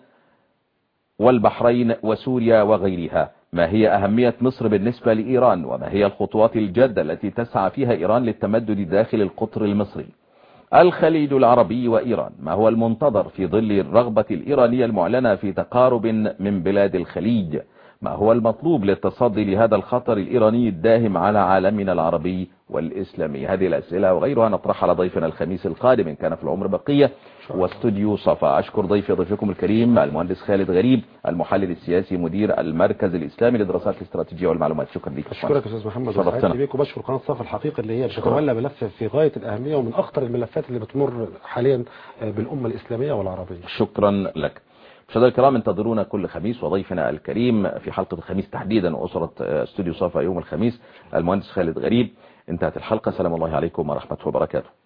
والبحرين وسوريا وغيرها ما هي أهمية مصر بالنسبة لإيران وما هي الخطوات الجادة التي تسعى فيها إيران للتمدد داخل القطر المصري الخليج العربي وإيران ما هو المنتظر في ظل الرغبة الإيرانية المعلنة في تقارب من بلاد الخليج ما هو المطلوب للتصدي لهذا الخطر الإيراني الداهم على عالمنا العربي والإسلامي هذه الأسئلة وغيرها نطرحها على ضيفنا الخميس القادم إن كان في العمر بقية واستوديو صفا أشكر ضيفي ضيفكم الكريم المهندس خالد غريب المحلل السياسي مدير المركز الإسلامي للدراسات الاستراتيجية والمعلومات شكرا لك اشكرك يا استاذ محمد شرفتنا. وسعدت بيك وبشكر قناه صف الحقيقه اللي هي بتتولى ملف في غايه الاهميه ومن اخطر الملفات اللي بتمر حاليا بالامه الاسلاميه والعربيه شكرا لك مشاهدينا الكرام انتظرونا كل خميس وضيفنا الكريم في حلقة الخميس تحديدا وأسرة استوديو صفا يوم الخميس المهندس خالد غريب انتهت الحلقة سلام الله عليكم ورحمة وبركاته